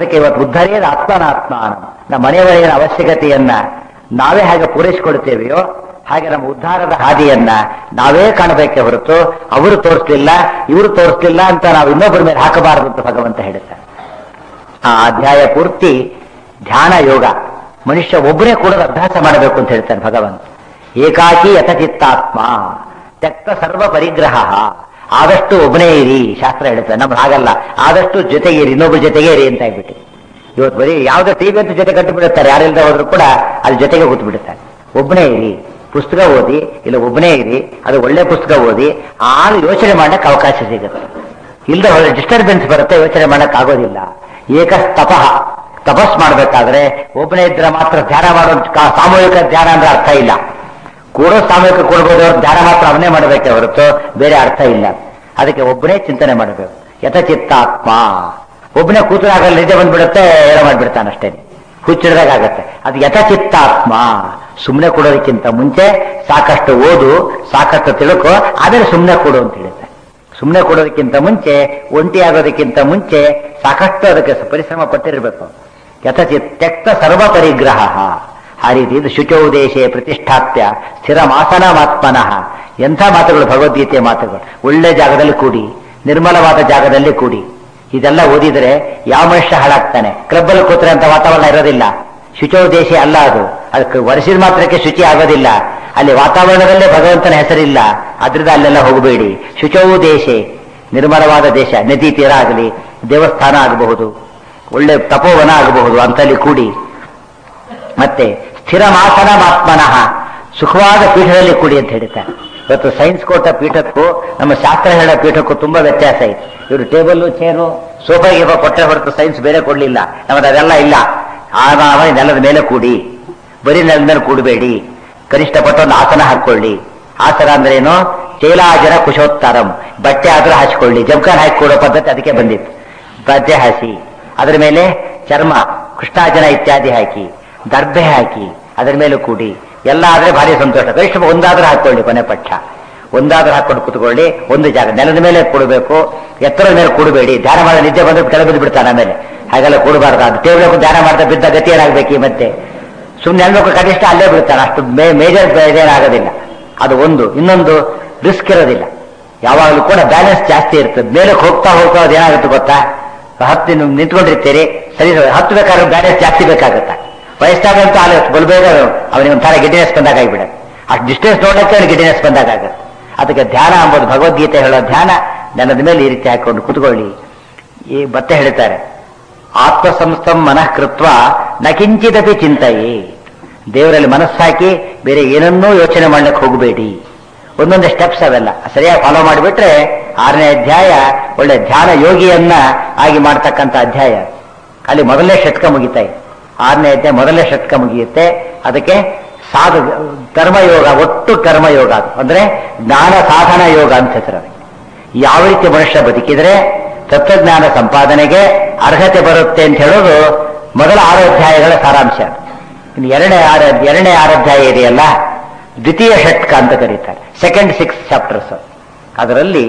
ಅದಕ್ಕೆ ಇವತ್ತು ಉದ್ಧಾರಿಯದ ಆತ್ಮನಾತ್ಮಾನ ನಮ್ಮ ಮನೆಯವರಿನ ಅವಶ್ಯಕತೆಯನ್ನ ನಾವೇ ಹಾಗೆ ಪೂರೈಸಿಕೊಡ್ತೇವೆಯೋ ಹಾಗೆ ನಮ್ಮ ಉದ್ಧಾರದ ಹಾದಿಯನ್ನ ನಾವೇ ಕಾಣಬೇಕೆ ಹೊರತು ಅವರು ತೋರಿಸ್ಲಿಲ್ಲ ಇವರು ತೋರಿಸ್ಲಿಲ್ಲ ಅಂತ ನಾವು ಇನ್ನೊಬ್ಬರ ಮೇಲೆ ಹಾಕಬಾರದು ಅಂತ ಭಗವಂತ ಹೇಳ್ತಾರೆ ಆ ಅಧ್ಯಾಯ ಪೂರ್ತಿ ಧ್ಯಾನ ಯೋಗ ಮನುಷ್ಯ ಒಬ್ಬನೇ ಕೂಡ ಅಭ್ಯಾಸ ಮಾಡಬೇಕು ಅಂತ ಹೇಳ್ತಾನೆ ಭಗವಂತ ಏಕಾಕಿ ಯಥಚಿತ್ತಾತ್ಮ ತ್ಯಕ್ತ ಸರ್ವ ಪರಿಗ್ರಹ ಆದಷ್ಟು ಒಬ್ಬನೇ ಇರಿ ಶಾಸ್ತ್ರ ಹೇಳ್ತಾರೆ ನಮ್ಗೆ ಹಾಗಲ್ಲ ಆದಷ್ಟು ಜೊತೆಗೇರಿ ಇನ್ನೊಬ್ಬರ ಜೊತೆಗೇರಿ ಅಂತ ಹೇಳ್ಬಿಟ್ಟು ಇವತ್ತು ಬರೀ ಯಾವುದೋ ಟಿವಿ ಅಂತ ಜೊತೆ ಕಟ್ಟು ಬಿಡುತ್ತಾರೆ ಯಾರಿಲ್ದ ಹೋದ್ರು ಕೂಡ ಅದ್ರ ಜೊತೆಗೆ ಕೂತು ಬಿಡುತ್ತಾರೆ ಒಬ್ಬನೇ ಇರಿ ಪುಸ್ತಕ ಓದಿ ಇಲ್ಲ ಒಬ್ಬನೇ ಇರಿ ಅದು ಒಳ್ಳೆ ಪುಸ್ತಕ ಓದಿ ಆಗ ಯೋಚನೆ ಮಾಡಕ್ಕೆ ಅವಕಾಶ ಸಿಗುತ್ತೆ ಇಲ್ಲದೆ ಹೋದ್ರೆ ಡಿಸ್ಟರ್ಬೆನ್ಸ್ ಬರುತ್ತೆ ಯೋಚನೆ ಮಾಡಕ್ ಆಗೋದಿಲ್ಲ ಏಕ ತಪಃ ತಪಸ್ ಮಾಡ್ಬೇಕಾದ್ರೆ ಒಬ್ಬನೇ ಇದ್ರೆ ಮಾತ್ರ ಧ್ಯಾನ ಮಾಡೋ ಕಾ- ಸಾಮೂಹಿಕ ಧ್ಯಾನ ಅಂದ್ರೆ ಅರ್ಥ ಇಲ್ಲ ಕೂಡೋ ಸಾಮೂಹಿಕ ಕೊಡ್ಬೋದು ಅವ್ರು ಧ್ಯಾನ ಮಾತ್ರ ಅವನೇ ಮಾಡಬೇಕೆ ಹೊರತು ಬೇರೆ ಅರ್ಥ ಇಲ್ಲ ಅದಕ್ಕೆ ಒಬ್ಬನೇ ಚಿಂತನೆ ಮಾಡಬೇಕು ಯಥಚಿತ್ತಾತ್ಮ ಒಬ್ಬನೇ ಕೂತರಾಗಲ್ಲ ನಿದ್ದೆ ಬಂದ್ಬಿಡುತ್ತೆ ಹೇಳ ಮಾಡ್ಬಿಡ್ತಾನೆ ಅಷ್ಟೇ ಹುಚ್ಚಿಡ್ದಾಗ ಆಗತ್ತೆ ಅದು ಯಥಚಿತ್ತಾತ್ಮ ಸುಮ್ಮನೆ ಕೊಡೋದಕ್ಕಿಂತ ಮುಂಚೆ ಸಾಕಷ್ಟು ಓದು ಸಾಕಷ್ಟು ತಿಳ್ಕೊ ಆಮೇಲೆ ಸುಮ್ಮನೆ ಕೊಡು ಅಂತ ಹೇಳುತ್ತೆ ಸುಮ್ಮನೆ ಕೊಡೋದಕ್ಕಿಂತ ಮುಂಚೆ ಒಂಟಿ ಆಗೋದಕ್ಕಿಂತ ಮುಂಚೆ ಸಾಕಷ್ಟು ಅದಕ್ಕೆ ಪರಿಶ್ರಮ ಪಟ್ಟಿರಬೇಕು ಯಥಚಿತ್ ತ್ಯಕ್ತ ಸರ್ವ ಪರಿಗ್ರಹ ಆ ರೀತಿ ಇದು ಶುಚೋದೇಶೆ ಪ್ರತಿಷ್ಠಾಪ್ಯ ಸ್ಥಿರಮಾಸನಮಾತ್ಮನಃ ಎಂಥ ಮಾತುಗಳು ಭಗವದ್ಗೀತೆಯ ಮಾತುಗಳು ಒಳ್ಳೆ ಜಾಗದಲ್ಲಿ ಕೂಡಿ ನಿರ್ಮಲವಾದ ಜಾಗದಲ್ಲಿ ಕೂಡಿ ಇದೆಲ್ಲ ಓದಿದ್ರೆ ಯಾವ ಮನುಷ್ಯ ಹಾಳಾಗ್ತಾನೆ ಕ್ಲಬ್ಬಲ್ಲಿ ಕೂತ್ರೆ ಅಂತ ವಾತಾವರಣ ಇರೋದಿಲ್ಲ ಶುಚೋದೇಶ ಅಲ್ಲ ಅದು ಅದಕ್ಕೆ ವರ್ಷದ ಮಾತ್ರಕ್ಕೆ ಶುಚಿ ಆಗೋದಿಲ್ಲ ಅಲ್ಲಿ ವಾತಾವರಣದಲ್ಲೇ ಭಗವಂತನ ಹೆಸರಿಲ್ಲ ಅದ್ರಿಂದ ಅಲ್ಲೆಲ್ಲ ಹೋಗಬೇಡಿ ಶುಚವೂ ದೇಶ ನಿರ್ಮಲವಾದ ದೇಶ ನದಿ ತೀರ ಆಗಲಿ ದೇವಸ್ಥಾನ ಆಗಬಹುದು ಒಳ್ಳೆ ತಪೋವನ ಆಗಬಹುದು ಅಂತಲ್ಲಿ ಕೂಡಿ ಮತ್ತೆ ಸ್ಥಿರಮಾಸನ ಮಾತ್ಮನಃ ಸುಖವಾದ ಪೀಠದಲ್ಲಿ ಕೂಡಿ ಅಂತ ಹೇಳ್ತಾರೆ ಇವತ್ತು ಸೈನ್ಸ್ ಕೊಟ್ಟ ಪೀಠಕ್ಕೂ ನಮ್ಮ ಶಾಸ್ತ್ರ ಹೇಳೋ ಪೀಠಕ್ಕೂ ತುಂಬಾ ವ್ಯತ್ಯಾಸ ಇದೆ ಇವರು ಟೇಬಲ್ ಚೇರು ಸೋಫಾ ಗೀಫಾ ಕೊಟ್ಟರೆ ಹೊರತು ಸೈನ್ಸ್ ಬೇರೆ ಕೊಡ್ಲಿಲ್ಲ ನಮ್ಮದು ಅದೆಲ್ಲ ಇಲ್ಲ ಆರಾಮ ನೆಲದ ಮೇಲೆ ಕೂಡಿ ಬರೀ ನೆಲದ ಮೇಲೆ ಕೂಡಬೇಡಿ ಕನಿಷ್ಠ ಪಟ್ಟು ಒಂದು ಆಸನ ಹಾಕೊಳ್ಳಿ ಆಸನ ಅಂದ್ರೆ ಏನು ಚೇಲಾಜನ ಕುಶೋತ್ತರಂ ಬಟ್ಟೆ ಆದ್ರೂ ಹಾಚಿಕೊಳ್ಳಿ ಜಮ್ಕಾನ್ ಹಾಕಿ ಕೊಡೋ ಪದ್ಧತಿ ಅದಕ್ಕೆ ಬಂದಿತ್ತು ಬಟ್ಟೆ ಹಾಸಿ ಅದರ ಮೇಲೆ ಚರ್ಮ ಕೃಷ್ಣಾಜನ ಇತ್ಯಾದಿ ಹಾಕಿ ದರ್ಬೆ ಹಾಕಿ ಅದರ ಮೇಲೆ ಕೂಡಿ ಎಲ್ಲ ಆದ್ರೆ ಭಾರಿ ಸಂತೋಷ ಕನಿಷ್ಠ ಒಂದಾದ್ರೂ ಹಾಕೊಳ್ಳಿ ಕೊನೆ ಪಕ್ಷ ಒಂದಾದ್ರೂ ಹಾಕೊಂಡು ಕೂತ್ಕೊಳ್ಳಿ ಒಂದು ಜಾಗ ನೆಲದ ಮೇಲೆ ಕೂಡಬೇಕು ಎತ್ತರದ ಮೇಲೆ ಕೂಡಬೇಡಿ ಧ್ಯಾನ ಮಾಡಿ ನಿದ್ದೆ ಬಂದ್ರೆ ಕೆಳ ಬಿದ್ದು ಬಿಡ್ತಾನೆ ಆಮೇಲೆ ಹಾಗೆಲ್ಲ ಕೂಡಬಾರ್ದು ಅದು ಟೇಬಲ್ ಧ್ಯಾನ ಮಾಡ್ತಾ ಬಿದ್ದ ಗತಿ ಏನಾಗ್ಬೇಕು ಈ ಮತ್ತೆ ಸುಮ್ಮನೆ ಅನ್ಬೇಕು ಕನಿಷ್ಠ ಅಲ್ಲೇ ಬಿಡ್ತಾನೆ ಅಷ್ಟು ಮೇಜರ್ ಇದೇನಾಗೋದಿಲ್ಲ ಅದು ಒಂದು ಇನ್ನೊಂದು ರಿಸ್ಕ್ ಇರೋದಿಲ್ಲ ಯಾವಾಗಲೂ ಕೂಡ ಬ್ಯಾಲೆನ್ಸ್ ಜಾಸ್ತಿ ಇರ್ತದೆ ಮೇಲಕ್ಕೆ ಹೋಗ್ತಾ ಹೋಗ್ತಾ ಅದು ಏನಾಗುತ್ತೆ ಗೊತ್ತಾ ಹತ್ತು ನೀವು ನಿಂತ್ಕೊಂಡಿರ್ತೀರಿ ಸರಿ ಹತ್ತು ಬೇಕಾದ್ರೆ ಬ್ಯಾಲೆನ್ಸ್ ಜಾಸ್ತಿ ಬೇಕಾಗುತ್ತೆ ವಯಸ್ಸಾಗಂತೂ ಅಲ್ಲಿ ಬಲ್ ಬೇಗ ಅವನಿಗೆ ಒಂಥರ ಗಿಡ್ಡಿನೆಸ್ ಬಂದಾಗ ಆಗಿಬಿಡುತ್ತೆ ಅಷ್ಟು ಡಿಸ್ಟೆನ್ಸ್ ನೋಡಕ್ಕೆ ಅವ್ನಿಗೆ ಗಿಡ್ಡಿನೆಸ್ ಬಂದಾಗ ಆಗುತ್ತೆ ಅದಕ್ಕೆ ಧ್ಯಾನ ಎಂಬುದು ಭಗವದ್ಗೀತೆ ಹೇಳೋ ಧ್ಯಾನ ನೆಲದ ಮೇಲೆ ಈ ರೀತಿ ಹಾಕೊಂಡು ಕುತ್ಕೊಳ್ಳಿ ಈ ಮತ್ತೆ ಹೇಳ್ತಾರೆ ಆತ್ಮಸಂಸ್ಥಂ ಮನಃ ಕೃತ್ವ ನ ಕಿಂಚಿದಪಿ ಚಿಂತೆಯೇ ದೇವರಲ್ಲಿ ಮನಸ್ಸಾಕಿ ಬೇರೆ ಏನನ್ನೂ ಯೋಚನೆ ಮಾಡ್ಲಿಕ್ಕೆ ಹೋಗಬೇಡಿ ಒಂದೊಂದು ಸ್ಟೆಪ್ಸ್ ಅವೆಲ್ಲ ಸರಿಯಾಗಿ ಫಾಲೋ ಮಾಡಿಬಿಟ್ರೆ ಆರನೇ ಅಧ್ಯಾಯ ಒಳ್ಳೆ ಧ್ಯಾನ ಯೋಗಿಯನ್ನ ಆಗಿ ಮಾಡ್ತಕ್ಕಂಥ ಅಧ್ಯಾಯ ಅಲ್ಲಿ ಮೊದಲನೇ ಷಟ್ಕ ಮುಗಿತಾ ಇದೆ ಆರನೇ ಅಧ್ಯಾಯ ಮೊದಲನೇ ಷಟ್ಕ ಮುಗಿಯುತ್ತೆ ಅದಕ್ಕೆ ಸಾಧು ಕರ್ಮಯೋಗ ಒಟ್ಟು ಕರ್ಮಯೋಗ ಅದು ಅಂದ್ರೆ ಜ್ಞಾನ ಸಾಧನ ಯೋಗ ಅಂತ ಹೆಸರು ಅದಕ್ಕೆ. ಯಾವ ರೀತಿ ಮನುಷ್ಯ ಬದುಕಿದ್ರೆ ತತ್ವಜ್ಞಾನ ಸಂಪಾದನೆಗೆ ಅರ್ಹತೆ ಬರುತ್ತೆ ಅಂತ ಹೇಳೋದು ಮೊದಲ ಆರು ಅಧ್ಯಾಯಗಳ ಸಾರಾಂಶ ಇನ್ನು ಎರಡನೇ ಆರ ಎರಡನೇ ಆರು ಅಧ್ಯಾಯ ಇದೆಯಲ್ಲ ದ್ವಿತೀಯ ಷಟ್ಕ ಅಂತ ಕರೀತಾರೆ ಸೆಕೆಂಡ್ ಸಿಕ್ಸ್ ಚಾಪ್ಟರ್ಸ್ ಅದರಲ್ಲಿ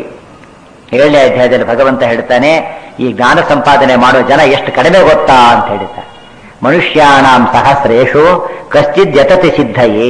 ಏಳನೇ ಅಧ್ಯಾಯದಲ್ಲಿ ಭಗವಂತ ಹೇಳ್ತಾನೆ ಈ ಜ್ಞಾನ ಸಂಪಾದನೆ ಮಾಡೋ ಜನ ಎಷ್ಟು ಕಡಿಮೆ ಗೊತ್ತಾ ಅಂತ ಹೇಳ್ತಾರೆ ಮನುಷ್ಯಾಣಾಂ ಸಹಸ್ರೇಷು ಕಶ್ಚಿದ್ ಯತತಿ ಸಿದ್ಧಯೇ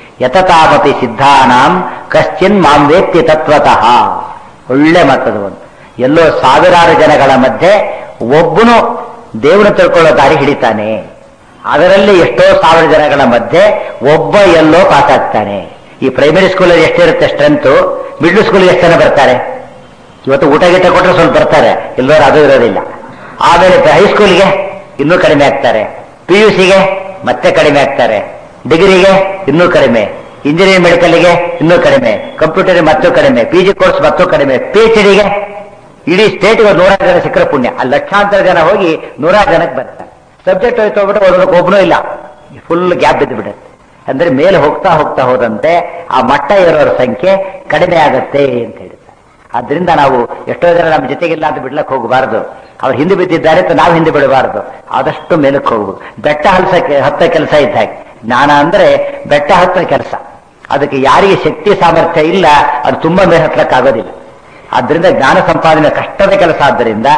ಯತತಾಮಪಿ ಸಿದ್ಧಾನಾಂ ಕಶ್ಚಿನ್ ಮಾಂ ವೇತ್ತಿ ತತ್ವತಃ ಒಳ್ಳೆ ಮಾತದು ಒಂದು ಎಲ್ಲೋ ಸಾವಿರಾರು ಜನಗಳ ಮಧ್ಯೆ ಒಬ್ಬನು ದೇವರ ತಿಳ್ಕೊಳ್ಳೋ ದಾರಿ ಹಿಡಿತಾನೆ ಅದರಲ್ಲಿ ಎಷ್ಟೋ ಸಾವಿರ ಜನಗಳ ಮಧ್ಯೆ ಒಬ್ಬ ಎಲ್ಲೋ ಪಾಸ್ ಆಗ್ತಾನೆ ಈ ಪ್ರೈಮರಿ ಸ್ಕೂಲಲ್ಲಿ ಎಷ್ಟಿರುತ್ತೆ ಸ್ಟ್ರೆಂತ್ ಮಿಡ್ಲ್ ಸ್ಕೂಲ್ಗೆ ಎಷ್ಟು ಜನ ಬರ್ತಾರೆ ಇವತ್ತು ಊಟ ಗೀಟ ಕೊಟ್ಟರೆ ಸ್ವಲ್ಪ ಬರ್ತಾರೆ ಇಲ್ಲದವ್ರು ಅದು ಇರೋದಿಲ್ಲ ಆಮೇಲೆ ಹೈಸ್ಕೂಲ್ಗೆ ಇನ್ನೂ ಕಡಿಮೆ ಆಗ್ತಾರೆ ಪಿ ಯು ಸಿಗೆ ಮತ್ತೆ ಕಡಿಮೆ ಆಗ್ತಾರೆ ಡಿಗ್ರಿಗೆ ಇನ್ನೂ ಕಡಿಮೆ ಇಂಜಿನಿಯರಿಂಗ್ ಮೆಡಿಕಲ್ಗೆ ಇನ್ನೂ ಕಡಿಮೆ ಕಂಪ್ಯೂಟರ್ ಮತ್ತೂ ಕಡಿಮೆ ಪಿ ಜಿ ಕೋರ್ಸ್ ಮತ್ತೂ ಕಡಿಮೆ ಪಿ ಎಚ್ ಡಿಗೆ ಇಡೀ ಸ್ಟೇಟ್ಗೆ ನೂರಾರು ಜನ ಸಿಕ್ಕರೆ ಪುಣ್ಯ ಅಲ್ಲಿ ಲಕ್ಷಾಂತರ ಜನ ಹೋಗಿ ನೂರಾರು ಜನಕ್ಕೆ ಬರ್ತಾರೆ ಸಬ್ಜೆಕ್ಟ್ ಹೋಯ್ತು ಹೋಗ್ಬಿಟ್ಟು ಓದೋದಕ್ಕೆ ಒಬ್ಬನೂ ಇಲ್ಲ ಫುಲ್ ಗ್ಯಾಪ್ ಬಿದ್ದು ಬಿಡುತ್ತೆ ಅಂದ್ರೆ ಮೇಲೆ ಹೋಗ್ತಾ ಹೋಗ್ತಾ ಹೋದಂತೆ ಆ ಮಟ್ಟ ಇರೋರ ಸಂಖ್ಯೆ ಕಡಿಮೆ ಆಗತ್ತೆ ಅಂತ ಹೇಳ್ತಾರೆ ಆದ್ರಿಂದ ನಾವು ಎಷ್ಟೋ ಜನ ನಮ್ಮ ಜೊತೆಗಿಲ್ಲ ಅಂತ ಬಿಡ್ಲಕ್ಕೆ ಹೋಗಬಾರ್ದು ಅವ್ರು ಹಿಂದೆ ಬಿದ್ದಿದ್ದಾರೆ ಅಂತ ನಾವು ಹಿಂದೆ ಬಿಡಬಾರ್ದು ಆದಷ್ಟು ಮೇಲಕ್ಕೆ ಹೋಗ್ಬೇಕು ಬೆಟ್ಟ ಹಲ್ಸಕ್ಕೆ ಹತ್ತ ಕೆಲಸ ಇದ್ದ ಹಾಗೆ ಜ್ಞಾನ ಅಂದ್ರೆ ಬೆಟ್ಟ ಹತ್ತ ಕೆಲಸ ಅದಕ್ಕೆ ಯಾರಿಗೆ ಶಕ್ತಿ ಸಾಮರ್ಥ್ಯ ಇಲ್ಲ ಅದು ತುಂಬಾ ಮೇಲೆ ಹತ್ತಕ್ಕಾಗೋದಿಲ್ಲ ಆದ್ರಿಂದ ಜ್ಞಾನ ಸಂಪಾದನೆ ಕಷ್ಟದ ಕೆಲಸ ಆದ್ದರಿಂದ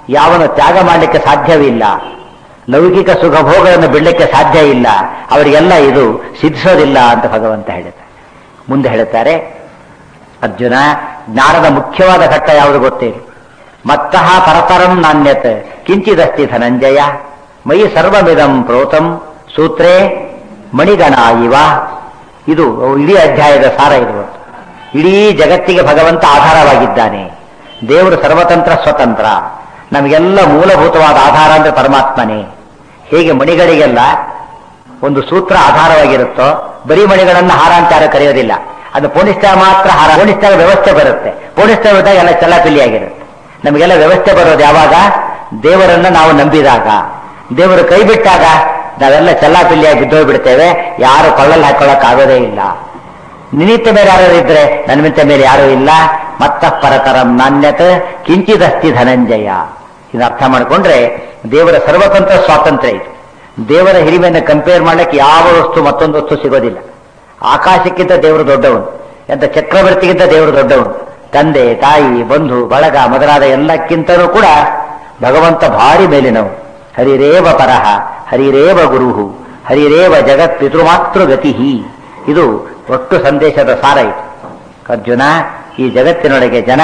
ಯಾವನು ತ್ಯಾಗ ಮಾಡಲಿಕ್ಕೆ ಸಾಧ್ಯವಿಲ್ಲ ಲೌಕಿಕ ಸುಖ ಭೋಗಗಳನ್ನು ಬಿಡಲಿಕ್ಕೆ ಸಾಧ್ಯ ಇಲ್ಲ ಅವರಿಗೆಲ್ಲ ಇದು ಸಿದ್ಧಿಸೋದಿಲ್ಲ ಅಂತ ಭಗವಂತ ಹೇಳುತ್ತಾರೆ ಮುಂದೆ ಹೇಳುತ್ತಾರೆ ಅರ್ಜುನ ಜ್ಞಾನದ ಮುಖ್ಯವಾದ ಘಟ್ಟ ಯಾವುದು ಗೊತ್ತೇನು ಮತ್ತಃ ಪರತರಂ ನಾಣ್ಯತ್ ಕಿಂಚಿದಸ್ತಿ ಧನಂಜಯ ಮಯಿ ಸರ್ವಮಿದಂ ಪ್ರೋತಂ ಸೂತ್ರೇ ಮಣಿಗಣ ಇವ ಇದು ಇಡೀ ಅಧ್ಯಾಯದ ಸಾರ ಇದು ಇಡೀ ಜಗತ್ತಿಗೆ ಭಗವಂತ ಆಧಾರವಾಗಿದ್ದಾನೆ ದೇವರು ಸರ್ವತಂತ್ರ ಸ್ವತಂತ್ರ ನಮಗೆಲ್ಲ ಮೂಲಭೂತವಾದ ಆಧಾರ ಅಂದ್ರೆ ಪರಮಾತ್ಮನೇ ಹೇಗೆ ಮಣಿಗಳಿಗೆಲ್ಲ ಒಂದು ಸೂತ್ರ ಆಧಾರವಾಗಿರುತ್ತೋ ಬರೀ ಮಣಿಗಳನ್ನು ಹಾರ ಅಂತ ಯಾರು ಕರೆಯೋದಿಲ್ಲ ಅದು ಪೋಣಿಸ್ತಾ ಮಾತ್ರ ಹಾರ ಪೋಣಿಸ್ತಾಗ ವ್ಯವಸ್ಥೆ ಬರುತ್ತೆ ಪೋಣಿಸ್ತಾ ಹೋದಾಗ ಎಲ್ಲ ಚಲಾಪಿಲಿಯಾಗಿರುತ್ತೆ ನಮಗೆಲ್ಲ ವ್ಯವಸ್ಥೆ ಬರೋದು ಯಾವಾಗ ದೇವರನ್ನ ನಾವು ನಂಬಿದಾಗ ದೇವರು ಕೈ ಬಿಟ್ಟಾಗ ನಾವೆಲ್ಲ ಚಲ್ಲಾಪಿಲ್ಲಿಯಾಗಿ ಬಿದ್ದೋಗ್ಬಿಡ್ತೇವೆ ಯಾರು ಕೊಳ್ಳಲ್ಲಿ ಹಾಕೊಳ್ಳಕ್ ಆಗೋದೇ ಇಲ್ಲ ನಿಮಿತ್ತ ಮೇಲೆ ಯಾರು ಇದ್ರೆ ನನ್ಮಿತ್ತ ಮೇಲೆ ಯಾರು ಇಲ್ಲ ಮತ್ತ ಪರತರಂ ನಾಣ್ಯತ ಕಿಂಚಿದಸ್ತಿ ಧನಂಜಯ ಇದು ಅರ್ಥ ಮಾಡಿಕೊಂಡ್ರೆ ದೇವರ ಸರ್ವತಂತ್ರ ಸ್ವಾತಂತ್ರ್ಯ ಇದು ದೇವರ ಹಿರಿಮೆಯನ್ನು ಕಂಪೇರ್ ಮಾಡ್ಲಿಕ್ಕೆ ಯಾವ ವಸ್ತು ಮತ್ತೊಂದು ವಸ್ತು ಸಿಗೋದಿಲ್ಲ ಆಕಾಶಕ್ಕಿಂತ ದೇವರು ದೊಡ್ಡವನು ಎಂತ ಚಕ್ರವರ್ತಿಗಿಂತ ದೇವರು ದೊಡ್ಡವನು ತಂದೆ ತಾಯಿ ಬಂಧು ಬಳಗ ಮೊದಲಾದ ಎಲ್ಲಕ್ಕಿಂತಲೂ ಕೂಡ ಭಗವಂತ ಭಾರಿ ಮೇಲಿನವು ಹರಿರೇವ ಪರಹ ಹರಿರೇವ ಗುರುಹು ಹರಿರೇವ ಜಗತ್ ಪಿತೃಮಾತೃ ಗತಿ ಇದು ಒಟ್ಟು ಸಂದೇಶದ ಸಾರ ಇದು ಅರ್ಜುನ ಈ ಜಗತ್ತಿನೊಳಗೆ ಜನ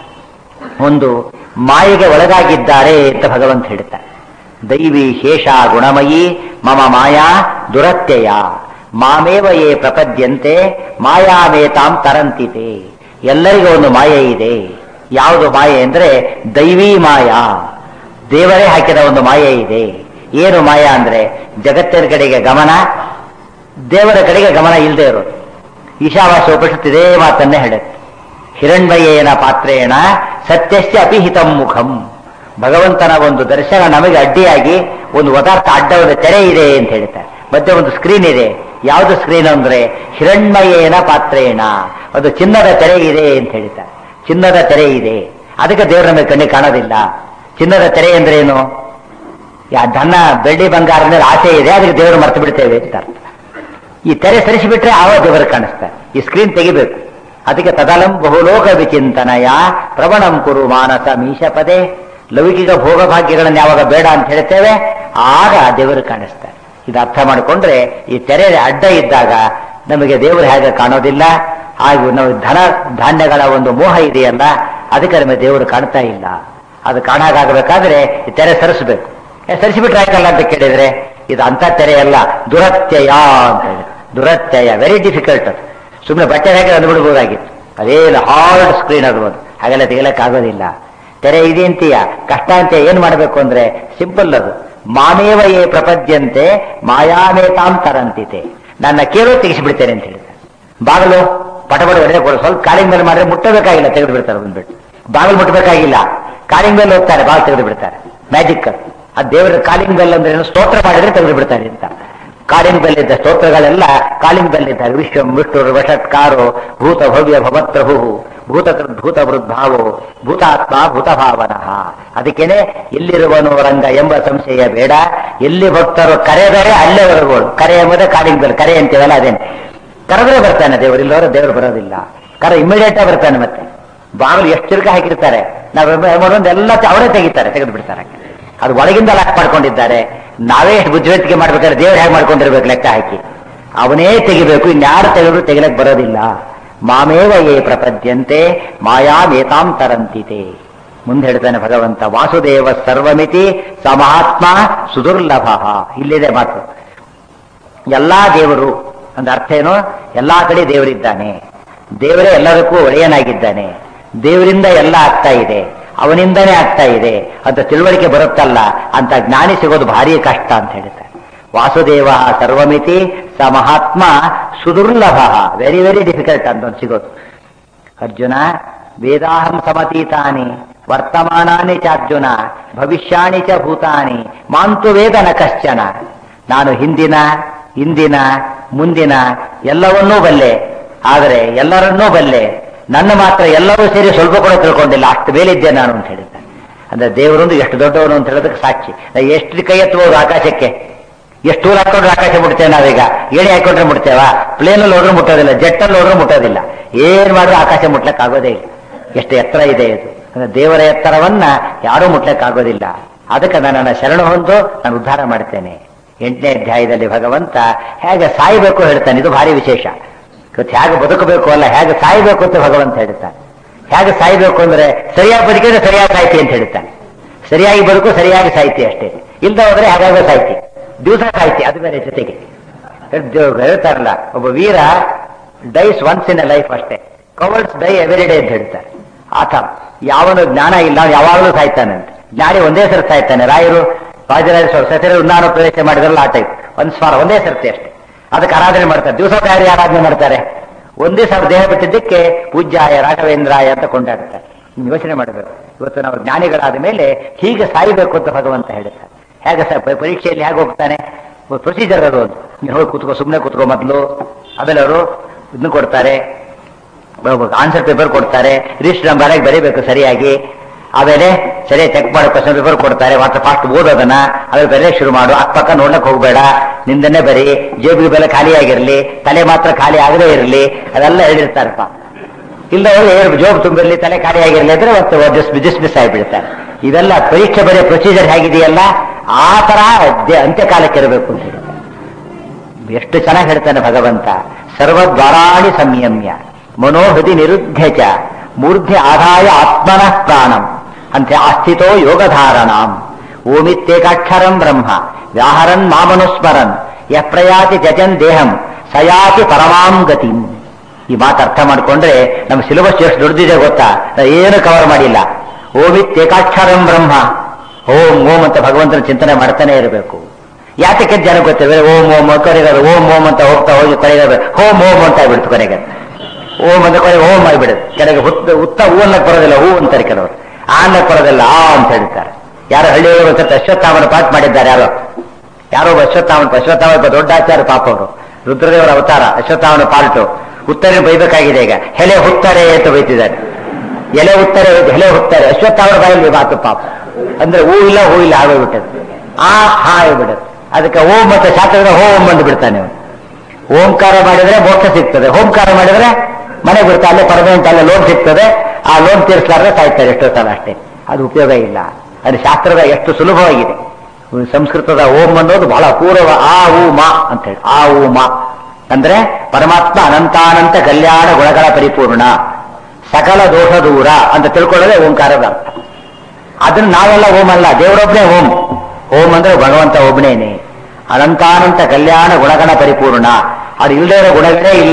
ಒಂದು ಮಾಯೆಗೆ ಒಳಗಾಗಿದ್ದಾರೆ ಅಂತ ಭಗವಂತ ಹೇಳ್ತಾರೆ ದೈವಿ ಶೇಷ ಗುಣಮಯಿ ಮಮ ಮಾಯಾ ದುರತ್ಯಯ ಮಾಮೇವ ಯೇ ಪ್ರಪದ್ಯಂತೆ ಮಾಯಾಮೇತಾಂ ತರಂತಿತೆ ಎಲ್ಲರಿಗೂ ಒಂದು ಮಾಯೆ ಇದೆ ಯಾವುದು ಮಾಯೆ ಅಂದ್ರೆ ದೈವಿ ಮಾಯಾ ದೇವರೇ ಹಾಕಿದ ಒಂದು ಮಾಯೆ ಇದೆ ಏನು ಮಾಯ ಅಂದ್ರೆ ಜಗತ್ತಿನ ಕಡೆಗೆ ಗಮನ ದೇವರ ಕಡೆಗೆ ಗಮನ ಇಲ್ಲದೆ ಇರೋದು ಈಶಾವಾಸ್ಯ ಉಪನಿಷತ್ತು ಇದೇ ಮಾತನ್ನೇ ಹೇಳುತ್ತೆ ಹಿರಣ್ಮಯೇನ ಪಾತ್ರೇಣ ಸತ್ಯಸ್ಯ ಅಪಿಹಿತಂ ಮುಖಂ ಭಗವಂತನ ಒಂದು ದರ್ಶನ ನಮಗೆ ಅಡ್ಡಿಯಾಗಿ ಒಂದು ಪದಾರ್ಥ ಅಡ್ಡವಾದ ತೆರೆ ಇದೆ ಅಂತ ಹೇಳ್ತಾರೆ ಮಧ್ಯೆ ಒಂದು ಸ್ಕ್ರೀನ್ ಇದೆ ಯಾವುದು ಸ್ಕ್ರೀನ್ ಅಂದ್ರೆ ಹಿರಣ್ಮಯೇನ ಪಾತ್ರೇಣ ಒಂದು ಚಿನ್ನದ ತೆರೆ ಇದೆ ಅಂತ ಹೇಳ್ತಾರೆ ಚಿನ್ನದ ತೆರೆ ಇದೆ ಅದಕ್ಕೆ ದೇವರ ನಮಗೆ ಕಣ್ಣಿಗೆ ಕಾಣೋದಿಲ್ಲ ಚಿನ್ನದ ತೆರೆ ಅಂದ್ರೆ ಏನು ಯಾ ಧನ ಬೆಳ್ಳಿ ಬಂಗಾರ ಮೇಲೆ ಆಸೆ ಇದೆ ಅದಕ್ಕೆ ದೇವರು ಮರ್ತು ಬಿಡ್ತೇವೆ ಅಂತ ಅರ್ಥ ಈ ತೆರೆ ಸರಿಸಿಬಿಟ್ರೆ ಆವ ದೇವರು ಕಾಣಿಸ್ತಾರೆ ಈ ಸ್ಕ್ರೀನ್ ತೆಗಿಬೇಕು ಅದಕ್ಕೆ ತದಲಂ ಬಹುಲೋಕ ವಿಚಿಂತನಯ ಪ್ರವಣಂ ಕುರು ಮಾನಸ ಮೀಶ ಪದೇ ಲೌಕಿಕ ಭೋಗಭಾಗ್ಯಗಳನ್ನು ಯಾವಾಗ ಬೇಡ ಅಂತ ಹೇಳ್ತೇವೆ ಆಗ ದೇವರು ಕಾಣಿಸ್ತಾರೆ ಇದು ಅರ್ಥ ಮಾಡಿಕೊಂಡ್ರೆ ಈ ತೆರೆ ಅಡ್ಡ ಇದ್ದಾಗ ನಮಗೆ ದೇವರು ಹೇಗೆ ಕಾಣೋದಿಲ್ಲ ಹಾಗೂ ನಾವು ಧನ ಧಾನ್ಯಗಳ ಒಂದು ಮೋಹ ಇದೆಯಲ್ಲ ಅದಕ್ಕೆ ನಮಗೆ ದೇವರು ಕಾಣ್ತಾ ಇಲ್ಲ ಅದು ಕಾಣಾಗಬೇಕಾದ್ರೆ ಈ ತೆರೆ ಸರಿಸಬೇಕು ಸರಿಸಿಬಿಟ್ರೆ ಆಯ್ತಲ್ಲ ಅಂತ ಕೇಳಿದ್ರೆ ಇದು ಅಂತ ತೆರೆ ಅಲ್ಲ ದುರತ್ಯಯ ಅಂತ ಹೇಳಿ ದುರತ್ಯಯ ವೆರಿ ಡಿಫಿಕಲ್ಟ್ ಅದು ಸುಮ್ಮನೆ ಬಟ್ಟೆ ಹಾಕಿ ಅಂದ್ಬಿಡ್ಬೋದಾಗಿತ್ತು ಅದೇನು ಹಾರ್ಡ್ ಸ್ಕ್ರೀನ್ ಅದು ಅದು ಹಾಗೆಲ್ಲ ತೆಗಿಲಕ್ಕೆ ಆಗೋದಿಲ್ಲ ತೆರೆ ಇದೆ ಅಂತೀಯ ಕಷ್ಟ ಅಂತ ಏನ್ ಮಾಡಬೇಕು ಅಂದ್ರೆ ಸಿಂಪಲ್ ಅದು ಮಾಮೇವ ಯೇ ಪ್ರಪದ್ಯಂತೆ ಮಾಯಾಮೇತಾಂ ತರಂತಿತೆ ನನ್ನ ಕೇಳೋ ತೆಗಿಸಿಬಿಡ್ತೇನೆ ಅಂತ ಹೇಳಿದೆ ಬಾಗಿಲು ಪಟಪಟ ಹೊಡೆದೇ ಕೊಡು ಸ್ವಲ್ಪ ಕಾಲಿಂಗ್ ಮೇಲೆ ಮಾಡಿದ್ರೆ ಮುಟ್ಟಬೇಕಾಗಿಲ್ಲ ತೆಗೆದು ಬಿಡ್ತಾರೆ ಬಂದ್ಬಿಟ್ಟು ಬಾಗಿಲು ಮುಟ್ಟಬೇಕಾಗಿಲ್ಲ ಕಾಲಿಂಗ್ ಮೇಲೆ ಹೋಗ್ತಾರೆ ಬಾಗಿಲು ತೆಗೆದು ಬಿಡ್ತಾರೆ ಮ್ಯಾಜಿಕ್ ಅದು ಆ ದೇವರ ಕಾಲಿಂಗ್ ಬೆಲ್ ಅಂದ್ರೆ ಏನು ಸ್ತೋತ್ರ ಮಾಡಿದ್ರೆ ತೆಗೆದು ಬಿಡ್ತಾರೆ ಅಂತ ಕಾಲಿಂಗ್ ಬೆಲ್ ಇದ್ದ ಸ್ತೋತ್ರಗಳೆಲ್ಲ ಕಾಲಿಂಗ್ ಬೆಲ್ ಇದ್ದಾರೆ ವಿಶ್ವ ವಿಷ್ಣು ವಷತ್ಕಾರೋ ಭೂತ ಭವ್ಯ ಭವತ್ರಭು ಭೂತ ಭೂತ ವೃದ್ಧಾವೋ ಭೂತಾತ್ಮ ಭೂತಭಾವನಃ ಅದಕ್ಕೇನೆ ಎಲ್ಲಿರುವನು ರಂಗ ಎಂಬ ಸಂಶಯ ಬೇಡ ಎಲ್ಲಿ ಭಕ್ತರು ಕರೆದರೆ ಅಲ್ಲೇ ಹೊರಗೋಳು ಕರೆ ಎಂಬುದೇ ಕಾಲಿಂಗ್ ಬೆಲ್ ಕರೆ ಅಂತೀವಲ್ಲ ಅದೇನೆ ಕರೆದ್ರೆ ಬರ್ತಾನೆ ದೇವರು ಇಲ್ಲವರ ದೇವರು ಬರೋದಿಲ್ಲ ಕರೆ ಇಮಿಡಿಯೇಟ್ ಬರ್ತಾನೆ ಮತ್ತೆ ಬಾಗಿಲು ಎಷ್ಟು ಚಿರುಕ ಹಾಕಿರ್ತಾರೆ ನಾವು ಮಾಡೋದು ಎಲ್ಲ ಅವರೇ ತೆಗಿತಾರೆ ತೆಗೆದು ಬಿಡ್ತಾರೆ ಅದು ಒಳಗಿಂದ ಲಾಕ್ ಮಾಡ್ಕೊಂಡಿದ್ದಾರೆ ನಾವೇ ಬುದ್ಧಿವಂತಿಕೆ ಮಾಡ್ಬೇಕಾದ್ರೆ ದೇವ್ರು ಹೇಗೆ ಮಾಡ್ಕೊಂಡಿರ್ಬೇಕು ಲೆಕ್ಕ ಹಾಕಿ ಅವನೇ ತೆಗಿಬೇಕು ಇನ್ಯಾರು ತೆಗೆದ್ರು ತೆಗಿಲಕ್ ಬರೋದಿಲ್ಲ ಮಾಮೇವ ಯೇ ಪ್ರಪದ್ಯಂತೆ ಮಾಯಾಮೇತಾಂ ತರಂತಿತೆ ಮುಂದೆ ಹೇಳ್ತಾನೆ ಭಗವಂತ ವಾಸುದೇವ ಸರ್ವಮಿತಿ ಸಮಹಾತ್ಮ ಸುದುರ್ಲಭ ಇಲ್ಲಿದೆ ಮಾತು ಎಲ್ಲಾ ದೇವರು ಒಂದು ಅರ್ಥ ಏನು ಎಲ್ಲಾ ಕಡೆ ದೇವರಿದ್ದಾನೆ ದೇವರೇ ಎಲ್ಲದಕ್ಕೂ ಒಡೆಯನಾಗಿದ್ದಾನೆ ದೇವರಿಂದ ಎಲ್ಲ ಆಗ್ತಾ ಇದೆ ಅವನಿಂದನೇ ಆಗ್ತಾ ಇದೆ ಅಂತ ತಿಳುವಳಿಕೆ ಬರುತ್ತಲ್ಲ ಅಂತ ಜ್ಞಾನಿ ಸಿಗೋದು ಭಾರಿ ಕಷ್ಟ ಅಂತ ಹೇಳ್ತಾರೆ ವಾಸುದೇವ ಸರ್ವಮಿತಿ ಸ ಮಹಾತ್ಮ ಸುದುರ್ಲಭ ವೆರಿ ವೆರಿ ಡಿಫಿಕಲ್ಟ್ ಅಂತ ಸಿಗೋದು ಅರ್ಜುನ ವೇದಾಹಂ ಸಮತೀತಾನಿ ವರ್ತಮಾನಾನಿ ಚಾರ್ಜುನ ಭವಿಷ್ಯಾಣಿ ಚ ಭೂತಾನಿ ಮಾಂತು ವೇದ ನ ಕಶ್ಚನ ನಾನು ಹಿಂದಿನ ಇಂದಿನ ಮುಂದಿನ ಎಲ್ಲವನ್ನೂ ಬಲ್ಲೆ ಆದರೆ ಎಲ್ಲರನ್ನೂ ಬಲ್ಲೆ ನನ್ನ ಮಾತ್ರ ಎಲ್ಲರೂ ಸೇರಿ ಸ್ವಲ್ಪ ಕೂಡ ತಿಳ್ಕೊಂಡಿಲ್ಲ ಅಷ್ಟು ಮೇಲಿದ್ದೆ ನಾನು ಅಂತ ಹೇಳಿದ್ದೆ ಅಂದ್ರೆ ದೇವರೊಂದು ಎಷ್ಟು ದೊಡ್ಡವನು ಅಂತ ಹೇಳೋದಕ್ಕೆ ಸಾಕ್ಷಿ ನಾವು ಎಷ್ಟು ಕೈ ಎತ್ತಬಹುದು ಆಕಾಶಕ್ಕೆ ಎಷ್ಟು ಟೂಲ್ ಹಾಕೊಂಡ್ರೆ ಆಕಾಶ ಮುಟ್ತೇವೆ ನಾವೀಗ ಏಣಿ ಹಾಕೊಂಡ್ರೆ ಮುಟ್ತೇವಾ ಪ್ಲೇನಲ್ಲಿ ಹೋದ್ರೆ ಮುಟ್ಟೋದಿಲ್ಲ ಜೆಟ್ಟಲ್ಲಿ ಹೋದ್ರೆ ಮುಟ್ಟೋದಿಲ್ಲ ಏನ್ ಮಾಡಿದ್ರೆ ಆಕಾಶ ಮುಟ್ಲಕ್ ಆಗೋದೇ ಇಲ್ಲ ಎಷ್ಟು ಎತ್ತರ ಇದೆ ಇದು ಅಂದ್ರೆ ದೇವರ ಎತ್ತರವನ್ನ ಯಾರೂ ಮುಟ್ಲಕ್ಕಾಗೋದಿಲ್ಲ ಅದಕ್ಕೆ ನನ್ನನ್ನು ಶರಣ ಹೊಂದು ನಾನು ಉದ್ಧಾರ ಮಾಡ್ತೇನೆ ಎಂಟನೇ ಅಧ್ಯಾಯದಲ್ಲಿ ಭಗವಂತ ಹೇಗೆ ಸಾಯಬೇಕು ಹೇಳ್ತಾನೆ ಇದು ಭಾರಿ ವಿಶೇಷ ಇವತ್ತು ಹೇಗೆ ಬದುಕಬೇಕು ಅಲ್ಲ ಹೇಗೆ ಸಾಯಬೇಕು ಅಂತ ಭಗವಂತ ಹೇಳ್ತಾನೆ ಹೇಗೆ ಸಾಯಬೇಕು ಅಂದ್ರೆ ಸರಿಯಾಗಿ ಬದುಕಿದ್ರೆ ಸರಿಯಾಗಿ ಸಾಯ್ತಿ ಅಂತ ಹೇಳ್ತಾನೆ ಸರಿಯಾಗಿ ಬದುಕು ಸರಿಯಾಗಿ ಸಾಯ್ತಿ ಅಷ್ಟೇ ಇಲ್ದ ಹೋದ್ರೆ ಹಾಗಾಗ ಸಾಯ್ತಿ ದಿವಸ ಸಾಯ್ತಿ ಅದು ಬೇರೆ ಜೊತೆಗೆ ಹೇಳ್- ಹೇಳ್ತಾರಲ್ಲ ಒಬ್ಬ ವೀರ dies once in a life ಅಷ್ಟೇ ಕವರ್ಸ್ ಡೈ ಎವ್ರಿ ಡೇ ಅಂತ ಹೇಳ್ತಾರೆ ಆತ ಯಾವನು ಜ್ಞಾನ ಇಲ್ಲ ಅವ್ನು ಯಾವಾಗಲೂ ಸಾಯ್ತಾನಂತೆ ಜ್ಞಾನಿ ಒಂದೇ ಸರಿ ಸಾಯ್ತಾನೆ ರಾಯರು ರಾಜರಾಜ ಸತ್ಯರ ಉನ್ನಾನ ಪ್ರವೇಶ ಮಾಡಿದ್ರಲ್ಲ ಆ ಟೈಪ್ ಒಂದ್ ಸ್ವಾರ ಒಂದೇ ಸರ್ತಿ ಅಷ್ಟೇ ಅದಕ್ಕೆ ಆರಾಧನೆ ಮಾಡ್ತಾರೆ ದಿವಸ ಯಾರು ಆರಾಧನೆ ಮಾಡ್ತಾರೆ ಒಂದೇ ಸಾವಿರ ದೇಹ ಬಿಟ್ಟಿದ್ದಕ್ಕೆ ಪೂಜ್ಯಾಯ ರಾಘವೇಂದ್ರಾಯ ಅಂತ ಕೊಂಡಾಡ್ತಾರೆ ನೀವು ಯೋಚನೆ ಮಾಡಬೇಕು ಇವತ್ತು ನಾವು ಜ್ಞಾನಿಗಳಾದ ಮೇಲೆ ಹೀಗೆ ಸಾಯಬೇಕು ಅಂತ ಭಗವಂತ ಹೇಳ್ತಾರೆ ಹೇಗೆ ಸ ಪ- ಪರೀಕ್ಷೆಯಲ್ಲಿ ಹೇಗೆ ಹೋಗ್ತಾನೆ ಪ್ರೊಸೀಜರ್ ಅದು ಒಂದು ನೀವು ಹೋಗಿ ಕೂತ್ಕೋ ಸುಮ್ಮನೆ ಕೂತ್ಕೋ ಮೊದಲು ಆಮೇಲೆ ಅವರು ಇದನ್ನು ಕೊಡ್ತಾರೆ ಆನ್ಸರ್ ಪೇಪರ್ ಕೊಡ್ತಾರೆ ರಿಜಿಸ್ಟರ್ ನಂಬರ್ ಆಗಿ ಬರೀಬೇಕು ಸರಿಯಾಗಿ ಆಮೇಲೆ ಸರಿಯಾಗಿ ಚೆಕ್ ಮಾಡೋ ಕ್ವಶನ್ ಪೇಪರ್ ಕೊಡ್ತಾರೆ ಮತ್ತೆ ಫಾಸ್ಟ್ ಓದೋದನ್ನ ಆಮೇಲೆ ಬರೆಯಕ್ಕೆ ಶುರು ಮಾಡು ಅಕ್ಕಪಕ್ಕ ನೋಡ್ಲಕ್ ಹೋಗ್ಬೇಡ ನಿಂದನ್ನೇ ಬರಿ ಜೇಬಿಗೆ ಬೆಲೆ ಖಾಲಿಯಾಗಿರ್ಲಿ ತಲೆ ಮಾತ್ರ ಖಾಲಿ ಆಗದೇ ಇರಲಿ ಅದೆಲ್ಲ ಹೇಳಿರ್ತಾರಪ್ಪ ಇಲ್ಲ ಹೋಗಿ ಜೋಬ್ ತುಂಬಿರ್ಲಿ ತಲೆ ಖಾಲಿಯಾಗಿರ್ಲಿ ಅಂದ್ರೆ ಮತ್ತೆ ಡಿಸ್ಮಿಸ್ ಆಗಿಬಿಡ್ತಾರೆ ಇವೆಲ್ಲ ಪರೀಕ್ಷೆ ಬರೆಯೋ ಪ್ರೊಸೀಜರ್ ಹೇಗಿದೆಯಲ್ಲ ಆ ತರ ದೆ- ಅಂತ್ಯಕಾಲಕ್ಕೆ ಇರಬೇಕು ಅಂತ ಹೇಳ್ತಾರೆ ಎಷ್ಟು ಚೆನ್ನಾಗಿ ಹೇಳ್ತಾನೆ ಭಗವಂತ ಸರ್ವದ್ವಾರಾಣಿ ಸಂಯಮ್ಯ ಮನೋಹೃದಿ ನಿರುದ್ಧ ಚ ಮೂರ್ಧ್ಯ ಆದಾಯ ಆತ್ಮನಃ ಪ್ರಾಣಂ ಅಂತೆ ಆಸ್ಥಿತೋ ಯೋಗಧಾರಣಾಂ ಓಮಿತ್ಯೇಕಾಕ್ಷರಂ ಬ್ರಹ್ಮ ವ್ಯಾಹರನ್ ಮಾಮನುಸ್ಮರನ್ ಯಃ ಪ್ರಯಾತಿ ಜಜನ್ ದೇಹಂ ಸಯಾತಿ ಪರಮಾಂ ಗತಿಂ ಈ ಮಾತು ಅರ್ಥ ಮಾಡ್ಕೊಂಡ್ರೆ ನಮ್ಮ ಸಿಲೆಬಸ್ ಎಷ್ಟು ದೊಡ್ಡದಿದೆ ಗೊತ್ತಾ ನಾವು ಏನು ಕವರ್ ಮಾಡಿಲ್ಲ ಓಮಿತ್ಯೇಕಾಕ್ಷರಂ ಬ್ರಹ್ಮ ಓಂ ಓಂ ಅಂತ ಭಗವಂತನ ಚಿಂತನೆ ಮಾಡ್ತಾನೆ ಇರಬೇಕು ಯಾತಕ್ಕೆ ಜನ ಗೊತ್ತಿವೆ ಓಂ ಓಂ ಕೊನೆಗಾರ ಓಂ ಓಂ ಅಂತ ಹೋಗ್ತಾ ಹೋಗಿ ಕೊನೆಗಾರ ಹೋಮ್ ಓಂ ಅಂತ ಆಗ್ಬಿಡ್ತು ಕೊನೆಗೆ ಓಂ ಅಂತ ಕೊನೆಗೆ ಓಂ ಆಗಿಬಿಡುತ್ತೆ ಕೆಳಗೆ ಹುತ್ತ ಉತ್ತ ಹೂ ಅನ್ನಕ್ ಬರೋದಿಲ್ಲ ಹೂ ಅಂತಾರೆ ಕೆಲವರು ಆ ಅನ್ನಕ್ ಬರೋದಿಲ್ಲ ಆ ಅಂತ ಹೇಳ್ತಾರೆ ಯಾರೋ ಹಳ್ಳಿಯವರು ಒಂದ್ಸತಿ ಅಶ್ವತ್ಥಾಮನ ಪಾಠ ಮಾಡಿದ್ದಾರೆ ಯಾರೋ ಯಾರೋ ಒಬ್ಬ ಅಶ್ವತ್ಥಾಮನ ಅಶ್ವತ್ಥಾಮ ಒಬ್ಬ ದೊಡ್ಡ ಆಚಾರ ಪಾಪ ಅವರು ರುದ್ರದೇವರ ಅವತಾರ ಅಶ್ವತ್ಥಾಮನ ಪಾಲ್ಟು ಉತ್ತರ ಬೈಬೇಕಾಗಿದೆ ಈಗ ಹೆಲೆ ಹುತ್ತಾರೆ ಅಂತ ಬೈತಿದ್ದಾರೆ ಎಲೆ ಹುತ್ತಾರೆ ಎಲೆ ಹುತ್ತಾರೆ ಅಶ್ವತ್ಥಾಮನ ಬಾಯಲ್ಲಿ ಮಾತು ಪಾಪ ಅಂದ್ರೆ ಹೂ ಇಲ್ಲ ಹೂ ಇಲ್ಲ ಆಗೋಗ್ಬಿಟ್ಟது ಆ ಹಾ ಆಗ್ಬಿಡುತ್ತೆ ಅದಕ್ಕೆ ಓಂ ಮತ್ತೆ ಶಾಸ್ತ್ರದ ಹೋಮ್ ಬಂದು ಬಿಡ್ತಾನೆ ಅವನು ಓಂಕಾರ ಮಾಡಿದ್ರೆ ಮೋಕ್ಷ ಸಿಗ್ತದೆ ಓಂಕಾರ ಮಾಡಿದ್ರೆ ಮನೆ ಬಿಡ್ತಾ ಅಲ್ಲೇ ಪರ್ಮನೆಂಟ್ ಅಲ್ಲೇ ಲೋನ್ ಸಿಗ್ತದೆ ಆ ಲೋನ್ ತೀರಿಸಲಾದ್ರೆ ಸಾಯ್ತಾರೆ ಎಷ್ಟೋ ಸಲ ಅಷ್ಟೇ ಅದು ಉಪಯೋಗ ಇಲ್ಲ ಅದು ಶಾಸ್ತ್ರದ ಎಷ್ಟು ಸುಲಭವಾಗಿದೆ ಸಂಸ್ಕೃತದ ಓಂ ಅನ್ನೋದು ಬಹಳ ಅಪೂರ್ವ ಆ ಊ ಮಾ ಅಂತ ಹೇಳಿ ಆ ಊ ಮಾ ಅಂದ್ರೆ ಪರಮಾತ್ಮ ಅನಂತಾನಂತ ಕಲ್ಯಾಣ ಗುಣಗಳ ಪರಿಪೂರ್ಣ ಸಕಲ ದೋಷ ದೂರ ಅಂತ ತಿಳ್ಕೊಳ್ಳೋದೇ ಓಂಕಾರದ ಅರ್ಥ ಅದನ್ನ ನಾವೆಲ್ಲ ಓಂ ಅಲ್ಲ ದೇವರೊಬ್ಬನೇ ಓಂ ಓಂ ಅಂದ್ರೆ ಭಗವಂತ ಒಬ್ಬನೇನೆ ಅನಂತಾನಂತ ಕಲ್ಯಾಣ ಗುಣಗಣ ಪರಿಪೂರ್ಣ ಅದು ಇಲ್ಲದೇ ಇರೋ ಗುಣಗಳೇ ಇಲ್ಲ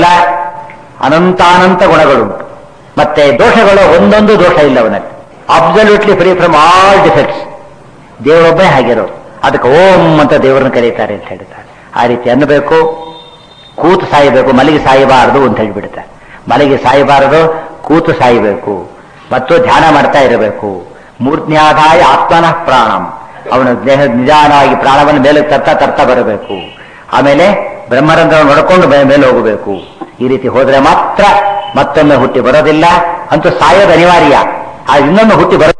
ಅನಂತಾನಂತ ಗುಣಗಳುಂಟು ಮತ್ತೆ ದೋಷಗಳು ಒಂದೊಂದು ದೋಷ ಇಲ್ಲ ಅವನಲ್ಲಿ absolutely free from all defects ದೇವರೊಬ್ಬನೇ ಆಗಿರೋದು ಅದಕ್ಕೆ ಓಂ ಅಂತ ದೇವರನ್ನ ಕರೀತಾರೆ ಅಂತ ಹೇಳ್ತಾರೆ ಆ ರೀತಿ ಅನ್ನಬೇಕು ಕೂತು ಸಾಯಬೇಕು ಮಲಗಿ ಸಾಯಬಾರದು ಅಂತ ಹೇಳ್ಬಿಡ್ತಾರೆ ಮಲಗಿ ಸಾಯಬಾರದು ಕೂತು ಸಾಯಬೇಕು ಮತ್ತು ಧ್ಯಾನ ಮಾಡ್ತಾ ಇರಬೇಕು ಮೂರ್ಧ್ಯಾಧಾಯ ಆತ್ಮನಃ ಪ್ರಾಣಂ ಅವನ ದೇಹ ನಿಧಾನವಾಗಿ ಪ್ರಾಣವನ್ನು ಮೇಲೆ ತರ್ತಾ ತರ್ತಾ ಬರಬೇಕು ಆಮೇಲೆ ಬ್ರಹ್ಮರಂಧ್ರ ನೋಡಿಕೊಂಡು ಮೇ- ಮೇಲೆ ಹೋಗಬೇಕು ಈ ರೀತಿ ಹೋದ್ರೆ ಮಾತ್ರ ಮತ್ತೊಮ್ಮೆ ಹುಟ್ಟಿ ಬರೋದಿಲ್ಲ ಅಂತೂ ಸಾಯೋದು ಅನಿವಾರ್ಯ ಆ ಇನ್ನೊಮ್ಮೆ ಹುಟ್ಟಿ ಬರೋ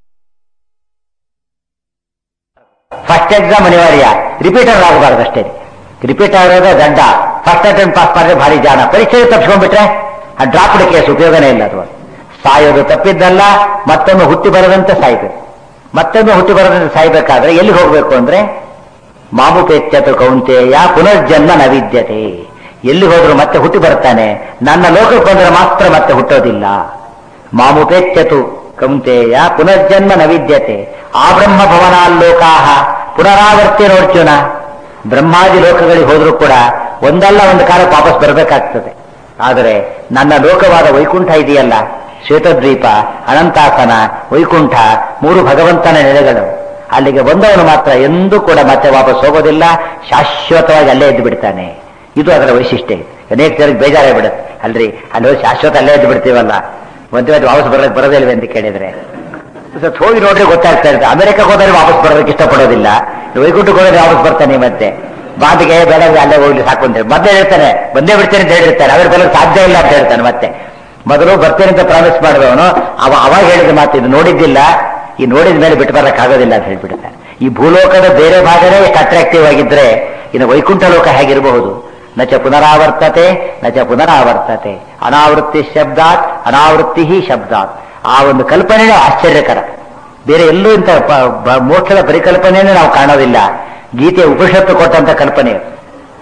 ಫಸ್ಟ್ ಎಕ್ಸಾಮ್ ಅನಿವಾರ್ಯ ರಿಪೀಟರ್ ಆಗಬಾರ್ದು ಅಷ್ಟೇ ರಿಪೀಟ್ ಆಗೋದೇ ದಂಡ ಫಸ್ಟ್ ಅಟೆಂಪ್ಟ್ ಪಾಸ್ ಮಾಡಿದ್ರೆ ಭಾರಿ ಜಾಣ ಪರೀಕ್ಷೆ ತಪ್ಪಿಸ್ಕೊಂಡ್ಬಿಟ್ರೆ ಆ ಡ್ರಾಪ್ಡ್ ಕೇಸ್ ಉಪಯೋಗನೇ ಇಲ್ಲ ಅದು ಸಾಯೋದು ತಪ್ಪಿದ್ದಲ್ಲ ಮತ್ತೊಮ್ಮೆ ಹುಟ್ಟಿ ಬರದಂತೆ ಸಾಯ್ಬೇಕು ಮತ್ತೊಮ್ಮೆ ಹುಟ್ಟಿ ಬರದಂತೆ ಸಾಯ್ಬೇಕಾದ್ರೆ ಎಲ್ಲಿ ಹೋಗ್ಬೇಕು ಅಂದ್ರೆ ಮಾಮುಪೇತ್ಯತು ಕೌಂತೆಯ ಪುನರ್ಜನ್ಮ ನವಿದ್ಯತೆ ಎಲ್ಲಿ ಹೋದ್ರು ಮತ್ತೆ ಹುಟ್ಟಿ ಬರ್ತಾನೆ ನನ್ನ ಲೋಕಕ್ಕೆ ಬಂದ್ರೆ ಮಾತ್ರ ಮತ್ತೆ ಹುಟ್ಟೋದಿಲ್ಲ ಮಾಮುಪೇತ್ಯತು ಕೌಂತೆಯ ಪುನರ್ಜನ್ಮ ನವಿದ್ಯತೆ ಆ ಬ್ರಹ್ಮ ಭವನಾಲ್ಲೋಕಾಹ ಪುನರಾವರ್ತಿ ನೋಡ್ಚುನ ಬ್ರಹ್ಮಾದಿ ಲೋಕಗಳಿಗೆ ಹೋದ್ರೂ ಕೂಡ ಒಂದಲ್ಲ ಒಂದು ಕಾಲ ವಾಪಸ್ ಬರಬೇಕಾಗ್ತದೆ ಆದರೆ ನನ್ನ ಲೋಕವಾದ ವೈಕುಂಠ ಇದೆಯಲ್ಲ ಶ್ವೇತದ್ವೀಪ ಅನಂತಾಸನ ವೈಕುಂಠ ಮೂರು ಭಗವಂತನ ನೆಲೆಗಳು ಅಲ್ಲಿಗೆ ಬಂದವನು ಮಾತ್ರ ಎಂದೂ ಕೂಡ ಮತ್ತೆ ವಾಪಸ್ ಹೋಗೋದಿಲ್ಲ ಶಾಶ್ವತವಾಗಿ ಅಲ್ಲೇ ಎದ್ದು ಬಿಡ್ತಾನೆ ಇದು ಅದರ ವೈಶಿಷ್ಟ್ಯ ಅನೇಕ ಜನಕ್ಕೆ ಬೇಜಾರಾಗ್ಬಿಡುತ್ತೆ ಅಲ್ರಿ ಅಲ್ಲಿ ಹೋಗಿ ಶಾಶ್ವತ ಅಲ್ಲೇ ಎದ್ದು ಬಿಡ್ತೀವಲ್ಲ ಮತ್ತೆ ಮತ್ತೆ ವಾಪಸ್ ಬರೋಕೆ ಬರೋದಿಲ್ವೇ ಅಂತ ಕೇಳಿದ್ರೆ ಸ್ವಲ್ಪ ಹೋಗಿ ನೋಡ್ರಿ ಗೊತ್ತಾಗ್ತಾ ಇರುತ್ತೆ ಅಮೆರಿಕಕ್ಕೆ ಹೋದ್ರೆ ವಾಪಸ್ ಬರೋದಕ್ಕೆ ಇಷ್ಟಪಡೋದಿಲ್ಲ ವೈಕುಂಠಕ್ಕೆ ಹೋದ್ರೆ ವಾಪಸ್ ಬರ್ತಾನೆ ಮತ್ತೆ ಬಾಂಡಿಗೆ ಬೇಡ ಅಲ್ಲೇ ಹೋಗ್ಲಿ ಸಾಕು ಅಂತ ಹೇಳಿ ಮೊದಲೇ ಹೇಳ್ತಾನೆ ಬಂದೇ ಬಿಡ್ತೇನೆ ಅಂತ ಹೇಳಿರ್ತಾನೆ ಅವ್ರ ಬರೋದು ಸಾಧ್ಯ ಇಲ್ಲ ಅಂತ ಹೇಳ್ತಾನೆ ಮತ್ತೆ ಮೊದಲು ಬರ್ತೇನೆ ಅಂತ ಪ್ರಾಮಿಸ್ ಮಾಡಿದವನು ಅವ ಅವಾಗ ಹೇಳಿದ ಮಾತು ಇದು ನೋಡಿದ್ದಿಲ್ಲ ಈ ನೋಡಿದ ಮೇಲೆ ಬಿಟ್ಟು ಬರಕ್ಕಾಗೋದಿಲ್ಲ ಅಂತ ಹೇಳ್ಬಿಡ್ತಾನೆ ಈ ಭೂಲೋಕದ ಬೇರೆ ಭಾಗನೇ ಎಷ್ಟು ಅಟ್ರಾಕ್ಟಿವ್ ಆಗಿದ್ರೆ ಇನ್ನು ವೈಕುಂಠ ಲೋಕ ಹೇಗಿರಬಹುದು ನಚ ಪುನರಾವರ್ತತೆ ನಚ ಪುನರಾವರ್ತತೆ ಅನಾವೃತ್ತಿ ಶಬ್ದಾತ್ ಅನಾವೃತ್ತಿ ಶಬ್ದಾತ್ ಆ ಒಂದು ಕಲ್ಪನೆನೇ ಆಶ್ಚರ್ಯಕರ ಬೇರೆ ಎಲ್ಲೂ ಇಂಥ ಪ- ಬ- ಮೋಕ್ಷದ ಪರಿಕಲ್ಪನೆಯನ್ನೇ ನಾವು ಕಾಣೋದಿಲ್ಲ ಗೀತೆ ಉಪನಿಷತ್ತು ಕೊಟ್ಟಂತ ಕಲ್ಪನೆ ಅದು.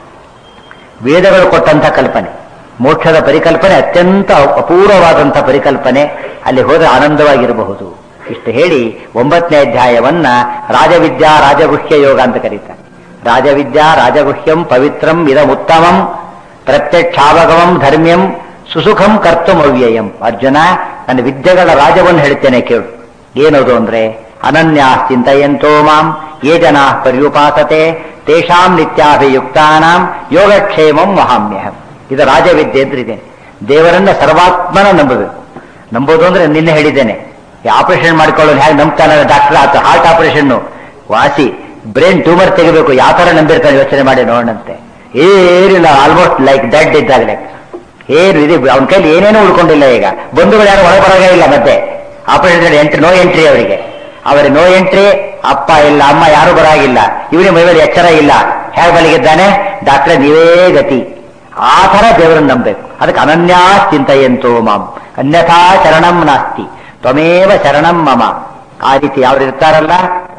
ವೇದಗಳು ಕೊಟ್ಟಂತ ಕಲ್ಪನೆ ಮೋಕ್ಷದ ಪರಿಕಲ್ಪನೆ ಅತ್ಯಂತ ಅಪೂರ್ವವಾದಂಥ ಪರಿಕಲ್ಪನೆ ಅಲ್ಲಿ ಹೋದರೆ ಆನಂದವಾಗಿರಬಹುದು ಇಷ್ಟು ಹೇಳಿ ಒಂಬತ್ತನೇ ಅಧ್ಯಾಯವನ್ನ ರಾಜವಿದ್ಯಾ ರಾಜಗುಹ್ಯ ಯೋಗ ಅಂತ ಕರೀತಾರೆ ರಾಜವಿದ್ಯಾ ರಾಜಗುಹ್ಯಂ ಪವಿತ್ರಂ ಇದಮುತ್ತಮಂ ಪ್ರತ್ಯಕ್ಷಾವಗಮಂ ಧರ್ಮ್ಯಂ ಸುಸುಖಂ ಕರ್ತುಂ ಅವ್ಯಯಂ ಅರ್ಜುನ ನನ್ನ ವಿದ್ಯೆಗಳ ರಾಜವನ್ನು ಹೇಳ್ತೇನೆ ಕೇಳು ಏನದು ಅಂದ್ರೆ ಅನನ್ಯಾ ಚಿಂತೆಯಂತೋ ಮಾಂ ಯೇ ಜನಾ ಪರ್ಯುಪಾಸತೆ ತೇಷಾಂ ನಿತ್ಯಾಭಿಯುಕ್ತಾನಾಂ ಯೋಗಕ್ಷೇಮಂ ಮಹಾಮ್ಯಹಂ ಇದು ರಾಜವಿದ್ಯೆ ಅಂದ್ರಿದೆ ದೇವರನ್ನ ಸರ್ವಾತ್ಮನ ನಂಬಬೇಕು ನಂಬೋದು ಅಂದ್ರೆ ನಿನ್ನೆ ಹೇಳಿದ್ದೇನೆ ಆಪರೇಷನ್ ಮಾಡ್ಕೊಳ್ಳೋದು ಹೇಗೆ ನಂಬ್ತಾನೆ ಡಾಕ್ಟರ್ ಆತ ಹಾರ್ಟ್ ಆಪರೇಷನ್ ವಾಸಿ ಬ್ರೈನ್ ಟ್ಯೂಮರ್ ತೆಗಿಬೇಕು ಯಾವ ತರ ನಂಬಿರ್ತಾನೆ ಯೋಚನೆ ಮಾಡಿ ನೋಡಂತೆ ಏನಿಲ್ಲ ಆಲ್ಮೋಸ್ಟ್ ಲೈಕ್ ಡೆಡ್ ಇದ್ದಾಗಲೇ ಏನು ಇದೆ ಅವನ ಕೈಲಿ ಏನೇನೂ ಉಳ್ಕೊಂಡಿಲ್ಲ ಈಗ ಬಂಧುಗಳು ಯಾರು ಒಳಗೆ ಬರೋದೇ ಇಲ್ಲ ಮತ್ತೆ ಆಪರೇಷನ್ ಎಂಟ್ರಿ ನೋ ಎಂಟ್ರಿ ಅವರಿಗೆ ಅವರಿಗೆ ನೋ ಎಂಟ್ರಿ ಅಪ್ಪ ಇಲ್ಲ ಅಮ್ಮ ಯಾರು ಬರಾಗಿಲ್ಲ ಇವನೇ ಮೈಮೇಲೆ ಎಚ್ಚರ ಇಲ್ಲ ಹೇಗೆ ಬಲಿಗಿದ್ದಾನೆ ಡಾಕ್ಟ್ರೆ ನೀವೇ ಗತಿ ಆ ಥರ ದೇವರನ್ನು ನಂಬಬೇಕು ಅದಕ್ಕೆ ಅನನ್ಯಾ ಚಿಂತೆಯಂತೋ ಮಾಂ ಅನ್ಯಥಾ ಶರಣಂ ನಾಸ್ತಿ ತ್ವಮೇವ ಶರಣಂ ಮಮ ಆ ರೀತಿ ಯಾರು ಇರ್ತಾರಲ್ಲ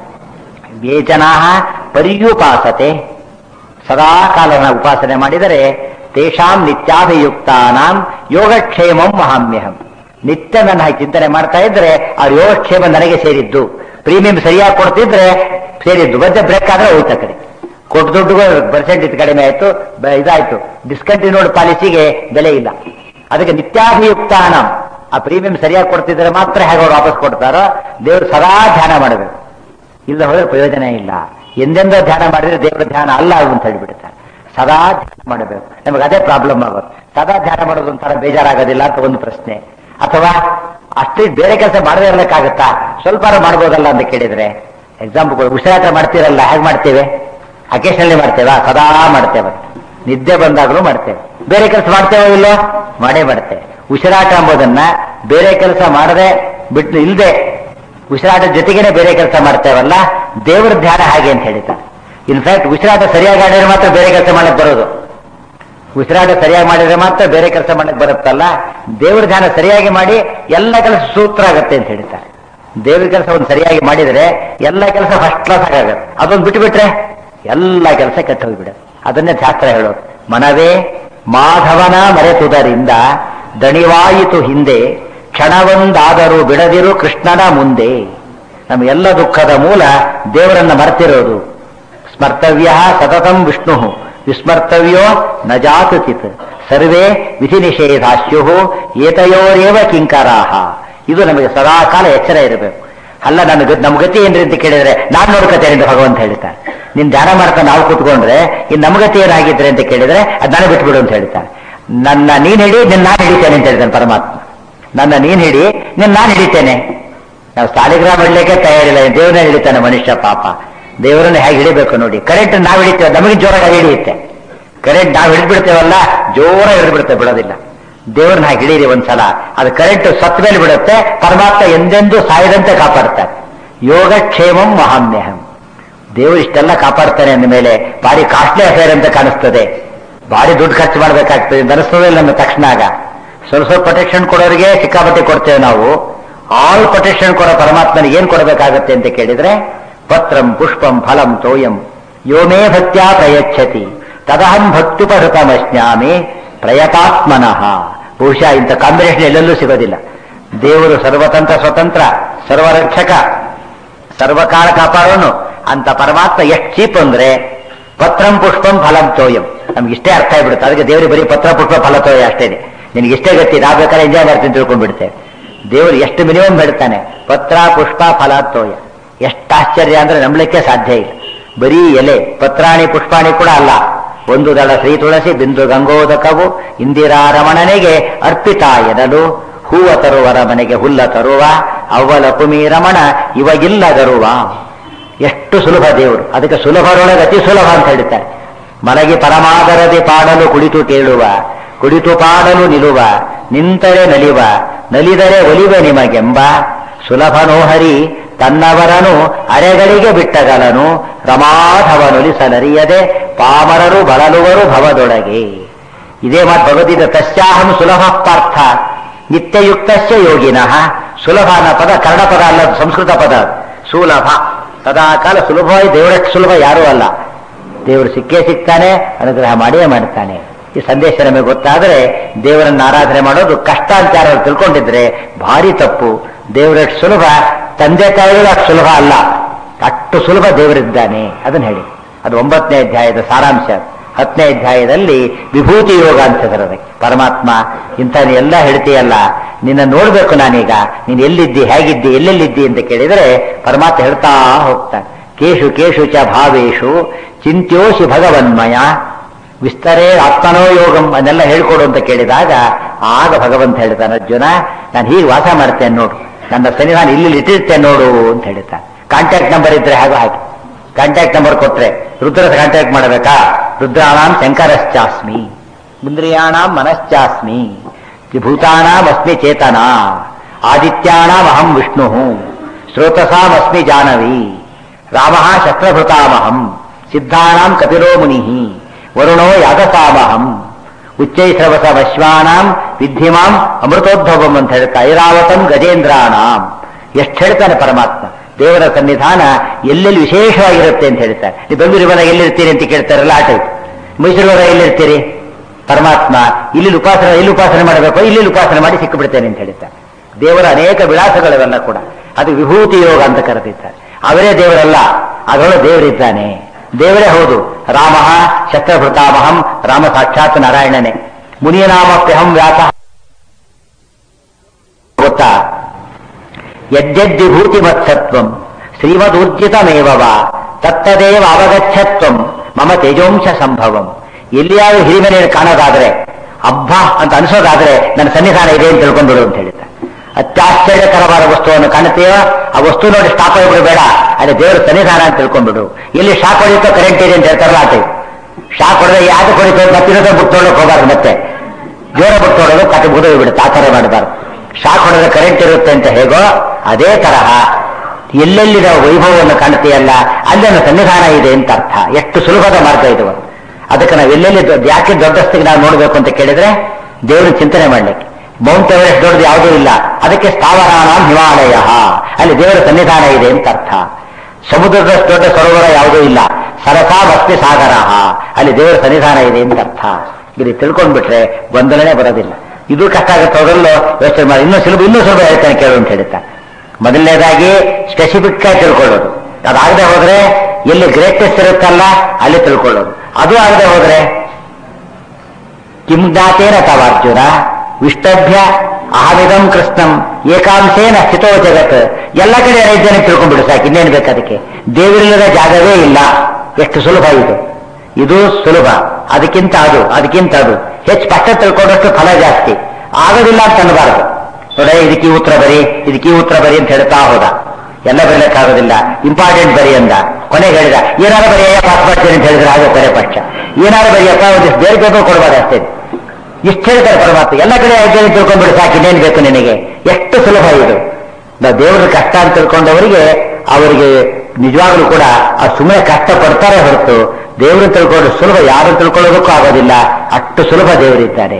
ಯೇ ಜನಾ ಪರ್ಯುಪಾಸತೆ ಸದಾ ಕಾಲನ ಉಪಾಸನೆ ಮಾಡಿದರೆ ತೇಷಾಂ ನಿತ್ಯಾಭಿಯುಕ್ತಾನಾಂ ಯೋಗಕ್ಷೇಮಂ ಮಹಾಮ್ಯಹಂ ನಿತ್ಯ ನನ್ನ ಹಾಗೆ ಚಿಂತನೆ ಮಾಡ್ತಾ ಇದ್ರೆ ಆ ಯೋಗಕ್ಷೇಮ ನನಗೆ ಸೇರಿದ್ದು ಪ್ರೀಮಿಯಂ ಸರಿಯಾಗಿ ಕೊಡ್ತಿದ್ರೆ ಸೇರಿದ್ದು ಮತ್ತೆ ಬ್ರೇಕ್ ಆದ್ರೆ ಹೋಯ್ತ ಕಡೆ ಕೊಟ್ಟು ದುಡ್ಡುಗಳು ಪರ್ಸೆಂಟೇಜ್ ಕಡಿಮೆ ಆಯ್ತು ಬ- ಇದಾಯ್ತು ಡಿಸ್ಕಂಟಿನ್ಯೂಡ್ ಪಾಲಿಸಿಗೆ ಬೆಲೆ ಇಲ್ಲ ಅದಕ್ಕೆ ನಿತ್ಯಾಭಿಯುಕ್ತಾನ ಆ ಪ್ರೀಮಿಯಂ ಸರಿಯಾಗಿ ಕೊಡ್ತಿದ್ರೆ ಮಾತ್ರ ಹೇಗೆ ಅವ್ರು ವಾಪಸ್ ಕೊಡ್ತಾರೋ ದೇವರು ಸದಾ ಧ್ಯಾನ ಮಾಡಬೇಕು ಇಲ್ಲ ಹೋದ್ರೆ ಪ್ರಯೋಜನ ಇಲ್ಲ ಎಂದೆಂದೋ ಧ್ಯಾನ ಮಾಡಿದ್ರೆ ದೇವರ ಧ್ಯಾನ ಅಲ್ಲ ಅದು ಅಂತ ಹೇಳಿಬಿಡ್ತಾರೆ ಸದಾ ಧ್ಯಾನ ಮಾಡಬೇಕು ನಮಗೆ ಅದೇ ಪ್ರಾಬ್ಲಮ್ ಆಗೋದು ಸದಾ ಧ್ಯಾನ ಮಾಡೋದು ಒಂಥರ ಬೇಜಾರಾಗೋದಿಲ್ಲ ಅಂತ ಒಂದು ಪ್ರಶ್ನೆ ಅಥವಾ ಅಷ್ಟೇ ಬೇರೆ ಕೆಲಸ ಮಾಡದೇ ಇರಲಿಕ್ಕಾಗತ್ತಾ ಸ್ವಲ್ಪ ಮಾಡ್ಬೋದಲ್ಲ ಅಂತ ಕೇಳಿದ್ರೆ ಎಕ್ಸಾಂಪಲ್ ಉಸಿರಾಟ ಮಾಡ್ತೀರಲ್ಲ ಹೇಗೆ ಮಾಡ್ತೇವೆ ಅಕೇಶನಲ್ಲಿ ಮಾಡ್ತೇವಾ ಸದಾ ಮಾಡ್ತೇವೆ ನಿದ್ದೆ ಬಂದಾಗಲೂ ಮಾಡ್ತೇವೆ ಬೇರೆ ಕೆಲಸ ಮಾಡ್ತೇವೋ ಇಲ್ಲೋ ಮಾಡೇ ಮಾಡ್ತೇವೆ ಉಸಿರಾಟ ಎಂಬುದನ್ನ ಬೇರೆ ಕೆಲಸ ಮಾಡದೆ ಬಿಟ್ಟು ಇಲ್ಲದೆ ಉಸಿರಾಟ ಜೊತೆಗೇನೆ ಬೇರೆ ಕೆಲಸ ಮಾಡ್ತೇವಲ್ಲ ದೇವರ ಧ್ಯಾನ ಹಾಗೆ ಅಂತ ಹೇಳ್ತಾರೆ ಇನ್ಫ್ಯಾಕ್ಟ್ ಉಸಿರಾಟ ಸರಿಯಾಗಿ ಆಡಿದ್ರೆ ಮಾತ್ರ ಬೇರೆ ಕೆಲಸ ಮಾಡಕ್ ಬರೋದು ಉಸಿರಾಟ ಸರಿಯಾಗಿ ಮಾಡಿದ್ರೆ ಮಾತ್ರ ಬೇರೆ ಕೆಲಸ ಮಾಡಕ್ ಬರುತ್ತಲ್ಲ ದೇವರ ಧ್ಯಾನ ಸರಿಯಾಗಿ ಮಾಡಿ ಎಲ್ಲ ಕೆಲಸ ಸೂತ್ರ ಆಗತ್ತೆ ಅಂತ ಹೇಳ್ತಾರೆ ದೇವರ ಕೆಲಸ ಒಂದು ಸರಿಯಾಗಿ ಮಾಡಿದರೆ ಎಲ್ಲ ಕೆಲಸ ಫಸ್ಟ್ ಕ್ಲಾಸ್ ಆಗುತ್ತೆ ಅದೊಂದು ಬಿಟ್ಟುಬಿಟ್ರೆ ಎಲ್ಲ ಕೆಲಸ ಕೆಟ್ಟ ಹೋಗ್ಬಿಡುತ್ತೆ ಅದನ್ನೇ ಶಾಸ್ತ್ರ ಹೇಳೋದು ಮನವೇ ಮಾಧವನ ಮರೆತುದರಿಂದ ದಣಿವಾಯಿತು ಹಿಂದೆ ಕ್ಷಣವೊಂದಾದರೂ ಬಿಡದಿರು ಕೃಷ್ಣನ ಮುಂದೆ ನಮ್ಮ ಎಲ್ಲ ದುಃಖದ ಮೂಲ ದೇವರನ್ನ ಮರೆತಿರೋದು ಸ್ಮರ್ತವ್ಯ ಸತತಂ ವಿಷ್ಣು ವಿಸ್ಮರ್ತವ್ಯೋ ನ ಜಾತು ಚಿತ್ ಸರ್ವೇ ವಿಧಿ ನಿಷೇಧಾಸ್ಯು ಏತಯೋರೇವ ಕಿಂಕರಾಹ ಇದು ನಮಗೆ ಸದಾ ಕಾಲ ಎಚ್ಚರ ಇರಬೇಕು ಅಲ್ಲ ನನ್ನ ಗ- ನಮ್ಮ ಗತಿ ಏನ್ರಿ ಅಂತ ಕೇಳಿದ್ರೆ ನಾನ್ ನೋಡ್ಕೋತೇನೆ ಅಂತ ಭಗವಂತ ಹೇಳ್ತಾನೆ ನಿನ್ ಧ್ಯಾನ ಮಾಡ್ಕೊಂಡು ನಾವು ಕೂತ್ಕೊಂಡ್ರೆ ಇನ್ ನಮ್ಮ ಗತಿ ಏನಾಗಿದ್ರೆ ಅಂತ ಕೇಳಿದ್ರೆ ಅದ್ ನಾನು ಬಿಟ್ಬಿಡು ಅಂತ ಹೇಳ್ತಾನೆ ನನ್ನ ನೀನ್ ಹಿಡಿ ನಿನ್ನ ನಾನು ಹಿಡಿತೇನೆ ಅಂತ ಹೇಳ್ತಾನೆ ಪರಮಾತ್ಮ ನನ್ನ ನೀನ್ ಹಿಡಿ ನಿನ್ನ ನಾನು ಹಿಡಿತೇನೆ ನಾವು ಸಾಲಿಗ್ರಾಮ ಹಿಡ್ಲಿಕ್ಕೆ ತಯಾರಿಲ್ಲ ದೇವರನ್ನ ಹಿಡಿತಾನೆ ಮನುಷ್ಯ ಪಾಪ ದೇವರನ್ನ ಹೇಗೆ ಹಿಡಿಬೇಕು ನೋಡಿ ಕರೆಂಟ್ ನಾವು ಹಿಡಿತೇವೆ ನಮಗೆ ಜೋರಾಗಿ ಹಿಡಿಯುತ್ತೆ ಕರೆಂಟ್ ನಾವು ಹಿಡಿದ್ಬಿಡ್ತೇವಲ್ಲ ಜೋರಾಗಿ ಹಿಡಿದ್ಬಿಡುತ್ತೆ ಬಿಡೋದಿಲ್ಲ ದೇವ್ರನ್ನ ಹಾಗೆ ಹಿಡೀರಿ ಒಂದ್ಸಲ ಅದು ಕರೆಂಟ್ ಸತ್ತ ಮೇಲೆ ಬಿಡುತ್ತೆ ಪರಮಾತ್ಮ ಎಂದೆಂದೂ ಸಾಯದಂತೆ ಕಾಪಾಡ್ತಾರೆ ಯೋಗಕ್ಷೇಮಂ ಮಹಾಮ್ಯಹಂ ದೇವರು ಇಷ್ಟೆಲ್ಲ ಕಾಪಾಡ್ತಾನೆ ಅಂದ ಮೇಲೆ ಭಾರಿ ಕಾಸ್ಟ್ಲಿ ಅಫೇರ್ ಅಂತ ಕಾಣಿಸ್ತದೆ ಭಾರಿ ದುಡ್ಡು ಖರ್ಚು ಮಾಡ್ಬೇಕಾಗ್ತದೆ ಅಂತ ಅನಿಸ್ತದೆ ನಮ್ಮ ತಕ್ಷಣ ಆಗ ಸ್ವಲ್ಪ ಸ್ವಲ್ಪ ಪ್ರೊಟೆಕ್ಷನ್ ಕೊಡೋರಿಗೆ ಸಿಕ್ಕಾಪಟ್ಟೆ ಕೊಡ್ತೇವೆ ನಾವು ಆಲ್ ಪ್ರೊಟೆಕ್ಷನ್ ಕೊಡೋ ಪರಮಾತ್ಮನಿಗೆ ಏನ್ ಕೊಡಬೇಕಾಗತ್ತೆ ಅಂತ ಕೇಳಿದ್ರೆ ಪತ್ರಂ ಪುಷ್ಪಂ ಫಲಂ ತೋಯಂ ಯೋಮೇ ಭಕ್ತ್ಯಾ ಪ್ರಯಚ್ಛತಿ ತದಹಂ ಭಕ್ತಿಪಹೃತಮಸ್ನಾಮಿ ಪ್ರಯತಾತ್ಮನಃ ಬಹುಶಃ ಇಂಥ ಕಾಂಬಿನೇಷನ್ ಎಲ್ಲೆಲ್ಲೂ ಸಿಗೋದಿಲ್ಲ ದೇವರು ಸರ್ವತಂತ್ರ ಸ್ವತಂತ್ರ ಸರ್ವರಕ್ಷಕ ಸರ್ವಕಾಲ ಕಾಪಾಡೋನು ಅಂತ ಪರಮಾತ್ಮ ಎಷ್ಟು ಚೀಪ್ ಅಂದ್ರೆ ಪತ್ರಂ ಪುಷ್ಪಂ ಫಲಂ ತೋಯಂ ನಮ್ಗೆ ಇಷ್ಟೇ ಅರ್ಥ ಆಗ್ಬಿಡುತ್ತೆ ಅದಕ್ಕೆ ದೇವರಿಗೆ ಬರೀ ಪತ್ರ ಪುಷ್ಪ ಫಲ ತೋಯ ಅಷ್ಟೇನೆ ನಿನಗೆ ಇಷ್ಟೇ ಗತಿ ನಾ ಬೇಕಾದ್ರೆ ಎಂಜಾಯ್ ಮಾಡ್ತೀನಿ ತಿಳ್ಕೊಂಡ್ಬಿಡ್ತೇವೆ ದೇವರು ಎಷ್ಟು ಮಿನಿಮಮ್ ಬಿಡ್ತಾನೆ ಪತ್ರ ಪುಷ್ಪ ಫಲ ತೋಯ ಎಷ್ಟು ಆಶ್ಚರ್ಯ ಅಂದ್ರೆ ನಂಬಲಿಕ್ಕೆ ಸಾಧ್ಯ ಇಲ್ಲ ಬರೀ ಎಲೆ ಪತ್ರಾಣಿ ಪುಷ್ಪಾಣಿ ಕೂಡ ಅಲ್ಲ ಒಂದು ದಳ ಶ್ರೀ ತುಳಸಿ ಬಿಂದು ಗಂಗೋದಕವು ಇಂದಿರಾ ರಮಣನಿಗೆ ಅರ್ಪಿತ ಎನ್ನಲು ಹೂವ ತರುವರ ಮನೆಗೆ ಹುಲ್ಲ ತರುವ ಅವ್ವಲ ಕುಮಿ ರಮಣ ಇವಗಿಲ್ಲದರುವ ಎಷ್ಟು ಸುಲಭ ದೇವರು ಅದಕ್ಕೆ ಸುಲಭರೊಳಗೆ ಅತಿ ಸುಲಭ ಅಂತ ಹೇಳ್ತಾರೆ ಮಲಗಿ ಪರಮಾದರದಿ ಪಾಡಲು ಕುಳಿತು ಕೇಳುವ ಕುಳಿತು ಪಾಡಲು ನಿಲುವ ನಿಂತರೆ ನಲಿವ ನಲಿದರೆ ಒಲಿವೆ ನಿಮಗೆಂಬ ಸುಲಭನೋಹರಿ ತನ್ನವರನು ಅರೆಗಳಿಗೆ ಬಿಟ್ಟಗಲನು ರಮಾಧವನುಲಿಸಲರಿಯದೆ ಪಾಮರರು ಬಳಲುವರು ಭವದೊಳಗೆ ಇದೇ ಮಾತು ಭಗವದ್ಗೀತೆ ತಸ್ಯಾಹಂ ಸುಲಭ ಪಾರ್ಥ ನಿತ್ಯಯುಕ್ತಸ್ಯ ಯೋಗಿನಃ ಸುಲಭ ಅನ್ನೋ ಪದ ಕನ್ನಡ ಪದ ಅಲ್ಲ ಅದು ಸಂಸ್ಕೃತ ಪದ ಅದು. ಸುಲಭ ಸದಾ ಕಾಲ ಸುಲಭವಾಗಿ ದೇವರಷ್ಟು ಸುಲಭ ಯಾರೂ ಅಲ್ಲ ದೇವರು ಸಿಕ್ಕೇ ಸಿಗ್ತಾನೆ ಅನುಗ್ರಹ ಮಾಡಿಯೇ ಮಾಡ್ತಾನೆ ಈ ಸಂದೇಶ ನಮಗೆ ಗೊತ್ತಾದರೆ ದೇವರನ್ನ ಆರಾಧನೆ ಮಾಡೋದು ಕಷ್ಟ ಅಂತ ಯಾರು ತಿಳ್ಕೊಂಡಿದ್ರೆ ಭಾರಿ ತಪ್ಪು ದೇವರಷ್ಟು ಸುಲಭ ತಂದೆ ತಾಯಿಗಳು ಅಷ್ಟು ಸುಲಭ ಅಲ್ಲ ಅಷ್ಟು ಸುಲಭ ದೇವರಿದ್ದಾನೆ ಅದನ್ನ ಹೇಳಿ ಅದು ಒಂಬತ್ತನೇ ಅಧ್ಯಾಯದ ಸಾರಾಂಶ ಹತ್ತನೇ ಅಧ್ಯಾಯದಲ್ಲಿ ವಿಭೂತಿ ಯೋಗ ಅಂತ ಹೆಸರದೆ ಪರಮಾತ್ಮ ಇಂಥ ನೀ ಎಲ್ಲ ಹೇಳ್ತೀಯಲ್ಲ ನಿನ್ನ ನೋಡ್ಬೇಕು ನಾನೀಗ ನೀನು ಎಲ್ಲಿದ್ದಿ ಹೇಗಿದ್ದಿ ಎಲ್ಲೆಲ್ಲಿದ್ದಿ ಅಂತ ಕೇಳಿದರೆ ಪರಮಾತ್ಮ ಹೇಳ್ತಾ ಹೋಗ್ತಾನೆ ಕೇಶು ಕೇಶು ಚ ಭಾವೇಶು ಚಿಂತ್ಯೋಶಿ ಭಗವನ್ಮಯ ವಿಸ್ತರೇ ಆತ್ಮನೋ ಯೋಗಂ ಅದನ್ನೆಲ್ಲ ಹೇಳ್ಕೊಡು ಅಂತ ಕೇಳಿದಾಗ ಆಗ ಭಗವಂತ ಹೇಳ್ತಾನೆ ಅರ್ಜುನ ನಾನು ಹೀಗೆ ವಾಸ ಮಾಡ್ತೇನೆ ನೋಡು ನನ್ನ ಸನ್ನಿಧಾನ ಇಲ್ಲಿ ಇಟ್ಟಿರ್ತೇನೆ ನೋಡು ಅಂತ ಹೇಳ್ತಾನೆ ಕಾಂಟ್ಯಾಕ್ಟ್ ನಂಬರ್ ಇದ್ರೆ ಹಾಗೆ ಹಾಕಿ ಕಾಂಟ್ಯಾಕ್ಟ್ ನಂಬರ್ ಕೊಟ್ರೆ ರುದ್ರ ಕಾಂಟ್ಯಾಕ್ಟ್ ಮಾಡಬೇಕಾ ರುದ್ರಾಣಾಂ ಶಂಕರಶ್ಚಾಸ್ಮಿ ಇಂದ್ರಿಯಾಣಾಂ ಮನಶ್ಚಾಸ್ಮಿ ಭೂತಾನಾಂ ಅಸ್ಮಿ ಚೇತನ ಆದಿತ್ಯಾನಾಂ ಅಹಂ ವಿಷ್ಣು ಸ್ರೋತಸಾಂ ಅಸ್ಮಿ ಜಾನವಿ ರಾಮ ಶಸ್ತ್ರಭೃತಾಮಹಂ ಸಿದ್ಧಾನಾಂ ಕಪಿಲೋ ಮುನಿ ವರುಣೋ ಯಾದಸಾಮಹಂ ಉಚ್ಚೈಸ್ರವಸ ವಶ್ವಾನಾಂ ವಿದ್ಧಿಮಾಂ ಅಮೃತೋದ್ಭವಂ ಅಂತ ಹೇಳ್ತಾ ಐರಾವತಂ ಗಜೇಂದ್ರಾಣಾಂ ಎಷ್ಟು ಹೇಳ್ತಾನೆ ಪರಮಾತ್ಮ ದೇವರ ಸನ್ನಿಧಾನ ಎಲ್ಲೆಲ್ಲಿ ವಿಶೇಷವಾಗಿರುತ್ತೆ ಅಂತ ಹೇಳ್ತಾರೆ ನೀವು ಬೆಂಗಳೂರು ಬಂದಾಗ ಎಲ್ಲಿರ್ತೀರಿ ಅಂತ ಕೇಳ್ತಾರಲ್ಲ ಆ ಟೈಪ್ ಮೈಸೂರು ಹೋದಾಗ ಎಲ್ಲಿರ್ತೀರಿ ಪರಮಾತ್ಮ ಇಲ್ಲಿ ಉಪಾಸನೆ ಇಲ್ಲಿ ಉಪಾಸನೆ ಮಾಡಬೇಕು ಇಲ್ಲಿ ಉಪಾಸನೆ ಮಾಡಿ ಸಿಕ್ಕಿಬಿಡ್ತೇನೆ ಅಂತ ಹೇಳ್ತಾರೆ ದೇವರ ಅನೇಕ ವಿಳಾಸಗಳಿವೆಲ್ಲ ಕೂಡ ಅದು ವಿಭೂತಿ ಯೋಗ ಅಂತ ಕರೆದಿದ್ದಾರೆ ಅವರೇ ದೇವರಲ್ಲ ಅದರೊಳಗೆ ದೇವರಿದ್ದಾನೆ ದೇವರೇ ಹೌದು ರಾಮ ಶಸ್ತ್ರಭೃತಾಮಹಂ ರಾಮ ಸಾಕ್ಷಾತ್ ನಾರಾಯಣನೇ ಮುನಿಯನಾಮಪ್ಯಹಂ ವ್ಯಾಸ ಗೊತ್ತಾ ಯದ್ಯದ್ವಿಭೂತಿ ಮತ್ಸತ್ವಂ ಶ್ರೀಮದೂರ್ಜಿತಮೇವ ತತ್ತದೇವ ಅವಗಚ್ಚತ್ವಂ ಮಮ ತೇಜೋಂಶ ಸಂಭವಂ ಎಲ್ಲಿಯಾದ್ರೂ ಹಿರಿಮನೆ ಕಾಣೋದಾದ್ರೆ ಅಬ್ಬ ಅಂತ ಅನಿಸೋದಾದ್ರೆ ನನ್ನ ಸನ್ನಿಧಾನ ಇದೆ ಅಂತ ತಿಳ್ಕೊಂಡ್ಬಿಡು ಅಂತ ಹೇಳಿದ್ದ ಅತ್ಯಾಶ್ಚರ್ಯಕರವಾದ ವಸ್ತುವನ್ನು ಕಾಣುತ್ತೀಯೋ ಆ ವಸ್ತು ನೋಡಿ ಸ್ಟಾಪ್ ಆಗಿಬಿಡಬೇಡ ಅಲ್ಲಿ ದೇವರ ಸನ್ನಿಧಾನ ಅಂತ ತಿಳ್ಕೊಂಡ್ಬಿಡು ಎಲ್ಲಿ ಶಾಕ್ ಹೊಡಿತೋ ಕರೆಂಟ್ ಇದೆ ಅಂತ ಹೇಳ್ತಾರಲ್ಲ ಆ ಟೈಪ್ ಶಾಕ್ ಹೊಡೆದ್ರೆ ಯಾಕೆ ಹೊಡಿತೋ ಮತ್ತಿರೋದೇ ಬಿಟ್ಟೋಳಕ್ ಹೋಗಬಾರ್ದು ಮತ್ತೆ ಜೋರ ಬಿಟ್ಟೋಡೋದು ಕತೆ ಮುಗಿದು ಬಿಡುತ್ತೆ ಆ ಥರ ಮಾಡಬಾರ್ದು ಶಾಕ್ ಹೊಡೆದ್ರೆ ಕರೆಂಟ್ ಇರುತ್ತೆ ಅಂತ ಹೇಗೋ ಅದೇ ತರಹ ಎಲ್ಲೆಲ್ಲಿ ನಾವು ವೈಭವವನ್ನು ಕಾಣ್ತೀಯಲ್ಲ ಅಲ್ಲಿ ನನ್ನ ಸನ್ನಿಧಾನ ಇದೆ ಅಂತ ಅರ್ಥ ಎಷ್ಟು ಸುಲಭದ ಮಾರ್ಗ ಇದು ಅದಕ್ಕೆ ನಾವು ಎಲ್ಲೆಲ್ಲಿ ದೊಡ್ಡ ಯಾಕೆ ದೊಡ್ಡಸ್ತಿಗೆ ನಾವು ನೋಡಬೇಕು ಅಂತ ಕೇಳಿದ್ರೆ ದೇವರು ಚಿಂತನೆ ಮಾಡ್ಲಿಕ್ಕೆ ಮೌಂಟ್ ಎವರೆಸ್ಟ್ ದೊಡ್ಡದು ಯಾವುದೂ ಇಲ್ಲ ಅದಕ್ಕೆ ಸ್ಥಾವರಾಣಾಂ ಹಿಮಾಲಯ ಅಲ್ಲಿ ದೇವರ ಸನ್ನಿಧಾನ ಇದೆ ಅಂತ ಅರ್ಥ ಸಮುದ್ರದಷ್ಟು ದೊಡ್ಡ ಸರೋವರ ಯಾವುದೂ ಇಲ್ಲ ಸರಸಾ ಭಕ್ತಿ ಸಾಗರ ಅಲ್ಲಿ ದೇವರ ಸನ್ನಿಧಾನ ಇದೆ ಅಂತ ಅರ್ಥ ಇಲ್ಲಿ ತಿಳ್ಕೊಂಡ್ಬಿಟ್ರೆ ಗೊಂದಲನೇ ಬರೋದಿಲ್ಲ ಇದು ಕಷ್ಟ ಆಗುತ್ತೆ ಅದರಲ್ಲೂ ಯೋಚನೆ ಮಾಡಿ ಇನ್ನೂ ಸುಲಭ ಇನ್ನೂ ಸುಲಭ ಹೇಳ್ತಾನೆ ಕೇಳು ಅಂತ ಹೇಳ್ತಾ ಮೊದಲನೇದಾಗಿ ಸ್ಪೆಸಿಫಿಕ್ ಆಗಿ ತಿಳ್ಕೊಳ್ಳೋದು ಅದಾಗದೆ ಹೋದ್ರೆ ಎಲ್ಲಿ ಗ್ರೇಟೆಸ್ಟ್ ಇರುತ್ತಲ್ಲ ಅಲ್ಲಿ ತಿಳ್ಕೊಳ್ಳೋದು ಅದು ಆಗದೆ ಹೋದ್ರೆ ಕಿಂ ಜ್ಞಾತೇನ ತವ ಅರ್ಜುನ ವಿಷ್ಟಭ್ಯ ಅಹಮಿದಂ ಕೃಷ್ಣಂ ಏಕಾಂಶೇನ ಸ್ಥಿತೋ ಜಗತ್ ಎಲ್ಲ ಕಡೆ ರೈತನ ತಿಳ್ಕೊಂಡ್ಬಿಡು ಸಾಕು ಇನ್ನೇನು ಬೇಕು ಅದಕ್ಕೆ ದೇವರಿಲ್ಲದ ಜಾಗವೇ ಇಲ್ಲ ಎಷ್ಟು ಸುಲಭ ಇದು ಇದು ಸುಲಭ ಅದಕ್ಕಿಂತ ಅದು ಅದಕ್ಕಿಂತ ಅದು ಹೆಚ್ಚು ಕಷ್ಟ ತಿಳ್ಕೊಂಡಷ್ಟು ಫಲ ಜಾಸ್ತಿ ಆಗೋದಿಲ್ಲ ಅಂತ ಅನ್ನಬಾರದು ನೋಡೇ ಇದಕ್ಕೆ ಈ ಉತ್ತರ ಬರಿ ಇದಕ್ಕೆ ಈ ಉತ್ತರ ಬರಿ ಅಂತ ಹೇಳ್ತಾ ಹೋದ ಎಲ್ಲ ಬರೀಲಿಕ್ಕಾಗೋದಿಲ್ಲ ಇಂಪಾರ್ಟೆಂಟ್ ಬರಿ ಅಂದ ಕೊನೆಗೆ ಹೇಳಿದ ಏನಾರು ಬರೆಯ ಪಾಸ್ ಮಾಡ್ತೀನಿ ಅಂತ ಹೇಳಿದ್ರೆ ಆಗ ಬರೇ ಪಕ್ಷ ಏನಾರು ಬರೆಯಪ್ಪ ಒಂದಿಷ್ಟು ಬೇರೆ ಪೇಪರ್ ಕೊಡಬಾರ್ದು ಅಷ್ಟೇ ಇಷ್ಟು ಹೇಳ್ತಾರೆ ಪರಮಾತ್ಮ ಎಲ್ಲ ಕಡೆ ಅಧ್ಯಯನ ತಿಳ್ಕೊಂಡ್ಬಿಡು ಸಾಕು ಇನ್ನೇನು ಬೇಕು ನಿನಗೆ ಎಷ್ಟು ಸುಲಭ ಇದು ನಾವು ದೇವರ ಕಷ್ಟ ಅಂತ ತಿಳ್ಕೊಂಡವರಿಗೆ ಅವರಿಗೆ ನಿಜವಾಗ್ಲೂ ಕೂಡ ಆ ಸುಮ್ಮನೆ ಕಷ್ಟ ಪಡ್ತಾರೆ ಹೊರತು ದೇವರು ತಿಳ್ಕೊಂಡು ಸುಲಭ ಯಾರು ತಿಳ್ಕೊಳ್ಳೋದಕ್ಕೂ ಆಗೋದಿಲ್ಲ ಅಷ್ಟು ಸುಲಭ ದೇವರಿದ್ದಾರೆ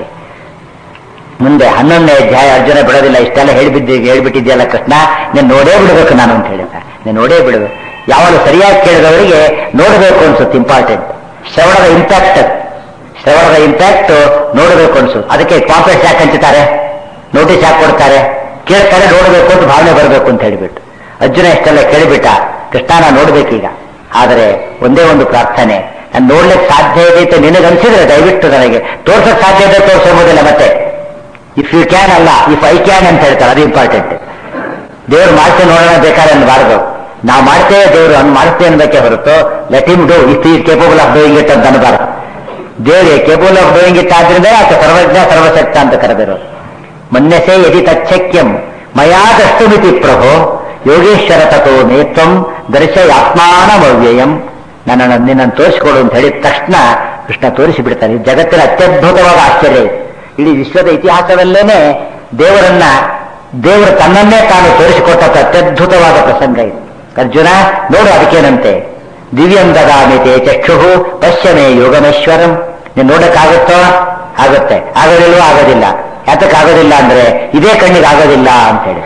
ಮುಂದೆ ಹನ್ನೊಂದನೇ ಅಧ್ಯಾಯ ಅರ್ಜುನ ಬಿಡೋದಿಲ್ಲ ಇಷ್ಟೆಲ್ಲ ಹೇಳಿಬಿದ್ದಿ ಹೇಳ್ಬಿಟ್ಟಿದ್ಯಲ್ಲ ಕೃಷ್ಣ ನೀನು ನೋಡೇ ಬಿಡಬೇಕು ನಾನು ಅಂತ ಹೇಳಿದ ನೀನು ನೋಡೇ ಬಿಡಬೇಕು ಯಾವಾಗ ಸರಿಯಾಗಿ ಕೇಳಿದವರಿಗೆ ನೋಡಬೇಕು ಅನ್ಸುತ್ತೆ ಇಂಪಾರ್ಟೆಂಟ್ ಶ್ರವಣದ ಇಂಪ್ಯಾಕ್ಟ್ ಶ್ರವಣದ ಇಂಪ್ಯಾಕ್ಟ್ ನೋಡಬೇಕು ಅನ್ಸುತ್ತೆ ಅದಕ್ಕೆ ಕಾಂಪ್ಲೆಕ್ಸ್ ಯಾಕೆ ಹಂಚುತ್ತಾರೆ ನೋಟಿಸ್ ಯಾಕೆ ಕೊಡ್ತಾರೆ ಕೇಳ್ತಾರೆ ನೋಡಬೇಕು ಅಂತ ಭಾವನೆ ಬರಬೇಕು ಅಂತ ಹೇಳಿಬಿಟ್ಟು ಅರ್ಜುನ ಇಷ್ಟೆಲ್ಲ ಕೇಳಿಬಿಟ್ಟ ಕೃಷ್ಣ ನಾನು ನೋಡ್ಬೇಕೀಗ ಆದರೆ ಒಂದೇ ಒಂದು ಪ್ರಾರ್ಥನೆ ನಾನು ನೋಡ್ಲಿಕ್ಕೆ ಸಾಧ್ಯ ಇದೆ ಅಂತ ನಿನಗನ್ಸಿದ್ರೆ ದಯವಿಟ್ಟು ನನಗೆ ತೋರ್ಸಕ್ ಸಾಧ್ಯ ಇದೆ ತೋರಿಸೋದಿಲ್ಲ ಮತ್ತೆ ಇಫ್ ಯು ಕ್ಯಾನ್ ಅಲ್ಲ ಇಫ್ ಐ ಕ್ಯಾನ್ ಅಂತ ಹೇಳ್ತಾರೆ ಅದು ಇಂಪಾರ್ಟೆಂಟ್ ದೇವ್ರು ಮಾಡ್ತೇವೆ ನೋಡೋಣ ಬೇಕಾದ್ರೆ ಅನ್ಬಾರ್ದು ನಾವು ಮಾಡ್ತೇವೆ ದೇವರು ಅನ್ ಮಾಡ್ತೇವೆ ಅನ್ಬೇಕೆ ಹೊರತು let him do if he capable of doing it ಅಂತ ಅನ್ಬಾರ್ದು ದೇವರಿಗೆ ಕೇಪಬಲ್ ಆಫ್ ಡೂಯಿಂಗ್ ಇಟ್ ಆದ್ರಿಂದ ಆತ ಸರ್ವಜ್ಞ ಸರ್ವಶಕ್ತ ಅಂತ ಕರೆದಿರೋದು ಮನ್ಯಸೆ ಯದಿ ತಚ್ಛಕ್ಯಂ ಮಯಾದಷ್ಟು ಮಿತಿ ಪ್ರಭೋ ಯೋಗೇಶ್ವರ ತಥೋ ನೇತ್ವಂ ದರ್ಶಯಾತ್ಮಾನಮವ್ಯಯಂ ನನ್ನನ್ನು ನಿನ್ನನ್ನು ತೋರಿಸಿಕೊಡು ಅಂತ ಹೇಳಿದ ತಕ್ಷಣ ಕೃಷ್ಣ ತೋರಿಸಿ ಬಿಡ್ತಾನೆ ಇದು ಜಗತ್ತಿನ ಅತ್ಯದ್ಭುತವಾದ ಆಶ್ಚರ್ಯ ಇದು ಇಡೀ ವಿಶ್ವದ ಇತಿಹಾಸದಲ್ಲೇನೆ ದೇವರನ್ನ ದೇವರು ತನ್ನನ್ನೇ ತಾನು ತೋರಿಸಿಕೊಟ್ಟ ಅತ್ಯದ್ಭುತವಾದ ಪ್ರಸಂಗ ಇದು ಅರ್ಜುನ ನೋಡು ಅದಕ್ಕೇನಂತೆ ದಿವ್ಯಂ ದದಾಮಿತೆ ಚಕ್ಷು ಪಶ್ಯಮೇ ಯೋಗಮೇಶ್ವರಂ ನೀನು ನೋಡಕ್ಕಾಗುತ್ತೋ ಆಗುತ್ತೆ ಆಗೋದಿಲ್ವೋ ಆಗೋದಿಲ್ಲ ಯಾತಕ್ಕಾಗೋದಿಲ್ಲ ಅಂದ್ರೆ ಇದೇ ಕಣ್ಣಿಗೆ ಆಗೋದಿಲ್ಲ ಅಂತ ಹೇಳಿ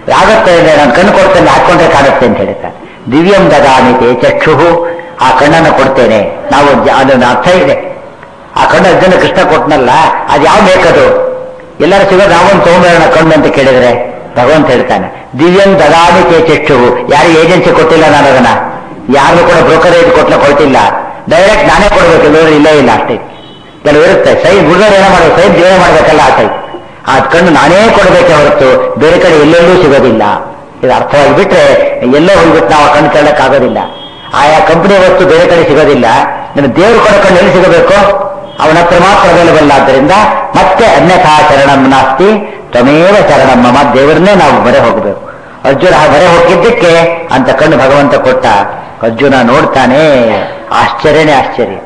ಆಗುತ್ತೆ ಅಂದ್ರೆ ನಾನು ಕಣ್ಣು ಕೊಡ್ತೇನೆ ಹಾಕೊಂಡ್ರೆ ಕಾಣುತ್ತೆ ಅಂತ ಹೇಳ್ತಾರೆ ದಿವ್ಯಂ ದದಾಮಿತೆ ಚಕ್ಷು ಆ ಕಣ್ಣನ್ನು ಕೊಡ್ತೇನೆ ನಾವು ಜ- ಅದನ್ನ ಅರ್ಥ ಇದೆ ಆ ಕಣ್ಣು ಅರ್ಜುನ ಕೃಷ್ಣ ಕೊಟ್ಟನಲ್ಲ ಅದು ಯಾವ ಬೇಕದು ಎಲ್ಲರೂ ಸಿಗೋದು ನಾವೊಂದು ತಗೊಂಬೇಡ ಕಣ್ಣು ಅಂತ ಕೇಳಿದ್ರೆ ಭಗವಂತ ಹೇಳ್ತಾನೆ ದಿವ್ಯಂ ದದಾಮಿತೆ ಚಕ್ಷು ಯಾರು ಏಜೆನ್ಸಿ ಕೊಟ್ಟಿಲ್ಲ ನಾನು ಅದನ್ನ ಯಾರು ಕೂಡ ಬ್ರೋಕರೇಜ್ ಕೊಟ್ಲ ಕೊಟ್ಟಿಲ್ಲ ಡೈರೆಕ್ಟ್ ನಾನೇ ಕೊಡ್ಬೇಕು ಇಲ್ಲದ್ರೆ ಇಲ್ಲೇ ಇಲ್ಲ ಅಷ್ಟೇ ಕೆಲವು ಇರುತ್ತೆ ಸೈ ಗುರುಗಳು ಏನೋ ಮಾಡೋದು ಸೈ ದೇವೇ ಮಾಡ್ಬೇಕಲ್ಲ ಆ ಟೈಪ್ ಆ ಕಣ್ಣು ನಾನೇ ಕೊಡಬೇಕೆ ಹೊರತು ಬೇರೆ ಕಡೆ ಎಲ್ಲೆಲ್ಲೂ ಸಿಗೋದಿಲ್ಲ ಇದು ಅರ್ಥವಾಗಿ ಬಿಟ್ರೆ ಎಲ್ಲೋ ಹೋಗ್ಬಿಟ್ಟು ನಾವು ಆ ಕಣ್ಣು ಕೇಳಕ್ಕಾಗೋದಿಲ್ಲ ಆಯಾ ಕಂಪನಿ ವಸ್ತು ಬೇರೆ ಕಡೆ ಸಿಗೋದಿಲ್ಲ ನಿನ್ನ ದೇವರು ಕೊಡೋ ಕಣ್ಣು ಎಲ್ಲಿ ಸಿಗಬೇಕು ಅವನ ಹತ್ರ ಮಾತ್ರ ಅವೈಲಬಲ್ ಆದ್ದರಿಂದ ಮತ್ತೆ ಅನ್ಯಥಾ ಶರಣಂ ನಾಸ್ತಿ ತ್ವಮೇವ ಶರಣಂ ಮಮ ದೇವರನ್ನೇ ನಾವು ಬರೆ ಹೋಗಬೇಕು ಅರ್ಜುನ ಆ ಬರೆ ಹೋಗಿದ್ದಕ್ಕೆ ಅಂತ ಕಣ್ಣು ಭಗವಂತ ಕೊಟ್ಟ ಅರ್ಜುನ ನೋಡ್ತಾನೆ ಆಶ್ಚರ್ಯನೇ ಆಶ್ಚರ್ಯ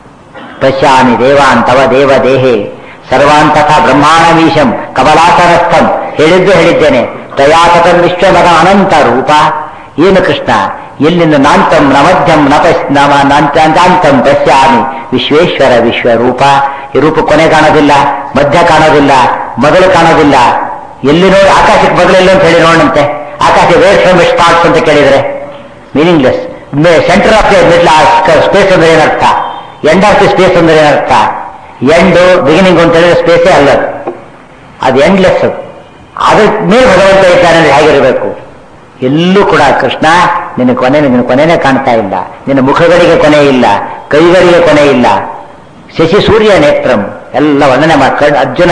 ಪಶ್ಯಾಮಿ ದೇವಾನ್ ತವ ದೇವ ದೇಹೆ ಸರ್ವಾನ್ ತಥಾ ಬ್ರಹ್ಮಾಣಮೀಶಂ ಕಮಲಾಸನಸ್ಥಂ ಹೇಳಿದ್ದು ಹೇಳಿದ್ದೇನೆ ತಯಾತಕಂ ವಿಶ್ವಮನ ಅನಂತ ರೂಪ ಏನು ಕೃಷ್ಣ ಎಲ್ಲಿಂದ ನಾಂತಂ ನ ಮಧ್ಯಂ ನ ಪಶ್ ನಮ ನಾಂತಾಂತಂ ಪಶ್ಯಾಮಿ ವಿಶ್ವೇಶ್ವರ ವಿಶ್ವರೂಪ ಈ ರೂಪ ಕೊನೆ ಕಾಣೋದಿಲ್ಲ ಮಧ್ಯ ಕಾಣೋದಿಲ್ಲ ಮೊದಲು ಕಾಣೋದಿಲ್ಲ ಎಲ್ಲಿ ನೋಡಿ ಆಕಾಶಕ್ಕೆ ಮೊದಲೆಲ್ಲ ಅಂತ ಹೇಳಿ ನೋಡಂತೆ ಆಕಾಶ ವೇರ್ ಫ್ರಮ್ ಸ್ಟಾರ್ಟ್ಸ್ ಅಂತ ಕೇಳಿದ್ರೆ meaningless centre of the middle space ಅಂದ್ರೆ ಏನರ್ಥ ಎಂಡ್ ಆಫ್ ದಿ ಸ್ಪೇಸ್ ಅಂದ್ರೆ ಏನರ್ಥ ಎಂಡ್ ಬಿಗಿನಿಂಗ್ ಅಂತ ಹೇಳಿದ್ರೆ ಸ್ಪೇಸೇ ಅಲ್ಲ ಅದು. ಅದು ಎಂಡ್ಲೆಸ್ ಅದ್ರ ಮೇಲೆ ಭಗವಂತ ಇದ್ದಾನೆ ಅಂದ್ರೆ ಹೇಗಿರಬೇಕು ಎಲ್ಲೂ ಕೂಡ ಕೃಷ್ಣ ನಿನ್ನ ಕೊನೆ ನಿನ್ನ ಕೊನೆನೇ ಕಾಣ್ತಾ ಇಲ್ಲ ನಿನ್ನ ಮುಖಗಳಿಗೆ ಕೊನೆ ಇಲ್ಲ ಕೈಗಳಿಗೆ ಕೊನೆ ಇಲ್ಲ ಶಶಿ ಸೂರ್ಯ ನೇತ್ರಂ ಎಲ್ಲ ವರ್ಣನೆ ಮಾಡ್ಕೊಂಡು ಅರ್ಜುನ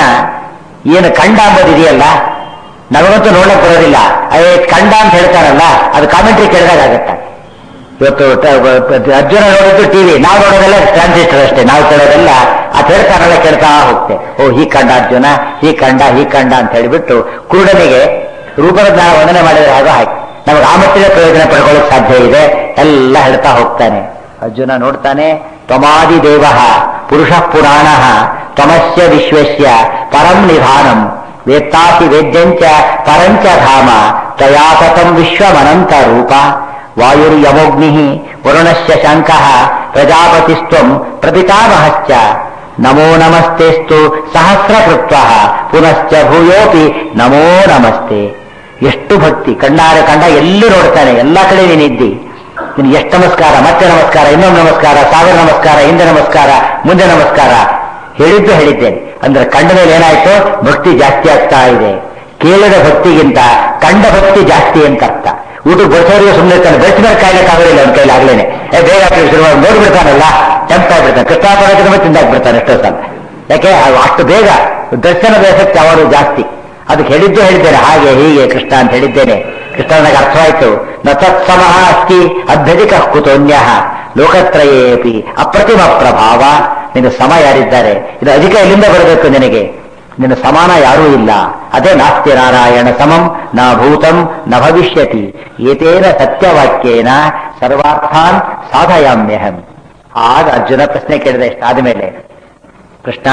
ಏನು ಕಂಡ ಅಂಬೋದು ಇದೆಯಲ್ಲ ನಮಗಂತೂ ನೋಡಕ್ ಬರೋದಿಲ್ಲ ಅದೇ ಕಂಡ ಅಂತ ಹೇಳ್ತಾರಲ್ಲ ಅದು ಕಾಮೆಂಟ್ರಿ ಕೇಳಿದಾಗ ಆಗತ್ತೆ ಇವತ್ತು ಟ- ಟ- ಅರ್ಜುನ ನೋಡಿದ್ದು ಟಿವಿ ನಾವು ನೋಡೋದೆಲ್ಲ ಟ್ರಾನ್ಸಿಸ್ಟರ್ ಅಷ್ಟೇ ನಾವು ಕೇಳೋದೆಲ್ಲ ಆ ಹೇಳ್ತಾರಲ್ಲ ಕೇಳ್ತಾ ಹೋಗ್ತೆ ಓ ಹೀ ಕಂಡ ಅರ್ಜುನ ಹೀ ಕಂಡ ಹೀ ಕಂಡ ಅಂತ ಹೇಳಿಬಿಟ್ಟು ಕುರುಡನಿಗೆ ರೂಪದ ಜ್ಞಾನ ವಂದನೆ ಮಾಡಿದ್ರೆ ಹಾಗೆ ಹಾಕಿ ನಮಗೆ ಆ ಮಟ್ಟಿಗೆ ಪ್ರಯೋಜನ ಪಡ್ಕೊಳ್ಳೋಕೆ ಸಾಧ್ಯ ಇದೆ ಎಲ್ಲ ಹೇಳ್ತಾ ಹೋಗ್ತಾನೆ ಅರ್ಜುನ ನೋಡ್ತಾನೆ ತ್ವಮಾದಿ ದೇವ ಪುರುಷ ಪುರಾಣ ತ್ವಮಸ್ಯ ವಿಶ್ವಸ್ಯ ಪರಂ ನಿಧಾನಂ ವೇತ್ತಾಸಿ ವೇದ್ಯಂಚ ಪರಂಚ ಧಾಮ ತಯಾತಕಂ ವಿಶ್ವಮನಂತ ರೂಪ ವಾಯುರ್ಯಮೋಗ್ನಿ ವರುಣಶ್ಚ ಶಂಕಃ ಪ್ರಜಾಪತಿಸ್ತ್ವಂ ಪ್ರಪಿತಾಮಹಶ್ಚ ನಮೋ ನಮಸ್ತೆಸ್ತು ಸಹಸ್ರಕೃತ್ವ ಪುನಶ್ಚ ಭೂಯೋಪಿ ನಮೋ ನಮಸ್ತೆ ಎಷ್ಟು ಭಕ್ತಿ ಕಣ್ಣಾರೆ ಕಂಡ ಎಲ್ಲಿ ನೋಡ್ತಾನೆ ಎಲ್ಲ ಕಡೆ ನೀನಿದ್ದಿ ನಿನ್ ಎಷ್ಟು ನಮಸ್ಕಾರ ಮತ್ತೆ ನಮಸ್ಕಾರ ಇನ್ನೊಂದು ನಮಸ್ಕಾರ ಸಾವಿರ ನಮಸ್ಕಾರ ಹಿಂದೆ ನಮಸ್ಕಾರ ಮುಂದೆ ನಮಸ್ಕಾರ ಹೇಳಿದ್ದು ಹೇಳಿದ್ದೇನೆ ಅಂದ್ರೆ ಕಂಡ ಮೇಲೆ ಏನಾಯ್ತು ಭಕ್ತಿ ಜಾಸ್ತಿ ಆಗ್ತಾ ಇದೆ ಕೇಳಿದ ಭಕ್ತಿಗಿಂತ ಕಂಡ ಭಕ್ತಿ ಜಾಸ್ತಿ ಅಂತ ಅರ್ಥ ಊಟಕ್ಕೆ ಬಡಿಸೋರಿಗೆ ಸುಮ್ಮನೆ ಇರ್ತಾನೆ ಬೆಳೆಸ ಮೇಲೆ ಕಾಯ್ಲಿಕ್ಕೆ ಆಗೋದಿಲ್ಲ ಅವ್ನ ಕೈಲಿ ಆಗ್ಲೇನೆ ಏ ಬೇಗ ಹಾಕಿ ಶುರು ಮಾಡಿ ನೋಡ್ಬಿಡ್ತಾನಲ್ಲ ಟೆಂಪ್ ಆಗ್ಬಿಡ್ತಾನೆ ಕೃಷ್ಣಾಪರಕ್ಕೆ ತಿಂದಾಕ್ಬಿಡ್ತಾನೆ ಎಷ್ಟೋ ಸಲ ಯಾಕೆ ಅದು ಅಷ್ಟು ಬೇಗ ದರ್ಶನದ ಎಫೆಕ್ಟ್ ಅವರು ಜಾಸ್ತಿ ಅದಕ್ಕೆ ಹೇಳಿದ್ದು ಹೇಳಿದ್ದೇನೆ ಹಾಗೆ ಹೀಗೆ ಕೃಷ್ಣ ಅಂತ ಹೇಳಿದ್ದೇನೆ ಕೃಷ್ಣ ನನಗೆ ಅರ್ಥವಾಯಿತು ನ ತತ್ಸಮಃ ಅಸ್ತಿ ಅಭ್ಯಧಿಕ ಕುತೋನ್ಯ ಲೋಕತ್ರಯೇಪಿ ಅಪ್ರತಿಮ ಪ್ರಭಾವ ನಿನ್ನ ಸಮ ಯಾರಿದ್ದಾರೆ ಇದು ಅಧಿಕ ಎಲ್ಲಿಂದ ಬರಬೇಕು ನಿನಗೆ ನಿನ್ನ ಸಮಾನ ಯಾರೂ ಇಲ್ಲ ಅದೇ ನಾಸ್ತಿ ನಾರಾಯಣ ಸಮಂ ನ ಭೂತಂ ನ ಭವಿಷ್ಯತಿ ಏತೇನ ಸತ್ಯವಾಕ್ಯೇನ ಸರ್ವಾರ್ಥಾನ್ ಸಾಧಯಾಮ್ಯಹಂ ಆಗ ಅರ್ಜುನ ಪ್ರಶ್ನೆ ಕೇಳಿದ ಇಷ್ಟಾದ ಮೇಲೆ ಕೃಷ್ಣ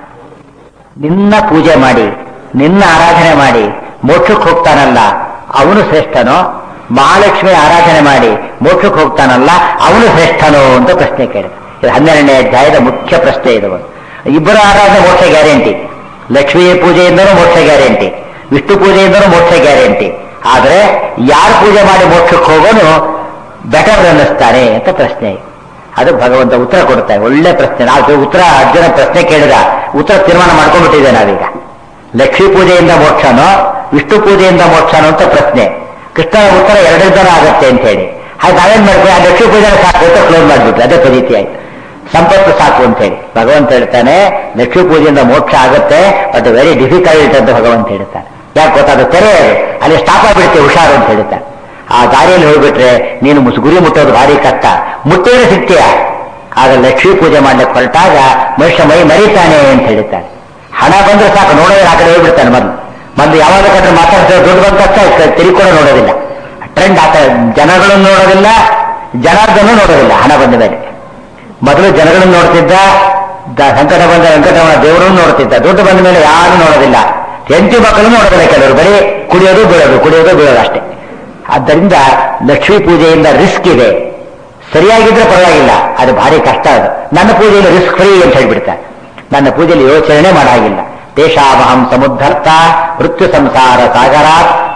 ನಿನ್ನ ಪೂಜೆ ಮಾಡಿ ನಿನ್ನ ಆರಾಧನೆ ಮಾಡಿ ಮೋಕ್ಷಕ್ಕೆ ಹೋಗ್ತಾನಲ್ಲ ಅವನು ಶ್ರೇಷ್ಠನೋ ಮಹಾಲಕ್ಷ್ಮಿ ಆರಾಧನೆ ಮಾಡಿ ಮೋಕ್ಷಕ್ಕೆ ಹೋಗ್ತಾನಲ್ಲ ಅವನು ಶ್ರೇಷ್ಠನೋ ಅಂತ ಪ್ರಶ್ನೆ ಕೇಳಿದ ಇದು ಹನ್ನೆರಡನೇ ಅಧ್ಯಾಯದ ಮುಖ್ಯ ಪ್ರಶ್ನೆ ಇದು ಇಬ್ಬರ ಆರಾಧನೆ ಮೋಕ್ಷ ಗ್ಯಾರಂಟಿ ಲಕ್ಷ್ಮೀ ಪೂಜೆಯಿಂದನೂ ಮೋಕ್ಷ ಗ್ಯಾರಂಟಿ ವಿಷ್ಣು ಪೂಜೆಯಿಂದನೂ ಮೋಕ್ಷ ಗ್ಯಾರಂಟಿ ಆದ್ರೆ ಯಾರು ಪೂಜೆ ಮಾಡಿ ಮೋಕ್ಷಕ್ಕೆ ಹೋಗೋನು ಬೆಟರ್ ಅನ್ನಿಸ್ತಾನೆ ಅಂತ ಪ್ರಶ್ನೆ ಅದು ಭಗವಂತ ಉತ್ತರ ಕೊಡ್ತಾರೆ ಒಳ್ಳೆ ಪ್ರಶ್ನೆ ನಾವು ಉತ್ತರ ಅರ್ಜುನ ಪ್ರಶ್ನೆ ಕೇಳಿದ ಉತ್ತರ ತೀರ್ಮಾನ ಮಾಡ್ಕೊಂಡ್ಬಿಟ್ಟಿದೆ ನಾವೀಗ ಲಕ್ಷ್ಮೀ ಪೂಜೆಯಿಂದ ಮೋಕ್ಷನೋ ವಿಷ್ಣು ಪೂಜೆಯಿಂದ ಮೋಕ್ಷನೋ ಅಂತ ಪ್ರಶ್ನೆ ಕೃಷ್ಣನ ಉತ್ತರ ಎರಡರ ಆಗುತ್ತೆ ಅಂತ ಹೇಳಿ ಹಾಗೆ ನಾವೇನ್ ಮಾಡ್ತೀವಿ ಆ ಲಕ್ಷ್ಮೀ ಪೂಜೆ ಸಾಕು ಅಂತ ಕ್ಲೋಸ್ ಮಾಡ್ಬಿಟ್ವಿ ಅದೇ ಪದ್ಧತಿ ಆಯ್ತು ಸಂಪತ್ತು ಸಾಕು ಅಂತ ಹೇಳಿ ಭಗವಂತ ಹೇಳ್ತಾನೆ ಲಕ್ಷ್ಮೀ ಪೂಜೆಯಿಂದ ಮೋಕ್ಷ ಆಗುತ್ತೆ ಬಟ್ ವೆರಿ ಡಿಫಿಕಲ್ಟ್ ಅಂತ ಭಗವಂತ ಹೇಳ್ತಾನೆ ಯಾಕೆ ಗೊತ್ತಾದ ತೆರೆ ಅದು ಅಲ್ಲಿ ಸ್ಟಾಪ್ ಆಗ್ಬಿಡ್ತೀವಿ ಹುಷಾರು ಅಂತ ಹೇಳ್ತಾನೆ ಆ ದಾರಿಯಲ್ಲಿ ಹೋಗ್ಬಿಟ್ರೆ ನೀನು ಮುಸ್ ಗುರಿ ಮುಟ್ಟೋದು ಭಾರಿ ಕಷ್ಟ ಮುಟ್ಟಿದ್ರೆ ಸಿಗ್ತೀಯ ಆಗ ಲಕ್ಷ್ಮೀ ಪೂಜೆ ಮಾಡ್ಲಿಕ್ಕೆ ಹೊರಟಾಗ ಮನುಷ್ಯ ಮೈ ಮರೀತಾನೆ ಅಂತ ಹೇಳ್ತಾನೆ ಹಣ ಬಂದ್ರೆ ಸಾಕು ನೋಡೋದ್ರೆ ಆ ಕಡೆ ಹೋಗ್ಬಿಡ್ತಾನೆ ಮೊದಲು ಮೊದಲು ಯಾವಾಗ ಕಡೆ ಮಾತಾಡ್ತಾರೆ ದುಡ್ಡು ಬಂದ ತಕ್ಷಣ ತಿರುಗಿ ಕೂಡ ನೋಡೋದಿಲ್ಲ ಟ್ರೆಂಡ್ ಆತ ಜನಗಳನ್ನು ನೋಡೋದಿಲ್ಲ ಜನಾರ್ದನ್ನು ನೋಡೋದಿಲ್ಲ ಹಣ ಬಂದ ಮೇಲೆ ಮೊದಲು ಜನಗಳನ್ನು ನೋಡ್ತಿದ್ದ ದ- ಸಂಕಟ ಬಂದ ವೆಂಕಟರಮಣ ದೇವರನ್ನು ನೋಡ್ತಿದ್ದ ದುಡ್ಡು ಬಂದ ಮೇಲೆ ಯಾರು ನೋಡೋದಿಲ್ಲ ಹೆಂಡತಿ ಮಕ್ಕಳು ನೋಡೋದಿಲ್ಲ ಕೆಲವರು ಬರೀ ಕುಡಿಯೋದು ಬೀಳೋದು ಕುಡಿಯೋದು ಬೀಳೋದು ಅಷ್ಟೇ ಆದ್ದರಿಂದ ಲಕ್ಷ್ಮೀ ಪೂಜೆಯಿಂದ ರಿಸ್ಕ್ ಇದೆ ಸರಿಯಾಗಿದ್ರೆ ಪರವಾಗಿಲ್ಲ ಅದು ಭಾರಿ ಕಷ್ಟ ಅದು ನನ್ನ ಪೂಜೆಯಲ್ಲಿ ರಿಸ್ಕ್ ಫ್ರೀ ಅಂತ ಹೇಳ್ಬಿಡ್ತಾರೆ ನನ್ನ ಪೂಜೆಯಲ್ಲಿ ಯೋಚನೆ ಮಾಡಾಗಿಲ್ಲ ದೇಶಾಮಹಂ ಸಮುದ್ಧರ್ತ ಮೃತ್ಯು ಸಂಸಾರ ಸಾಗರಾತ್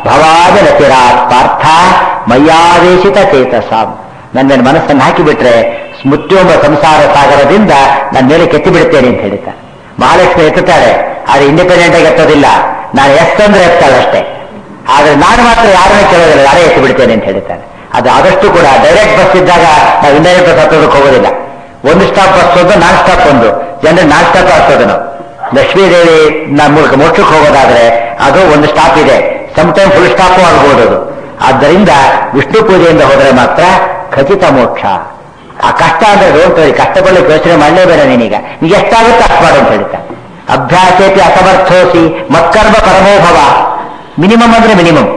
ಭವಾದ ರತಿರಾತ್ ಪಾರ್ಥ ಮಯ್ಯಾವೇಶಿತ ಚೇತಸಾಂ ನನ್ನ ಮೇಲೆ ಮನಸ್ಸನ್ನು ಹಾಕಿಬಿಟ್ರೆ ಸ್ಮೃತ್ಯೋಂಬ ಸಂಸಾರ ಸಾಗರದಿಂದ ನನ್ನ ಮೇಲೆ ಕೆತ್ತಿ ಬಿಡುತ್ತೇನೆ ಅಂತ ಹೇಳ್ತಾರೆ ಮಹಾಲಕ್ಷ್ಮಿ ಎತ್ತುತ್ತಾಳೆ ಆದ್ರೆ ಇಂಡಿಪೆಂಡೆಂಟ್ ಆಗಿ ಎತ್ತೋದಿಲ್ಲ ನಾನು ಎಷ್ಟಂದ್ರೆ ಎತ್ತಾಳೆ ಅಷ್ಟೇ ಆದ್ರೆ ನಾನು ಮಾತ್ರ ಯಾರನ್ನ ಕೇಳೋದಿಲ್ಲ ಯಾರೇ ಎತ್ತಿ ಬಿಡ್ತೇನೆ ಅಂತ ಹೇಳ್ತಾರೆ ಅದು ಆದಷ್ಟು ಕೂಡ ಡೈರೆಕ್ಟ್ ಬಸ್ ಇದ್ದಾಗ ನಾವು ಇಂಡೈರೆಕ್ಟ್ ಬಸ್ ಹತ್ತೋದಕ್ಕೆ ಹೋಗೋದಿಲ್ಲ ಒಂದು ಸ್ಟಾಪ್ ಬಸ್ ಒಂದು ನಾನ್ ಸ್ಟಾಪ್ ಒಂದು ಜನರಲ್ ನಾನ್ ಸ್ಟಾಪ್ ಆಗ್ತದೆ ನಾವು ಲಕ್ಷ್ಮೀದೇವಿ ನಮ್ಮ ಮೂಲಕ ಮೋಕ್ಷಕ್ಕೆ ಹೋಗೋದಾದ್ರೆ ಅದು ಒಂದು ಸ್ಟಾಪ್ ಇದೆ ಟೈಮ್ ಫುಲ್ ಸ್ಟಾಪು ಆಗಬಹುದು ಅದು ಆದ್ದರಿಂದ ವಿಷ್ಣು ಪೂಜೆಯಿಂದ ಹೋದರೆ ಮಾತ್ರ ಖಚಿತ ಮೋಕ್ಷ ಆ ಕಷ್ಟ ಅಂದ್ರೆ ಡೋಂಟ್ ವರಿ ಕಷ್ಟಪಡಲಿಕ್ಕೆ ಯೋಚನೆ ಮಾಡಲೇಬೇಡ ನೀನೀಗ ನೀ ಎಷ್ಟಾಗುತ್ತೆ ಅಷ್ಟು ಮಾಡು ಅಂತ ಹೇಳ್ತಾ ಅಭ್ಯಾಸೇಪಿ ಅಸಮರ್ಥೋಸಿ ಮತ್ಕರ್ಮ ಪರಮೋಭವ ಮಿನಿಮಮ್ ಅಂದ್ರೆ ಮಿನಿಮಮ್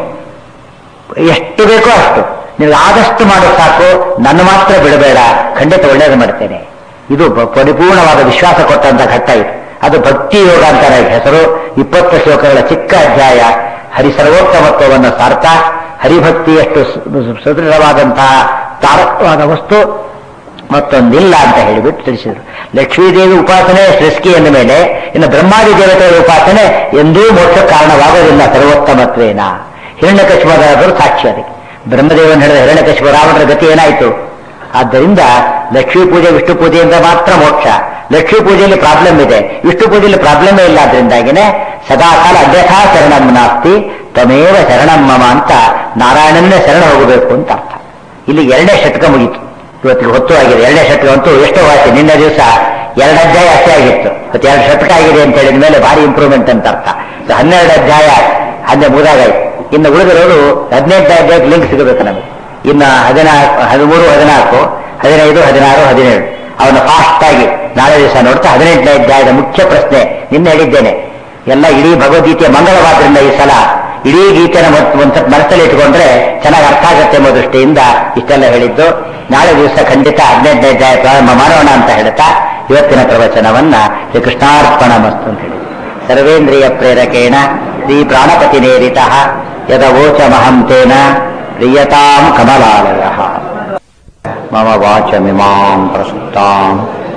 ಎಷ್ಟು ಬೇಕೋ ಅಷ್ಟು ನೀವು ಆದಷ್ಟು ಮಾಡೋ ಸಾಕು ನನ್ನ ಮಾತ್ರ ಬಿಡಬೇಡ ಖಂಡಿತ ಒಳ್ಳೇದು ಮಾಡ್ತೇನೆ ಇದು ಬ- ಪರಿಪೂರ್ಣವಾದ ವಿಶ್ವಾಸ ಕೊಟ್ಟಂತ ಘಟ್ಟ ಇದು ಅದು ಭಕ್ತಿ ಯೋಗ ಅಂತಾನೆ ಹೆಸರು ಇಪ್ಪತ್ತು ಶ್ಲೋಕಗಳ ಚಿಕ್ಕ ಅಧ್ಯಾಯ ಹರಿ ಸರ್ವೋತ್ತಮತ್ವವನ್ನು ಸಾರ್ಥ ಹರಿಭಕ್ತಿಯಷ್ಟು ಸು- ಸುದೃಢವಾದಂತಹ ತಾರಕವಾದ ವಸ್ತು ಮತ್ತೊಂದಿಲ್ಲ ಅಂತ ಹೇಳಿಬಿಟ್ಟು ತಿಳಿಸಿದರು ಲಕ್ಷ್ಮೀದೇವಿ ಉಪಾಸನೆ ಸೃಷ್ಟಿ ಎಂದ ಮೇಲೆ ಇನ್ನು ಬ್ರಹ್ಮಾದಿ ದೇವತೆಗಳ ಉಪಾಸನೆ ಎಂದೂ ಮೋಕ್ಷ ಕಾರಣವಾಗೋದಿಲ್ಲ ಸರ್ವೋತ್ತಮತ್ವೇನ ಹಿರಣ್ಯಕಶಿಪರಾದರು ಸಾಕ್ಷಿ ಅದಕ್ಕೆ ಬ್ರಹ್ಮದೇವನ್ ಹೇಳಿದ ಹಿರಣ್ಯಕಶಿಪ ರಾವಣರ ಗತಿ ಏನಾಯಿತು ಆದ್ದರಿಂದ ಲಕ್ಷ್ಮೀ ಪೂಜೆ ವಿಷ್ಣು ಪೂಜೆಯಿಂದ ಮಾತ್ರ ಮೋಕ್ಷ ಲಕ್ಷ್ಮೀ ಪೂಜೆಯಲ್ಲಿ ಪ್ರಾಬ್ಲಮ್ ಇದೆ ವಿಷ್ಣು ಪೂಜೆಯಲ್ಲಿ ಪ್ರಾಬ್ಲಮೇ ಇಲ್ಲ ಅದರಿಂದಾಗಿನೇ ಸದಾಕಾಲ ಅನ್ಯಥಾ ಶರಣಂ ನಾಸ್ತಿ ತಮೇವ ಶರಣಂ ಮಮ ಅಂತ ನಾರಾಯಣನ್ನೇ ಶರಣ ಹೋಗಬೇಕು ಅಂತ ಅರ್ಥ ಇಲ್ಲಿ ಎರಡನೇ ಷಟ್ಕ ಮುಗೀತು ಇವತ್ತಿಗೆ ಹೊತ್ತು ಆಗಿದೆ ಎರಡನೇ ಷಟ್ಕ ಅಂತೂ ಎಷ್ಟೋ ವಾಸಿ ನಿನ್ನೆ ದಿವಸ ಎರಡು ಅಧ್ಯಾಯ ಅಷ್ಟೇ ಆಗಿತ್ತು ಮತ್ತೆ ಎರಡು ಷಟ್ಕ ಆಗಿದೆ ಅಂತ ಹೇಳಿದ ಮೇಲೆ ಭಾರಿ ಇಂಪ್ರೂವ್ಮೆಂಟ್ ಅಂತ ಅರ್ಥ ಸೊ ಹನ್ನೆರಡು ಅಧ್ಯಾಯ ಹನ್ನೆ ಮುಗಿದಾಗಾಯ್ತು ಇನ್ನು ಉಳಿದಿರೋರು ಹದಿನೆಂಟು ಅಧ್ಯಾಯಕ್ಕೆ ಲಿಂಕ್ ಸಿಗಬೇಕು ನಮಗೆ ಇನ್ನು ಹದಿನಾಲ್ಕು ಹದಿಮೂರು ಹದಿನಾಲ್ಕು ಹದಿನೈದು ಹದಿನಾರು ಹದಿನೇಳು ಅವನ ಫಾಸ್ಟ್ ಆಗಿ ನಾಳೆ ದಿವಸ ನೋಡ್ತಾ ಹದಿನೆಂಟನೇ ಅಧ್ಯಾಯದ ಮುಖ್ಯ ಪ್ರಶ್ನೆ ನಿನ್ನೆ ಹೇಳಿದ್ದೇನೆ ಎಲ್ಲ ಇಡೀ ಭಗವದ್ಗೀತೆಯ ಮಂಗಳವಾದ್ರಿಂದ ಈ ಸಲ ಇಡೀ ಗೀತೆನ ಒಂದ್ ಸ್ವಲ್ಪ ಮನಸ್ಸಲ್ಲಿ ಇಟ್ಕೊಂಡ್ರೆ ಚೆನ್ನಾಗಿ ಅರ್ಥ ಆಗತ್ತೆ ಎಂಬ ದೃಷ್ಟಿಯಿಂದ ಇಷ್ಟೆಲ್ಲ ಹೇಳಿದ್ದು ನಾಳೆ ದಿವಸ ಖಂಡಿತ ಹದಿನೆಂಟನೇ ಅಧ್ಯಾಯ ಪ್ರಾರಂಭ ಮಾಡೋಣ ಅಂತ ಹೇಳ್ತಾ ಇವತ್ತಿನ ಪ್ರವಚನವನ್ನ ಶ್ರೀ ಕೃಷ್ಣಾರ್ಪಣ ಮಸ್ತು ಅಂತ ಹೇಳಿ ಸರ್ವೇಂದ್ರಿಯ ಪ್ರೇರಕೇಣ ಶ್ರೀ ಪ್ರಾಣಪತಿ ನೇರಿತ ಯದವೋಚ ಮಹಂತೇನ ಪ್ರಿಯತಾಂ ಕಮಲಾಲಯ ಮಮ ವಾಚಮಿಮಾಂ ಪ್ರಸುಪ್ತಾಂ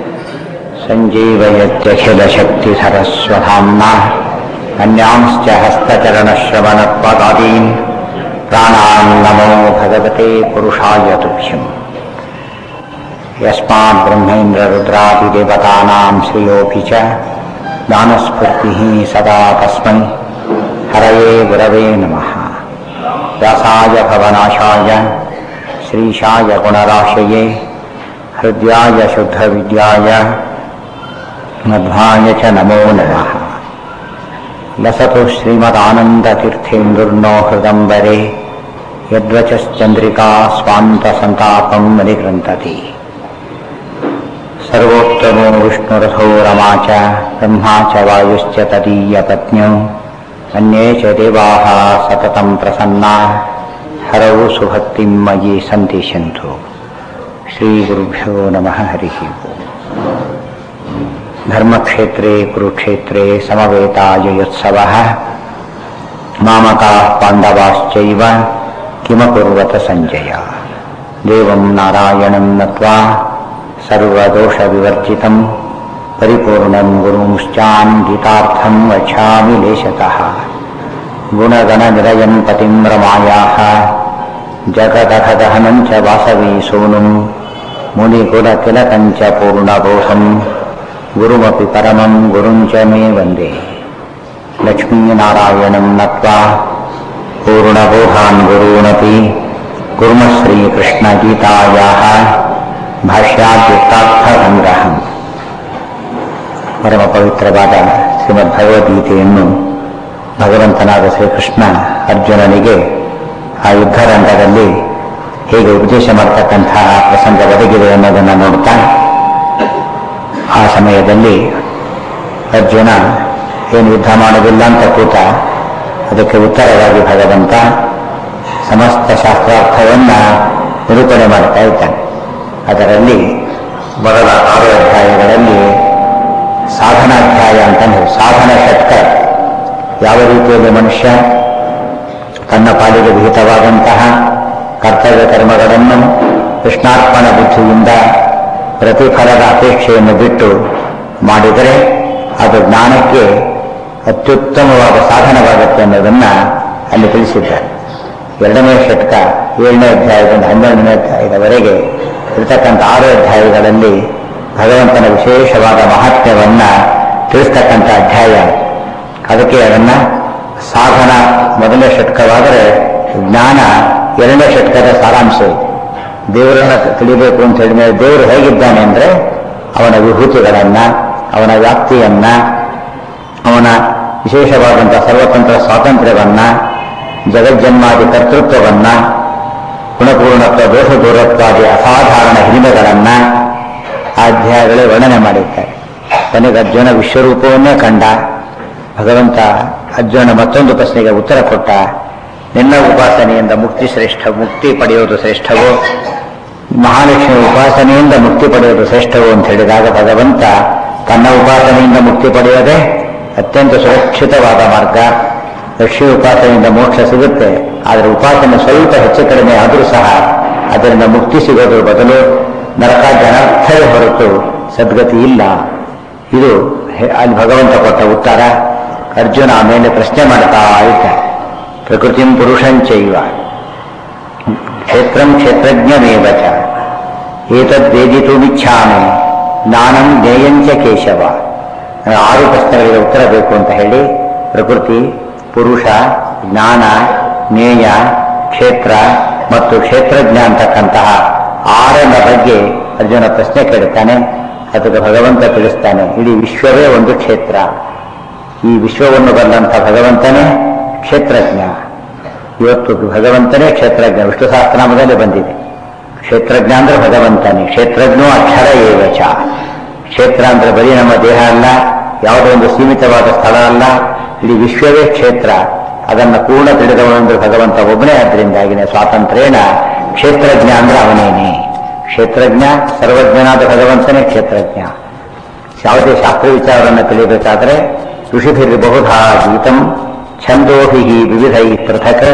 सञ्जीवयत्यखिलशक्तिधरस्वधाम्ना अन्यांश्च हस्तचरणश्रवणत्वदादीन् प्राणान् नमो भगवते पुरुषाय तुभ्यम् यस्मात् ब्रह्मेन्द्ररुद्रादिदेवतानां श्रियोऽपि च ज्ञानस्फूर्तिः सदा तस्मै हरये गुरवे नमः व्यासाय भवनाशाय श्रीशाय गुणराशये हृद्याय शुद्धविद्याय मध्वाय च नमो नमः लसतु श्रीमदानन्दतीर्थेन्दुर्नो हृदम्बरे यद्वचश्चन्द्रिका स्वान्तसन्तापम् निगृन्तति सर्वोत्तमो विष्णुरथो रमा च ब्रह्मा च वायुश्च तदीयपत्न्यौ अन्ये च देवाः सततम् प्रसन्ना हरौ सुभक्तिम् मयि सन्तिष्यन्तु श्रीगुरुभ्यो नमः हरिः ओम् धर्मक्षेत्रे कुरुक्षेत्रे समवेतायुत्सवः मामकाः पाण्डवाश्चैव किमकुर्वत सञ्जय देवं नारायणं नत्वा सर्वदोषविवर्जितं परिपूर्णं गुरुंश्चान् गीतार्थं वक्ष्यामि लेशतः गुणगणनिरयं पतिं रमायाः जगदघदहनं च वासवी सूनुं मुनिकुलतिलकं च पूर्णबोधम् गुरुमपि परमं गुरुं च मे वन्दे लक्ष्मीनारायणं नत्वा पूर्णबोधान् गुरूनपि कुर्मः श्रीकृष्णगीतायाः ಭಾಷ್ಯಾದ್ಯುಕ್ತಾರ್ಥಸಂಗ್ರಹಂ ಪರಮ ಪವಿತ್ರವಾದ ಶ್ರೀಮದ್ ಭಗವದ್ಗೀತೆಯನ್ನು ಭಗವಂತನಾದ ಶ್ರೀಕೃಷ್ಣ ಅರ್ಜುನನಿಗೆ ಆ ಯುದ್ಧರಂಗದಲ್ಲಿ ಹೇಗೆ ಉಪದೇಶ ಮಾಡತಕ್ಕಂತಹ ಪ್ರಸಂಗ ಒದಗಿದೆ ಅನ್ನೋದನ್ನು ನೋಡ್ತಾ ಆ ಸಮಯದಲ್ಲಿ ಅರ್ಜುನ ಏನು ಯುದ್ಧ ಮಾಡೋದಿಲ್ಲ ಅಂತ ಕೂತ ಅದಕ್ಕೆ ಉತ್ತರವಾಗಿ ಭಗವಂತ ಸಮಸ್ತ ಶಾಸ್ತ್ರಾರ್ಥವನ್ನ ನಿರೂಪಣೆ ಮಾಡ್ತಾ ಇದ್ದಾನೆ ಅದರಲ್ಲಿ ಮೊದಲ ಆರು ಅಧ್ಯಾಯಗಳಲ್ಲಿ ಸಾಧನಾಧ್ಯಾಯ ಅಂತ ಹೇಳಿ ಸಾಧನ ಷಟ್ಕ ಯಾವ ರೀತಿಯಲ್ಲಿ ಮನುಷ್ಯ ತನ್ನ ಪಾಲಿಗೆ ವಿಹಿತವಾದಂತಹ ಕರ್ತವ್ಯ ಕರ್ಮಗಳನ್ನು ಕೃಷ್ಣಾರ್ಪಣ ಬುದ್ಧಿಯಿಂದ ಪ್ರತಿಫಲದ ಅಪೇಕ್ಷೆಯನ್ನು ಬಿಟ್ಟು ಮಾಡಿದರೆ ಅದು ಜ್ಞಾನಕ್ಕೆ ಅತ್ಯುತ್ತಮವಾದ ಸಾಧನವಾಗುತ್ತೆ ಅನ್ನೋದನ್ನ ಅಲ್ಲಿ ತಿಳಿಸಿದ್ದಾರೆ ಎರಡನೇ ಷಟ್ಕ ಏಳನೇ ಅಧ್ಯಾಯದಿಂದ ಹನ್ನೆರಡನೇ ಅಧ್ಯಾಯದವರೆಗೆ ಇರತಕ್ಕಂಥ ಆರು ಅಧ್ಯಾಯಗಳಲ್ಲಿ ಭಗವಂತನ ವಿಶೇಷವಾದ ಮಹಾತ್ಮ್ಯವನ್ನ ತಿಳಿಸ್ತಕ್ಕಂಥ ಅಧ್ಯಾಯ ಅದಕ್ಕೆ ಅದನ್ನ ಸಾಧನ ಮೊದಲನೇ ಷಟ್ಕವಾದರೆ ಜ್ಞಾನ ಎರಡನೇ ಷಟ್ಕದ ಸಾರಾಂಶ ಇದೆ ದೇವರನ್ನ ತಿಳಿಬೇಕು ಅಂತ ಹೇಳಿದ್ರೆ ದೇವರು ಹೇಗಿದ್ದಾನೆ ಅಂದ್ರೆ ಅವನ ವಿಭೂತಿಗಳನ್ನ ಅವನ ವ್ಯಾಪ್ತಿಯನ್ನ ಅವನ ವಿಶೇಷವಾದಂತಹ ಸರ್ವತಂತ್ರ ಸ್ವಾತಂತ್ರ್ಯವನ್ನ ಜಗಜ್ಜನ್ಮಾದಿ ಕರ್ತೃತ್ವವನ್ನ ಗುಣಪೂರ್ಣತ್ವ ದೋಷ ದೂರತ್ವಾದಿ ಅಸಾಧಾರಣ ಹಿರಿಮೆಗಳನ್ನ ಆ ಅಧ್ಯಾಯಗಳೇ ವರ್ಣನೆ ಮಾಡಿದ್ದಾರೆ ಕೊನೆಗೆ ಅರ್ಜುನ ವಿಶ್ವರೂಪವನ್ನೇ ಕಂಡ ಭಗವಂತ ಅರ್ಜುನ ಮತ್ತೊಂದು ಪ್ರಶ್ನೆಗೆ ಉತ್ತರ ಕೊಟ್ಟ ನಿನ್ನ ಉಪಾಸನೆಯಿಂದ ಮುಕ್ತಿ ಶ್ರೇಷ್ಠ ಮುಕ್ತಿ ಪಡೆಯುವುದು ಶ್ರೇಷ್ಠವೋ ಮಹಾಲಕ್ಷ್ಮಿ ಉಪಾಸನೆಯಿಂದ ಮುಕ್ತಿ ಪಡೆಯುವುದು ಶ್ರೇಷ್ಠವೋ ಅಂತ ಹೇಳಿದಾಗ ಭಗವಂತ ತನ್ನ ಉಪಾಸನೆಯಿಂದ ಮುಕ್ತಿ ಪಡೆಯೋದೇ ಅತ್ಯಂತ ಸುರಕ್ಷಿತವಾದ ಮಾರ್ಗ ಲಕ್ಷ್ಮಿ ಉಪಾಸನೆಯಿಂದ ಮೋಕ್ಷ ಸಿಗುತ್ತೆ ಆದರೆ ಉಪಾಸನೆ ಸ್ವಲ್ಪ ಹೆಚ್ಚು ಕಡಿಮೆ ಆದರೂ ಸಹ ಅದರಿಂದ ಮುಕ್ತಿ ಸಿಗೋದ್ರ ಬದಲು ನರಕಾಜ್ಯ ಅನರ್ಥವೇ ಹೊರತು ಸದ್ಗತಿ ಇಲ್ಲ ಇದು ಹೆ- ಅಲ್ಲಿ ಭಗವಂತ ಕೊಟ್ಟ ಉತ್ತರ ಅರ್ಜುನ ಆಮೇಲೆ ಪ್ರಶ್ನೆ ಮಾಡ್ತಾ ಇದ್ದ ಪ್ರಕೃತಿಂ ಪುರುಷಂಚೈವ ಕ್ಷೇತ್ರಂ ಕ್ಷೇತ್ರಜ್ಞಮೇವ ಚ ಏತದ್ವೇದಿತುಮಿಚ್ಛಾಮಿ ಜ್ಞಾನಂ ಜ್ಞೇಯಂಚ ಕೇಶವ ನನಗೆ ಆರು ಪ್ರಶ್ನೆಗಳಿಗೆ ಉತ್ತರ ಬೇಕು ಅಂತ ಹೇಳಿ ಪ್ರಕೃತಿ ಪುರುಷ ಜ್ಞಾನ ಜ್ಞೇಯ ಕ್ಷೇತ್ರ ಮತ್ತು ಕ್ಷೇತ್ರಜ್ಞ ಅಂತಕ್ಕಂತಹ ಆರನ ಬಗ್ಗೆ ಅರ್ಜುನ ಪ್ರಶ್ನೆ ಕೇಳುತ್ತಾನೆ ಅದಕ್ಕೆ ಭಗವಂತ ತಿಳಿಸ್ತಾನೆ ಇಡೀ ವಿಶ್ವವೇ ಒಂದು ಕ್ಷೇತ್ರ ಈ ವಿಶ್ವವನ್ನು ಬಲ್ಲಂಥ ಭಗವಂತನೇ ಕ್ಷೇತ್ರಜ್ಞ ಇವತ್ತು ಭಗವಂತನೇ ಕ್ಷೇತ್ರಜ್ಞ ವಿಷ್ಣು ಸಹಸ್ರನಾಮದಲ್ಲಿ ಬಂದಿದೆ ಕ್ಷೇತ್ರಜ್ಞ ಅಂದ್ರೆ ಭಗವಂತನೇ ಕ್ಷೇತ್ರಜ್ಞೋ ಅಕ್ಷರ ಏವಚ ಕ್ಷೇತ್ರ ಅಂದ್ರೆ ಬರೀ ನಮ್ಮ ದೇಹ ಅಲ್ಲ ಯಾವುದೋ ಒಂದು ಸೀಮಿತವಾದ ಸ್ಥಳ ಅಲ್ಲ ಇಡೀ ವಿಶ್ವವೇ ಕ್ಷೇತ್ರ ಅದನ್ನು ಪೂರ್ಣ ತಿಳಿದವನೆಂದ್ರೆ ಭಗವಂತ ಒಬ್ಬನೇ ಆದ್ದರಿಂದಾಗಿನೇ ಸ್ವಾತಂತ್ರ್ಯೇಣ ಕ್ಷೇತ್ರಜ್ಞ ಅಂದ್ರೆ ಅವನೇನೆ ಕ್ಷೇತ್ರಜ್ಞ ಸರ್ವಜ್ಞನಾದ ಭಗವಂತನೇ ಕ್ಷೇತ್ರಜ್ಞ ಯಾವುದೇ ಶಾಸ್ತ್ರ ವಿಚಾರವನ್ನು ತಿಳಿಯಬೇಕಾದರೆ ಋಷಿಭಿರ್ಬಹುಧಾ ಗೀತಂ ಛಂದೋಭಿ ವಿವಿಧೈ ಪೃಥಕ್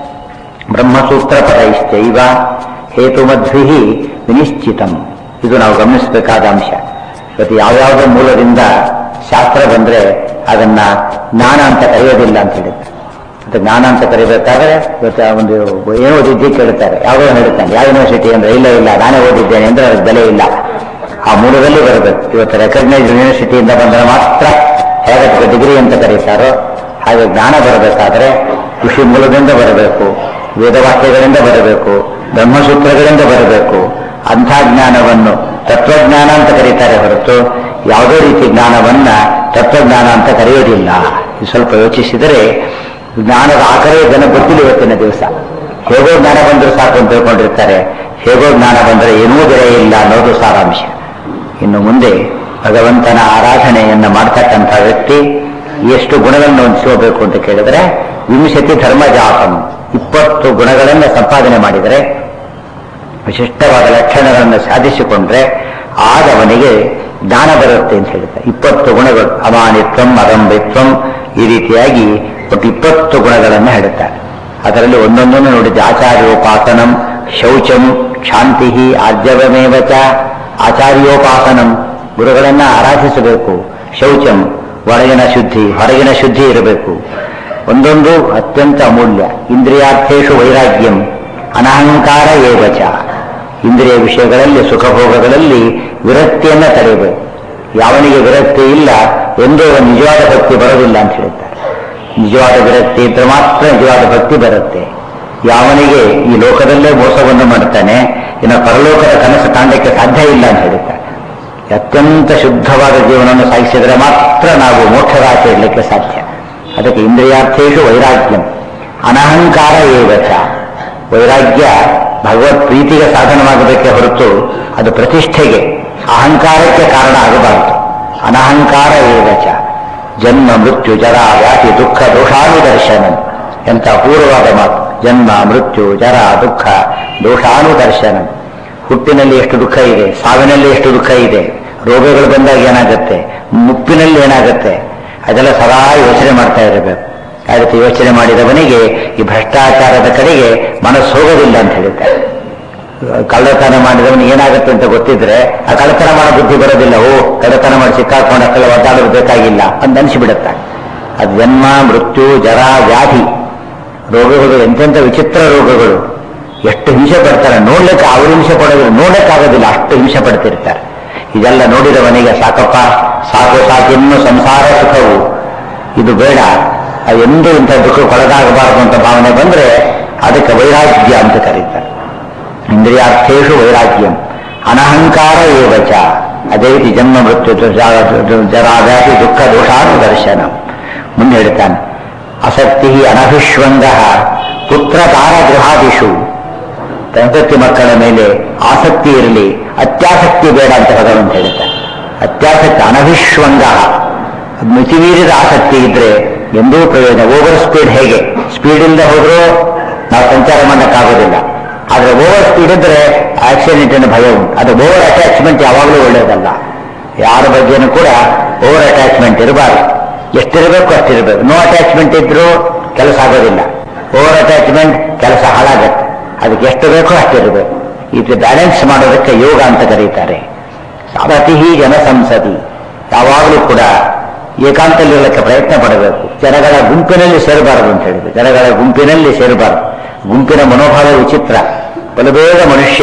ಬ್ರಹ್ಮಸೂತ್ರ ಪದೈಶ್ಚೈವ ಹೇತುಮದ್ಭಿ ವಿನಿಶ್ಚಿತಂ ಇದು ನಾವು ಗಮನಿಸಬೇಕಾದ ಅಂಶ ಇವತ್ತು ಯಾವ್ಯಾವುದೋ ಮೂಲದಿಂದ ಶಾಸ್ತ್ರ ಬಂದ್ರೆ ಅದನ್ನ ಜ್ಞಾನ ಅಂತ ಕರೆಯೋದಿಲ್ಲ ಅಂತ ಹೇಳಿದ್ದಾರೆ ಮತ್ತೆ ಜ್ಞಾನ ಅಂತ ಕರಿಬೇಕಾದ್ರೆ ಇವತ್ತು ಆ ಒಂದು ಏನೋ ಓದಿದ್ದಿ ಕೇಳ್ತಾರೆ ಯಾವುದೋ ಹೇಳ್ತಾನೆ ಯಾವ ಯೂನಿವರ್ಸಿಟಿ ಅಂದ್ರೆ ಇಲ್ಲ ಇಲ್ಲ ನಾನೇ ಓದಿದ್ದೇನೆ ಅಂದ್ರೆ ಅದಕ್ಕೆ ಬೆಲೆ ಇಲ್ಲ ಆ ಮೂಲದಲ್ಲಿ ಬರಬೇಕು ಇವತ್ತು ರೆಕಗ್ನೈಸ್ ಯೂನಿವರ್ಸಿಟಿಯಿಂದ ಬಂದರೆ ಮಾತ್ರ ಹೇಗೆ ಡಿಗ್ರಿ ಅಂತ ಕರೀತಾರೋ ಹಾಗೆ ಜ್ಞಾನ ಬರಬೇಕಾದ್ರೆ ಕೃಷಿ ಮೂಲದಿಂದ ಬರಬೇಕು ವೇದವಾಕ್ಯಗಳಿಂದ ಬರಬೇಕು ಬ್ರಹ್ಮಸೂತ್ರಗಳಿಂದ ಬರಬೇಕು ಅಂಥ ಜ್ಞಾನವನ್ನು ತತ್ವಜ್ಞಾನ ಅಂತ ಕರೀತಾರೆ ಹೊರತು ಯಾವುದೇ ರೀತಿ ಜ್ಞಾನವನ್ನ ತತ್ವಜ್ಞಾನ ಅಂತ ಕರೆಯೋದಿಲ್ಲ ಇದು ಸ್ವಲ್ಪ ಯೋಚಿಸಿದರೆ ಜ್ಞಾನದ ಆಕರೇ ಜನ ಗೊತ್ತಿಲ್ಲ ಇವತ್ತಿನ ದಿವಸ ಹೇಗೋ ಜ್ಞಾನ ಬಂದ್ರೆ ಸಾಕು ಅಂತ ತಿಳ್ಕೊಂಡಿರ್ತಾರೆ ಹೇಗೋ ಜ್ಞಾನ ಬಂದರೆ ಏನೂ ಬೆಲೆ ಇಲ್ಲ ಅನ್ನೋದು ಸಾರಾಂಶ ಇನ್ನು ಮುಂದೆ ಭಗವಂತನ ಆರಾಧನೆಯನ್ನ ಮಾಡ್ತಕ್ಕಂಥ ವ್ಯಕ್ತಿ ಎಷ್ಟು ಗುಣಗಳನ್ನು ಹೊಂದಿಸಬೇಕು ಅಂತ ಕೇಳಿದ್ರೆ ವಿಂಶತಿ ಧರ್ಮಜಾತಂ ಇಪ್ಪತ್ತು ಗುಣಗಳನ್ನು ಸಂಪಾದನೆ ಮಾಡಿದರೆ ವಿಶಿಷ್ಟವಾದ ಲಕ್ಷಣಗಳನ್ನು ಸಾಧಿಸಿಕೊಂಡ್ರೆ ಆಗ ಅವನಿಗೆ ಜ್ಞಾನ ಬರುತ್ತೆ ಅಂತ ಹೇಳ್ತಾರೆ ಇಪ್ಪತ್ತು ಗುಣಗಳು ಅಮಾನಿತ್ವಂ ಅದಂಬಿತ್ವಂ ಈ ರೀತಿಯಾಗಿ ಒಟ್ಟು ಇಪ್ಪತ್ತು ಗುಣಗಳನ್ನು ಹೇಳುತ್ತಾರೆ ಅದರಲ್ಲಿ ಒಂದೊಂದನ್ನು ನೋಡಿದ್ದೆ ಆಚಾರ್ಯೋಪಾಸನಂ ಶೌಚಂ ಶಾಂತಿ ಆರ್ಜವಮೇವ ಚ ಆಚಾರ್ಯೋಪಾಸನಂ ಗುರುಗಳನ್ನ ಆರಾಧಿಸಬೇಕು ಶೌಚಂ ಒಳಗಿನ ಶುದ್ಧಿ ಹೊರಗಿನ ಶುದ್ಧಿ ಇರಬೇಕು ಒಂದೊಂದು ಅತ್ಯಂತ ಅಮೂಲ್ಯ ಇಂದ್ರಿಯಾರ್ಥೇಶು ವೈರಾಗ್ಯಂ ಅನಹಂಕಾರ ಏವಚ ಇಂದ್ರಿಯ ವಿಷಯಗಳಲ್ಲಿ ಸುಖಭೋಗಗಳಲ್ಲಿ ವಿರಕ್ತಿಯನ್ನ ತಡೆಯಬೇಕು ಯಾವನಿಗೆ ವಿರಕ್ತಿ ಇಲ್ಲ ಎಂದೂ ಅವನು ನಿಜವಾದ ಭಕ್ತಿ ಬರೋದಿಲ್ಲ ಅಂತ ಹೇಳ್ತಾರೆ ನಿಜವಾದ ವಿರಕ್ತಿ ಇದ್ರೆ ಮಾತ್ರ ನಿಜವಾದ ಭಕ್ತಿ ಬರುತ್ತೆ ಯಾವನಿಗೆ ಈ ಲೋಕದಲ್ಲೇ ಮೋಸವನ್ನು ಮಾಡ್ತಾನೆ ಇನ್ನು ಪರಲೋಕದ ಕನಸು ಕಾಣಲಿಕ್ಕೆ ಸಾಧ್ಯ ಇಲ್ಲ ಅಂತ ಹೇಳ್ತಾರೆ ಅತ್ಯಂತ ಶುದ್ಧವಾದ ಜೀವನವನ್ನು ಸಾಗಿಸಿದರೆ ಮಾತ್ರ ನಾವು ಮೋಕ್ಷದ ಆಚೆ ಇಡಲಿಕ್ಕೆ ಸಾಧ್ಯ ಅದಕ್ಕೆ ಇಂದ್ರಿಯಾರ್ಥೇಶು ವೈರಾಗ್ಯಂ ಅನಹಂಕಾರ ಏವಚ ವೈರಾಗ್ಯ ಭಗವತ್ ಪ್ರೀತಿಗೆ ಸಾಧನವಾಗಬೇಕೇ ಹೊರತು ಅದು ಪ್ರತಿಷ್ಠೆಗೆ ಅಹಂಕಾರಕ್ಕೆ ಕಾರಣ ಆಗಬಾರದು ಅನಹಂಕಾರ ಏವಚ ಜನ್ಮ ಮೃತ್ಯು ಜರ ವ್ಯಾಧಿ ದುಃಖ ದೋಷಾನುದರ್ಶನಂ ಎಂಥ ಅಪೂರ್ವವಾದ ಮಾತು ಜನ್ಮ ಮೃತ್ಯು ಜರ ದುಃಖ ದೋಷಾನುದರ್ಶನಂ ಹುಟ್ಟಿನಲ್ಲಿ ಎಷ್ಟು ದುಃಖ ಇದೆ ಸಾವಿನಲ್ಲಿ ಎಷ್ಟು ದುಃಖ ಇದೆ ರೋಗಗಳು ಬಂದಾಗ ಏನಾಗುತ್ತೆ ಮುಪ್ಪಿನಲ್ಲಿ ಏನಾಗುತ್ತೆ ಅದೆಲ್ಲ ಸದಾ ಯೋಚನೆ ಮಾಡ್ತಾ ಇರಬೇಕು ಆ ರೀತಿ ಯೋಚನೆ ಮಾಡಿದವನಿಗೆ ಈ ಭ್ರಷ್ಟಾಚಾರದ ಕಡೆಗೆ ಮನಸ್ಸು ಹೋಗೋದಿಲ್ಲ ಅಂತ ಹೇಳ್ತಾರೆ ಕಳ್ಳತನ ಮಾಡಿದವನು ಏನಾಗುತ್ತೆ ಅಂತ ಗೊತ್ತಿದ್ರೆ ಆ ಕಳ್ಳತನ ಮಾಡೋ ಬುದ್ಧಿ ಬರೋದಿಲ್ಲ ಓ ಕಳ್ಳತನ ಮಾಡಿ ಸಿಕ್ಕಾಕೊಂಡಕ್ಕೆಲ್ಲ ಒದ್ದಾಡೋದು ಬೇಕಾಗಿಲ್ಲ ಅಂತ ಅನಿಸಿಬಿಡುತ್ತೆ ಅದು ಜನ್ಮ ಮೃತ್ಯು ಜರ ವ್ಯಾಧಿ ರೋಗಗಳು ಎಂತೆಂಥ ವಿಚಿತ್ರ ರೋಗಗಳು ಎಷ್ಟು ಹಿಂಸೆ ಪಡ್ತಾರೆ ನೋಡ್ಲಿಕ್ಕೆ ಅವ್ರು ಹಿಂಸೆ ಪಡೋದಿಲ್ಲ ನೋಡಕ್ಕಾಗೋದಿಲ್ಲ ಅಷ್ಟು ಹಿಂಸೆ ಪಡ್ತಿರ್ತಾರೆ ಇದೆಲ್ಲ ನೋಡಿದವನಿಗೆ ಸಾಕಪ್ಪ ಸಾಕು ಸಾಕಿನ್ನು ಸಂಸಾರ ಸುಖವು ಇದು ಬೇಡ ಅದು ಎಂದೂ ಇಂಥ ದುಃಖಕ್ಕೊಳಗಾಗಬಾರದು ಅಂತ ಭಾವನೆ ಬಂದ್ರೆ ಅದಕ್ಕೆ ವೈರಾಗ್ಯ ಅಂತ ಕರೀತಾರೆ ಇಂದ್ರಿಯಾರ್ಥೇಶು ವೈರಾಗ್ಯಂ ಅನಹಂಕಾರ ಏವಚ ಅದೇ ರೀತಿ ಜನ್ಮ ಮೃತ್ಯು ಜರಾವ್ಯಾಧಿ ದುಃಖ ದೋಷಾನು ದರ್ಶನ ಮುಂದೆ ಹೇಳ್ತಾನೆ ಅಸಕ್ತಿ ಅನಭಿಶ್ವಂಗ ಪುತ್ರ ತಾರ ಗೃಹಾದಿಷು ಸಂತತಿ ಮಕ್ಕಳ ಮೇಲೆ ಆಸಕ್ತಿ ಇರಲಿ ಅತ್ಯಾಸಕ್ತಿ ಬೇಡ ಅಂತ ಭಗವಂತ ಹೇಳ್ತಾನೆ ಅತ್ಯಾಸಕ್ತಿ ಅನಭಿಶ್ವಂಗ ಮಿತಿಮೀರಿದ ಆಸಕ್ತಿ ಇದ್ರೆ ಎಂದೂ ಪ್ರಯೋಜನ ಓವರ್ ಸ್ಪೀಡ್ ಹೇಗೆ ಸ್ಪೀಡ್ ಇಲ್ಲದೆ ಹೋದ್ರೂ ನಾವು ಸಂಚಾರ ಮಾಡಕ್ಕಾಗೋದಿಲ್ಲ ಆದ್ರೆ ಓವರ್ ಸ್ಪೀಡ್ ಇದ್ರೆ ಆಕ್ಸಿಡೆಂಟಿನ ಭಯ ಉಂಟು ಅದು ಓವರ್ ಅಟ್ಯಾಚ್ಮೆಂಟ್ ಯಾವಾಗಲೂ ಒಳ್ಳೆಯದಲ್ಲ ಯಾರ ಬಗ್ಗೆನೂ ಕೂಡ ಓವರ್ ಅಟ್ಯಾಚ್ಮೆಂಟ್ ಇರಬಾರ್ದು ಎಷ್ಟಿರಬೇಕು ಅಷ್ಟಿರಬೇಕು ನೋ ಅಟ್ಯಾಚ್ಮೆಂಟ್ ಇದ್ರೂ ಕೆಲಸ ಆಗೋದಿಲ್ಲ ಓವರ್ ಅಟ್ಯಾಚ್ಮೆಂಟ್ ಕೆಲಸ ಹಾಳಾಗತ್ತೆ ಅದಕ್ಕೆ ಎಷ್ಟು ಬೇಕೋ ಅಷ್ಟಿರಬೇಕು ಇದು ಬ್ಯಾಲೆನ್ಸ್ ಮಾಡೋದಕ್ಕೆ ಯೋಗ ಅಂತ ಕರೀತಾರೆ ಸಾರಥಿ ಜನ ಸಂಸದಿ ಯಾವಾಗಲೂ ಕೂಡ ಏಕಾಂತಲ್ಲಿರಲಿಕ್ಕೆ ಪ್ರಯತ್ನ ಪಡಬೇಕು ಜನಗಳ ಗುಂಪಿನಲ್ಲಿ ಸೇರಬಾರದು ಅಂತ ಹೇಳಿದ್ರು ಜನಗಳ ಗುಂಪಿನಲ್ಲಿ ಸೇರಬಾರದು ಗುಂಪಿನ ಮನೋಭಾವ ವಿಚಿತ್ರ ಬಲಬೇಗ ಮನುಷ್ಯ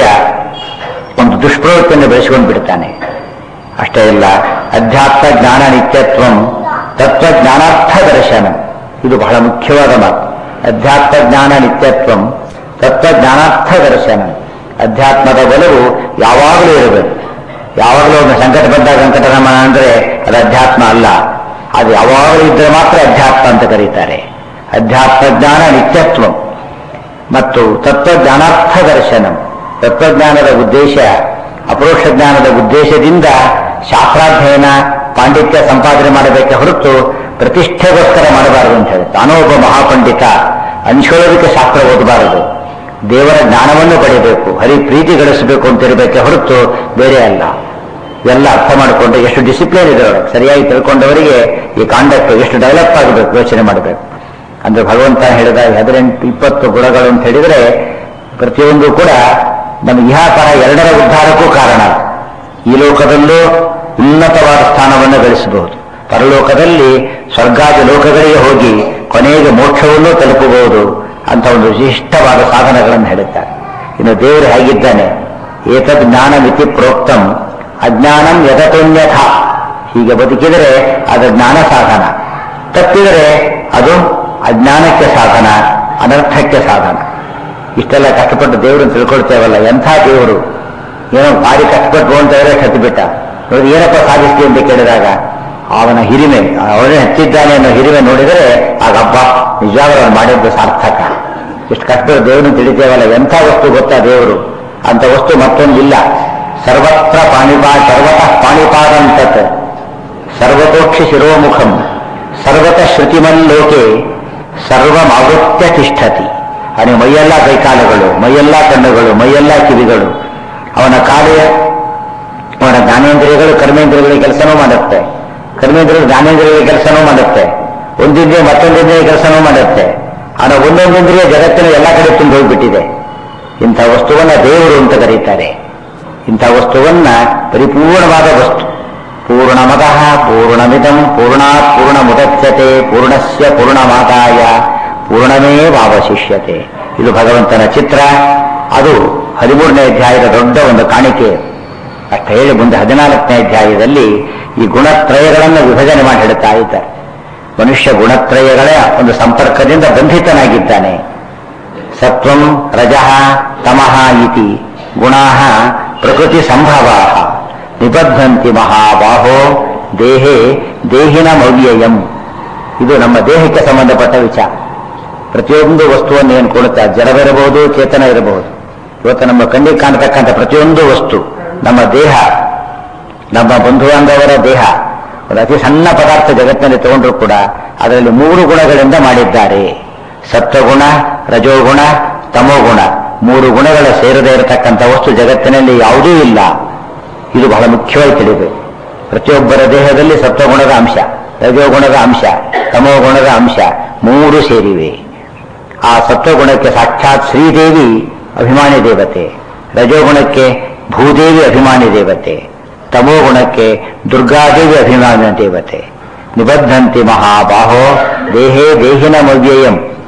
ಒಂದು ದುಷ್ಪ್ರವೃತ್ತಿಯನ್ನು ಬೆಳೆಸಿಕೊಂಡು ಬಿಡ್ತಾನೆ ಅಷ್ಟೇ ಇಲ್ಲ ಅಧ್ಯಾತ್ಮ ಜ್ಞಾನ ನಿತ್ಯತ್ವಂ ತತ್ವಜ್ಞಾನಾರ್ಥ ದರ್ಶನ ಇದು ಬಹಳ ಮುಖ್ಯವಾದ ಮಾತು ಅಧ್ಯಾತ್ಮ ಜ್ಞಾನ ನಿತ್ಯತ್ವಂ ತತ್ವಜ್ಞಾನಾರ್ಥ ದರ್ಶನ ಅಧ್ಯಾತ್ಮದ ಬಲವು ಯಾವಾಗಲೂ ಇರಬೇಕು ಯಾವಾಗಲೂ ಒಂದು ಸಂಕಟ ಬಂದಾಗ ಸಂಕಟರಮಣ ಅಂದ್ರೆ ಅದು ಅಧ್ಯಾತ್ಮ ಅಲ್ಲ ಅದು ಯಾವಾಗಲೂ ಇದ್ರೆ ಮಾತ್ರ ಅಧ್ಯಾತ್ಮ ಅಂತ ಕರೀತಾರೆ ಅಧ್ಯಾತ್ಮ ಜ್ಞಾನ ನಿತ್ಯತ್ವ ಮತ್ತು ತತ್ವಜ್ಞಾನಾರ್ಥ ದರ್ಶನ ತತ್ವಜ್ಞಾನದ ಉದ್ದೇಶ ಅಪರೋಕ್ಷ ಜ್ಞಾನದ ಉದ್ದೇಶದಿಂದ ಶಾಸ್ತ್ರಾಧ್ಯಯನ ಪಾಂಡಿತ್ಯ ಸಂಪಾದನೆ ಮಾಡಬೇಕೆ ಹೊರತು ಪ್ರತಿಷ್ಠೆಗೋಸ್ಕರ ಮಾಡಬಾರದು ಅಂತ ಹೇಳಿ ತಾನೋ ಒಬ್ಬ ಮಹಾಪಂಡಿತ ಅನ್ಶೋಳೋದಕ್ಕೆ ಶಾಸ್ತ್ರ ಓದಬಾರದು ದೇವರ ಜ್ಞಾನವನ್ನು ಪಡೆಯಬೇಕು ಹರಿ ಪ್ರೀತಿ ಗಳಿಸಬೇಕು ಅಂತ ಇರಬೇಕೆ ಹೊರತು ಬೇರೆ ಅಲ್ಲ ಇವೆಲ್ಲ ಅರ್ಥ ಮಾಡಿಕೊಂಡು ಎಷ್ಟು ಡಿಸಿಪ್ಲಿನ್ ಇದೆ ಒಳಗೆ ಸರಿಯಾಗಿ ತಿಳ್ಕೊಂಡವರಿಗೆ ಈ ಕಾಂಡಕ್ಟ್ ಎಷ್ಟು ಡೆವಲಪ್ ಆಗಬೇಕು ಯೋಚನೆ ಮಾಡಬೇಕು ಅಂದ್ರೆ ಭಗವಂತ ಹೇಳಿದ ಹದಿನೆಂಟು ಇಪ್ಪತ್ತು ಗುಣಗಳು ಅಂತ ಹೇಳಿದ್ರೆ ಪ್ರತಿಯೊಂದು ಕೂಡ ನಮ್ಮ ಇಹಾಪರ ಎರಡರ ಉದ್ಧಾರಕ್ಕೂ ಕಾರಣ ಈ ಲೋಕದಲ್ಲೂ ಉನ್ನತವಾದ ಸ್ಥಾನವನ್ನು ಗಳಿಸಬಹುದು ಪರಲೋಕದಲ್ಲಿ ಸ್ವರ್ಗಾದಿ ಲೋಕಗಳಿಗೆ ಹೋಗಿ ಕೊನೆಗೆ ಮೋಕ್ಷವನ್ನೂ ತಲುಪಬಹುದು ಅಂತ ಒಂದು ವಿಶಿಷ್ಟವಾದ ಸಾಧನಗಳನ್ನು ಹೇಳುತ್ತಾರೆ ಇನ್ನು ದೇವರು ಹೇಗಿದ್ದಾನೆ ಏತದ್ ಜ್ಞಾನ ಮಿತಿ ಪ್ರೋಕ್ತಂ ಅಜ್ಞಾನಂ ಯಥತೋನ್ಯಥ ಹೀಗೆ ಬದುಕಿದರೆ ಅದು ಜ್ಞಾನ ಸಾಧನ ತಪ್ಪಿದರೆ ಅದು ಅಜ್ಞಾನಕ್ಕೆ ಸಾಧನ ಅನರ್ಥಕ್ಕೆ ಸಾಧನ ಇಷ್ಟೆಲ್ಲ ಕಷ್ಟಪಟ್ಟು ದೇವರನ್ನು ತಿಳ್ಕೊಳ್ತೇವಲ್ಲ ಎಂಥ ದೇವರು ಏನೋ ಭಾರಿ ಕಷ್ಟಪಟ್ಟು ಅಂತ ಹೇಳಿ ಹತ್ತಿಬಿಟ್ಟ ನೋಡಿ ಏನಪ್ಪ ಸಾಧಿಸ್ತಿ ಅಂತ ಕೇಳಿದಾಗ ಅವನ ಹಿರಿಮೆ ಅವನೇ ಹತ್ತಿದ್ದಾನೆ ಅನ್ನೋ ಹಿರಿಮೆ ನೋಡಿದರೆ ಆಗ ಹಬ್ಬ ನಿಜವಾಗ್ಲೂ ಅವನು ಮಾಡಿದ್ದು ಸಾರ್ಥಕ ಇಷ್ಟು ಕಷ್ಟಪಟ್ಟು ದೇವರನ್ನು ತಿಳಿತೇವಲ್ಲ ಎಂಥ ವಸ್ತು ಗೊತ್ತಾ ದೇವರು ಅಂತ ವಸ್ತು ಮತ್ತೊಂದಿಲ್ಲ ಸರ್ವತ್ರ ಪಾಣಿಪಾ ಸರ್ವತಃ ಪಾಣಿಪಾದಂತತ್ ಸರ್ವತೋಕ್ಷಿ ಶಿರೋಮುಖಂ ಸರ್ವತ ಶ್ರುತಿಮಲ್ಲೋಕೆ ಸರ್ವಮಾವೃತ್ಯ ತಿಷ್ಠತಿ ಅವನಿಗೆ ಮೈಯೆಲ್ಲ ಕೈಕಾಲುಗಳು ಮೈಯೆಲ್ಲ ಕಣ್ಣುಗಳು ಮೈಯೆಲ್ಲ ಕಿವಿಗಳು ಅವನ ಕಾಲು ಅವನ ಜ್ಞಾನೇಂದ್ರಿಯಗಳು ಕರ್ಮೇಂದ್ರಿಯಗಳಿಗೆ ಕೆಲಸನೂ ಮಾಡುತ್ತೆ ಕರ್ಮೇಂದ್ರಿಯಗಳು ಜ್ಞಾನೇಂದ್ರಿಯಗಳಿಗೆ ಕೆಲಸನೂ ಮಾಡುತ್ತೆ ಒಂದಿಂದ್ರಿಯ ಮತ್ತೊಂದಿಂದ್ರಿಯ ಕೆಲಸನೂ ಮಾಡುತ್ತೆ ಅವನ ಒಂದೊಂದಿಂದ್ರಿಯ ಜಗತ್ತಿನ ಎಲ್ಲ ಕಡೆ ತುಂಬಿ ಹೋಗ್ಬಿಟ್ಟಿದೆ ಇಂಥ ವಸ್ತುವನ್ನ ದೇವರು ಅಂತ ಕರೀತಾರೆ ಇಂಥ ವಸ್ತುವನ್ನ ಪರಿಪೂರ್ಣವಾದ ವಸ್ತು ಪೂರ್ಣಮದಃ ಪೂರ್ಣಮಿದಂ ಪೂರ್ಣಾತ್ ಪೂರ್ಣಮುದಚ್ಯತೆ ಪೂರ್ಣಸ್ಯ ಪೂರ್ಣಮಾದಾಯ ಪೂರ್ಣಮೇವಾವಶಿಷ್ಯತೆ ಇದು ಭಗವಂತನ ಚಿತ್ರ ಅದು ಹದಿಮೂರನೇ ಅಧ್ಯಾಯದ ದೊಡ್ಡ ಒಂದು ಕಾಣಿಕೆ ಅಷ್ಟ ಹೇಳಿ ಮುಂದೆ ಹದಿನಾಲ್ಕನೇ ಅಧ್ಯಾಯದಲ್ಲಿ ಈ ಗುಣತ್ರಯಗಳನ್ನು ವಿಭಜನೆ ಮಾಡಿ ಹೇಳ್ತಾ ಇದ್ದಾರೆ ಮನುಷ್ಯ ಗುಣತ್ರಯಗಳ ಒಂದು ಸಂಪರ್ಕದಿಂದ ಬಂಧಿತನಾಗಿದ್ದಾನೆ ಸತ್ವಂ ರಜಃ ತಮಃ ಇತಿ ಗುಣಾ ಪ್ರಕೃತಿ ಸಂಭವಾ ನಿಬದ್ಧಂತಿ ಮಹಾಬಾಹೋ ದೇಹೇ ದೇಹಿನ ಮೌಲ್ಯಯಂ ಇದು ನಮ್ಮ ದೇಹಕ್ಕೆ ಸಂಬಂಧಪಟ್ಟ ವಿಚಾರ ಪ್ರತಿಯೊಂದು ವಸ್ತುವನ್ನು ಏನು ಕೊಡುತ್ತೆ ಜಡವಿರಬಹುದು ಚೇತನ ಇರಬಹುದು ಇವತ್ತು ನಮ್ಮ ಕಣ್ಣಿಗೆ ಕಾಣತಕ್ಕಂಥ ಪ್ರತಿಯೊಂದು ವಸ್ತು ನಮ್ಮ ದೇಹ ನಮ್ಮ ಬಂಧು ಬಾಂಧವರ ದೇಹ ಒಂದು ಅತಿ ಸಣ್ಣ ಪದಾರ್ಥ ಜಗತ್ತಿನಲ್ಲಿ ತಗೊಂಡ್ರು ಕೂಡ ಅದರಲ್ಲಿ ಮೂರು ಗುಣಗಳಿಂದ ಮಾಡಿದ್ದಾರೆ ಸತ್ವಗುಣ ರಜೋಗುಣ ತಮೋಗುಣ ಮೂರು ಗುಣಗಳ ಸೇರದೇ ಇರತಕ್ಕಂಥ ವಸ್ತು ಜಗತ್ತಿನಲ್ಲಿ ಯಾವುದೂ ಇಲ್ಲ ಇದು ಬಹಳ ಮುಖ್ಯವಾಗಿ ತಿಳಿಬೇಕು ಪ್ರತಿಯೊಬ್ಬರ ದೇಹದಲ್ಲಿ ಸತ್ವಗುಣದ ಅಂಶ ರಜೋಗುಣದ ಅಂಶ ತಮೋಗುಣದ ಅಂಶ ಮೂರು ಸೇರಿವೆ ಆ ಸತ್ವಗುಣಕ್ಕೆ ಸಾಕ್ಷಾತ್ ಶ್ರೀದೇವಿ ಅಭಿಮಾನಿ ದೇವತೆ ರಜೋಗುಣಕ್ಕೆ ಭೂದೇವಿ ಅಭಿಮಾನಿ ದೇವತೆ ತಮೋಗುಣಕ್ಕೆ ದುರ್ಗಾದೇವಿ ಅಭಿಮಾನಿ ದೇವತೆ ನಿಬದ್ಧಂತಿ ಮಹಾಬಾಹೋ ದೇಹೇ ದೇಹಿನ ಮವ್ಯಯಂ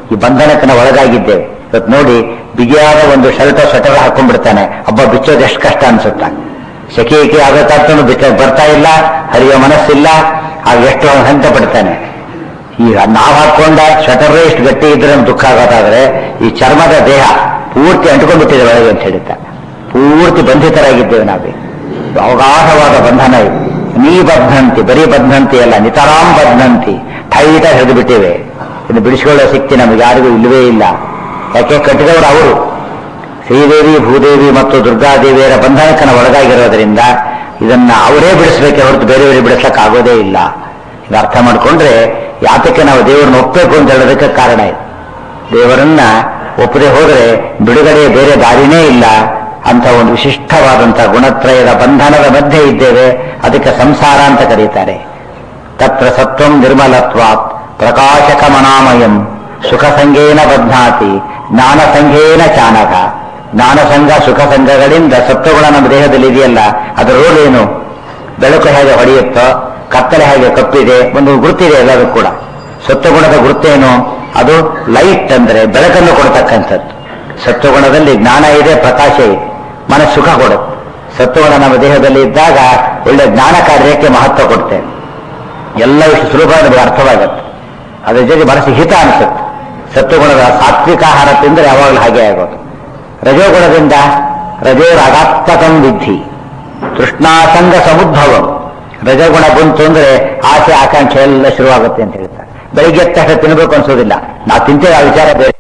ಈ ಬಂಧನಕ್ಕನ ಒಳಗಾಗಿದ್ದೇವೆ ಇವತ್ತು ನೋಡಿ ಬಿಗಿಯಾದ ಒಂದು ಶರ್ಟ್ ಸ್ವೆಟರ್ ಹಾಕೊಂಡ್ಬಿಡ್ತಾನೆ ಹಬ್ಬ ಬಿಚ್ಚೋದು ಎಷ್ಟು ಕಷ್ಟ ಅನ್ಸುತ್ತ ಸೆಕೆಗೆ ಆಗತ್ತಾಗ್ತಾನು ಬಿಚ್ಚ ಬರ್ತಾ ಇಲ್ಲ ಹರಿಯೋ ಮನಸ್ಸಿಲ್ಲ ಆಗ ಎಷ್ಟು ಹಂತ ಪಡ್ತಾನೆ ಈಗ ನಾವು ಹಾಕೊಂಡ ಸ್ವೆಟರೇ ಇಷ್ಟು ಗಟ್ಟಿ ಇದ್ರೆ ನಮ್ಗೆ ದುಃಖ ಆಗೋದಾದ್ರೆ ಈ ಚರ್ಮದ ದೇಹ ಪೂರ್ತಿ ಅಂಟ್ಕೊಂಡ್ಬಿಟ್ಟಿದೆ ಒಳಗೆ ಅಂತ ಹೇಳ್ತಾರೆ ಪೂರ್ತಿ ಬಂಧಿತರಾಗಿದ್ದೇವೆ ನಾವೇ ಇದು ಅಗಾಧವಾದ ಬಂಧನ ಇದು ನೀ ಬದ್ಧಂತಿ ಬರೀ ಬದ್ಧಂತಿ ಅಲ್ಲ ನಿತರಾಂ ಬದ್ಧಂತಿ ಟೈಟಾಗಿ ಹಿಡಿದು ಬಿಟ್ಟಿವೆ ಇನ್ನು ಬಿಡಿಸಿಕೊಳ್ಳೋ ಶಕ್ತಿ ನಮಗೆ ಯಾರಿಗೂ ಇಲ್ಲವೇ ಇಲ್ಲ ಯಾಕೆ ಕಟ್ಟಿದವರು ಅವರು ಶ್ರೀದೇವಿ ಭೂದೇವಿ ಮತ್ತು ದುರ್ಗಾದೇವಿಯರ ಬಂಧನಕ್ಕನ ಒಳಗಾಗಿರೋದ್ರಿಂದ ಇದನ್ನ ಅವರೇ ಬಿಡಿಸ್ಬೇಕೆ ಹೊರತು ಬೇರೆಯವರಿಗೆ ಬಿಡಿಸಕ್ ಆಗೋದೇ ಇಲ್ಲ ಇದು ಅರ್ಥ ಮಾಡ್ಕೊಂಡ್ರೆ ಯಾತಕ್ಕೆ ನಾವು ದೇವರನ್ನ ಒಪ್ಪಬೇಕು ಅಂತ ಹೇಳೋದಕ್ಕೆ ಕಾರಣ ಇದೆ ದೇವರನ್ನ ಒಪ್ಪದೆ ಹೋದರೆ ಬಿಡುಗಡೆ ಬೇರೆ ದಾರಿನೇ ಇಲ್ಲ ಅಂತ ಒಂದು ವಿಶಿಷ್ಟವಾದಂತಹ ಗುಣತ್ರಯದ ಬಂಧನದ ಮಧ್ಯೆ ಇದ್ದೇವೆ ಅದಕ್ಕೆ ಸಂಸಾರ ಅಂತ ಕರೀತಾರೆ ತತ್ರ ಸತ್ವಂ ನಿರ್ಮಲತ್ವಾತ್ ಪ್ರಕಾಶಕಮನಾಮಯಂ ಸುಖ ಸಂಘೇನ ಬಧ್ನಾತಿ ಜ್ಞಾನ ಸಂಘೇನ ಚಾನಕ ಜ್ಞಾನ ಸಂಘ ಸುಖ ಸಂಘಗಳಿಂದ ಸತ್ವಗುಣ ನಮ್ಮ ದೇಹದಲ್ಲಿ ಇದೆಯಲ್ಲ ಅದರ ರೋಲ್ ಏನು ಬೆಳಕು ಹೇಗೆ ಹೊಡೆಯುತ್ತೋ ಕತ್ತಲೆ ಹೇಗೆ ಕಪ್ಪಿದೆ ಒಂದು ಗುರುತಿದೆ ಎಲ್ಲದೂ ಕೂಡ ಸತ್ವಗುಣದ ಗುರುತೇನು ಅದು ಲೈಟ್ ಅಂದ್ರೆ ಬೆಳಕನ್ನು ಕೊಡ್ತಕ್ಕಂಥದ್ದು ಸತ್ವಗುಣದಲ್ಲಿ ಜ್ಞಾನ ಇದೆ ಪ್ರಕಾಶ ಇದೆ ಮನಸ್ಸು ಸುಖ ಕೊಡುತ್ತೆ ಸತ್ವಗುಣ ನಮ್ಮ ದೇಹದಲ್ಲಿ ಇದ್ದಾಗ ಒಳ್ಳೆ ಜ್ಞಾನ ಕಾರ್ಯಕ್ಕೆ ಮಹತ್ವ ಕೊಡ್ತೇವೆ ಎಲ್ಲ ಇಷ್ಟು ಸುಲಭ ನಮಗೆ ಅರ್ಥವಾಗುತ್ತೆ ಅದ್ರ ಜೊತೆ ಮನಸ್ಸು ಹಿತ ಅನಿಸುತ್ತೆ ಸತ್ವಗುಣದ ಸಾತ್ವಿಕ ಆಹಾರ ತಿಂದರೆ ಯಾವಾಗಲೂ ಹಾಗೆ ಆಗೋದು ರಜೋಗುಣದಿಂದ ರಜೋರಾಗಾತ್ಮಕಂ ವಿಧಿ ತೃಷ್ಣಾಸಂಗ ಸಮುದ್ಭವಂ ರಜಗುಣ ಬಂತು ಅಂದ್ರೆ ಆಸೆ ಆಕಾಂಕ್ಷೆ ಎಲ್ಲ ಶುರುವಾಗುತ್ತೆ ಅಂತ ಹೇಳ್ತಾರೆ ಬೆಳಿಗ್ಗೆ ಎದ್ದ ತಕ್ಷಣ ತಿನ್ನಬೇಕು ಅನ್ಸೋದಿಲ್ಲ ನಾವು ತಿಂತೇವೆ ಆ ವಿಚಾರ ಬೇರೆ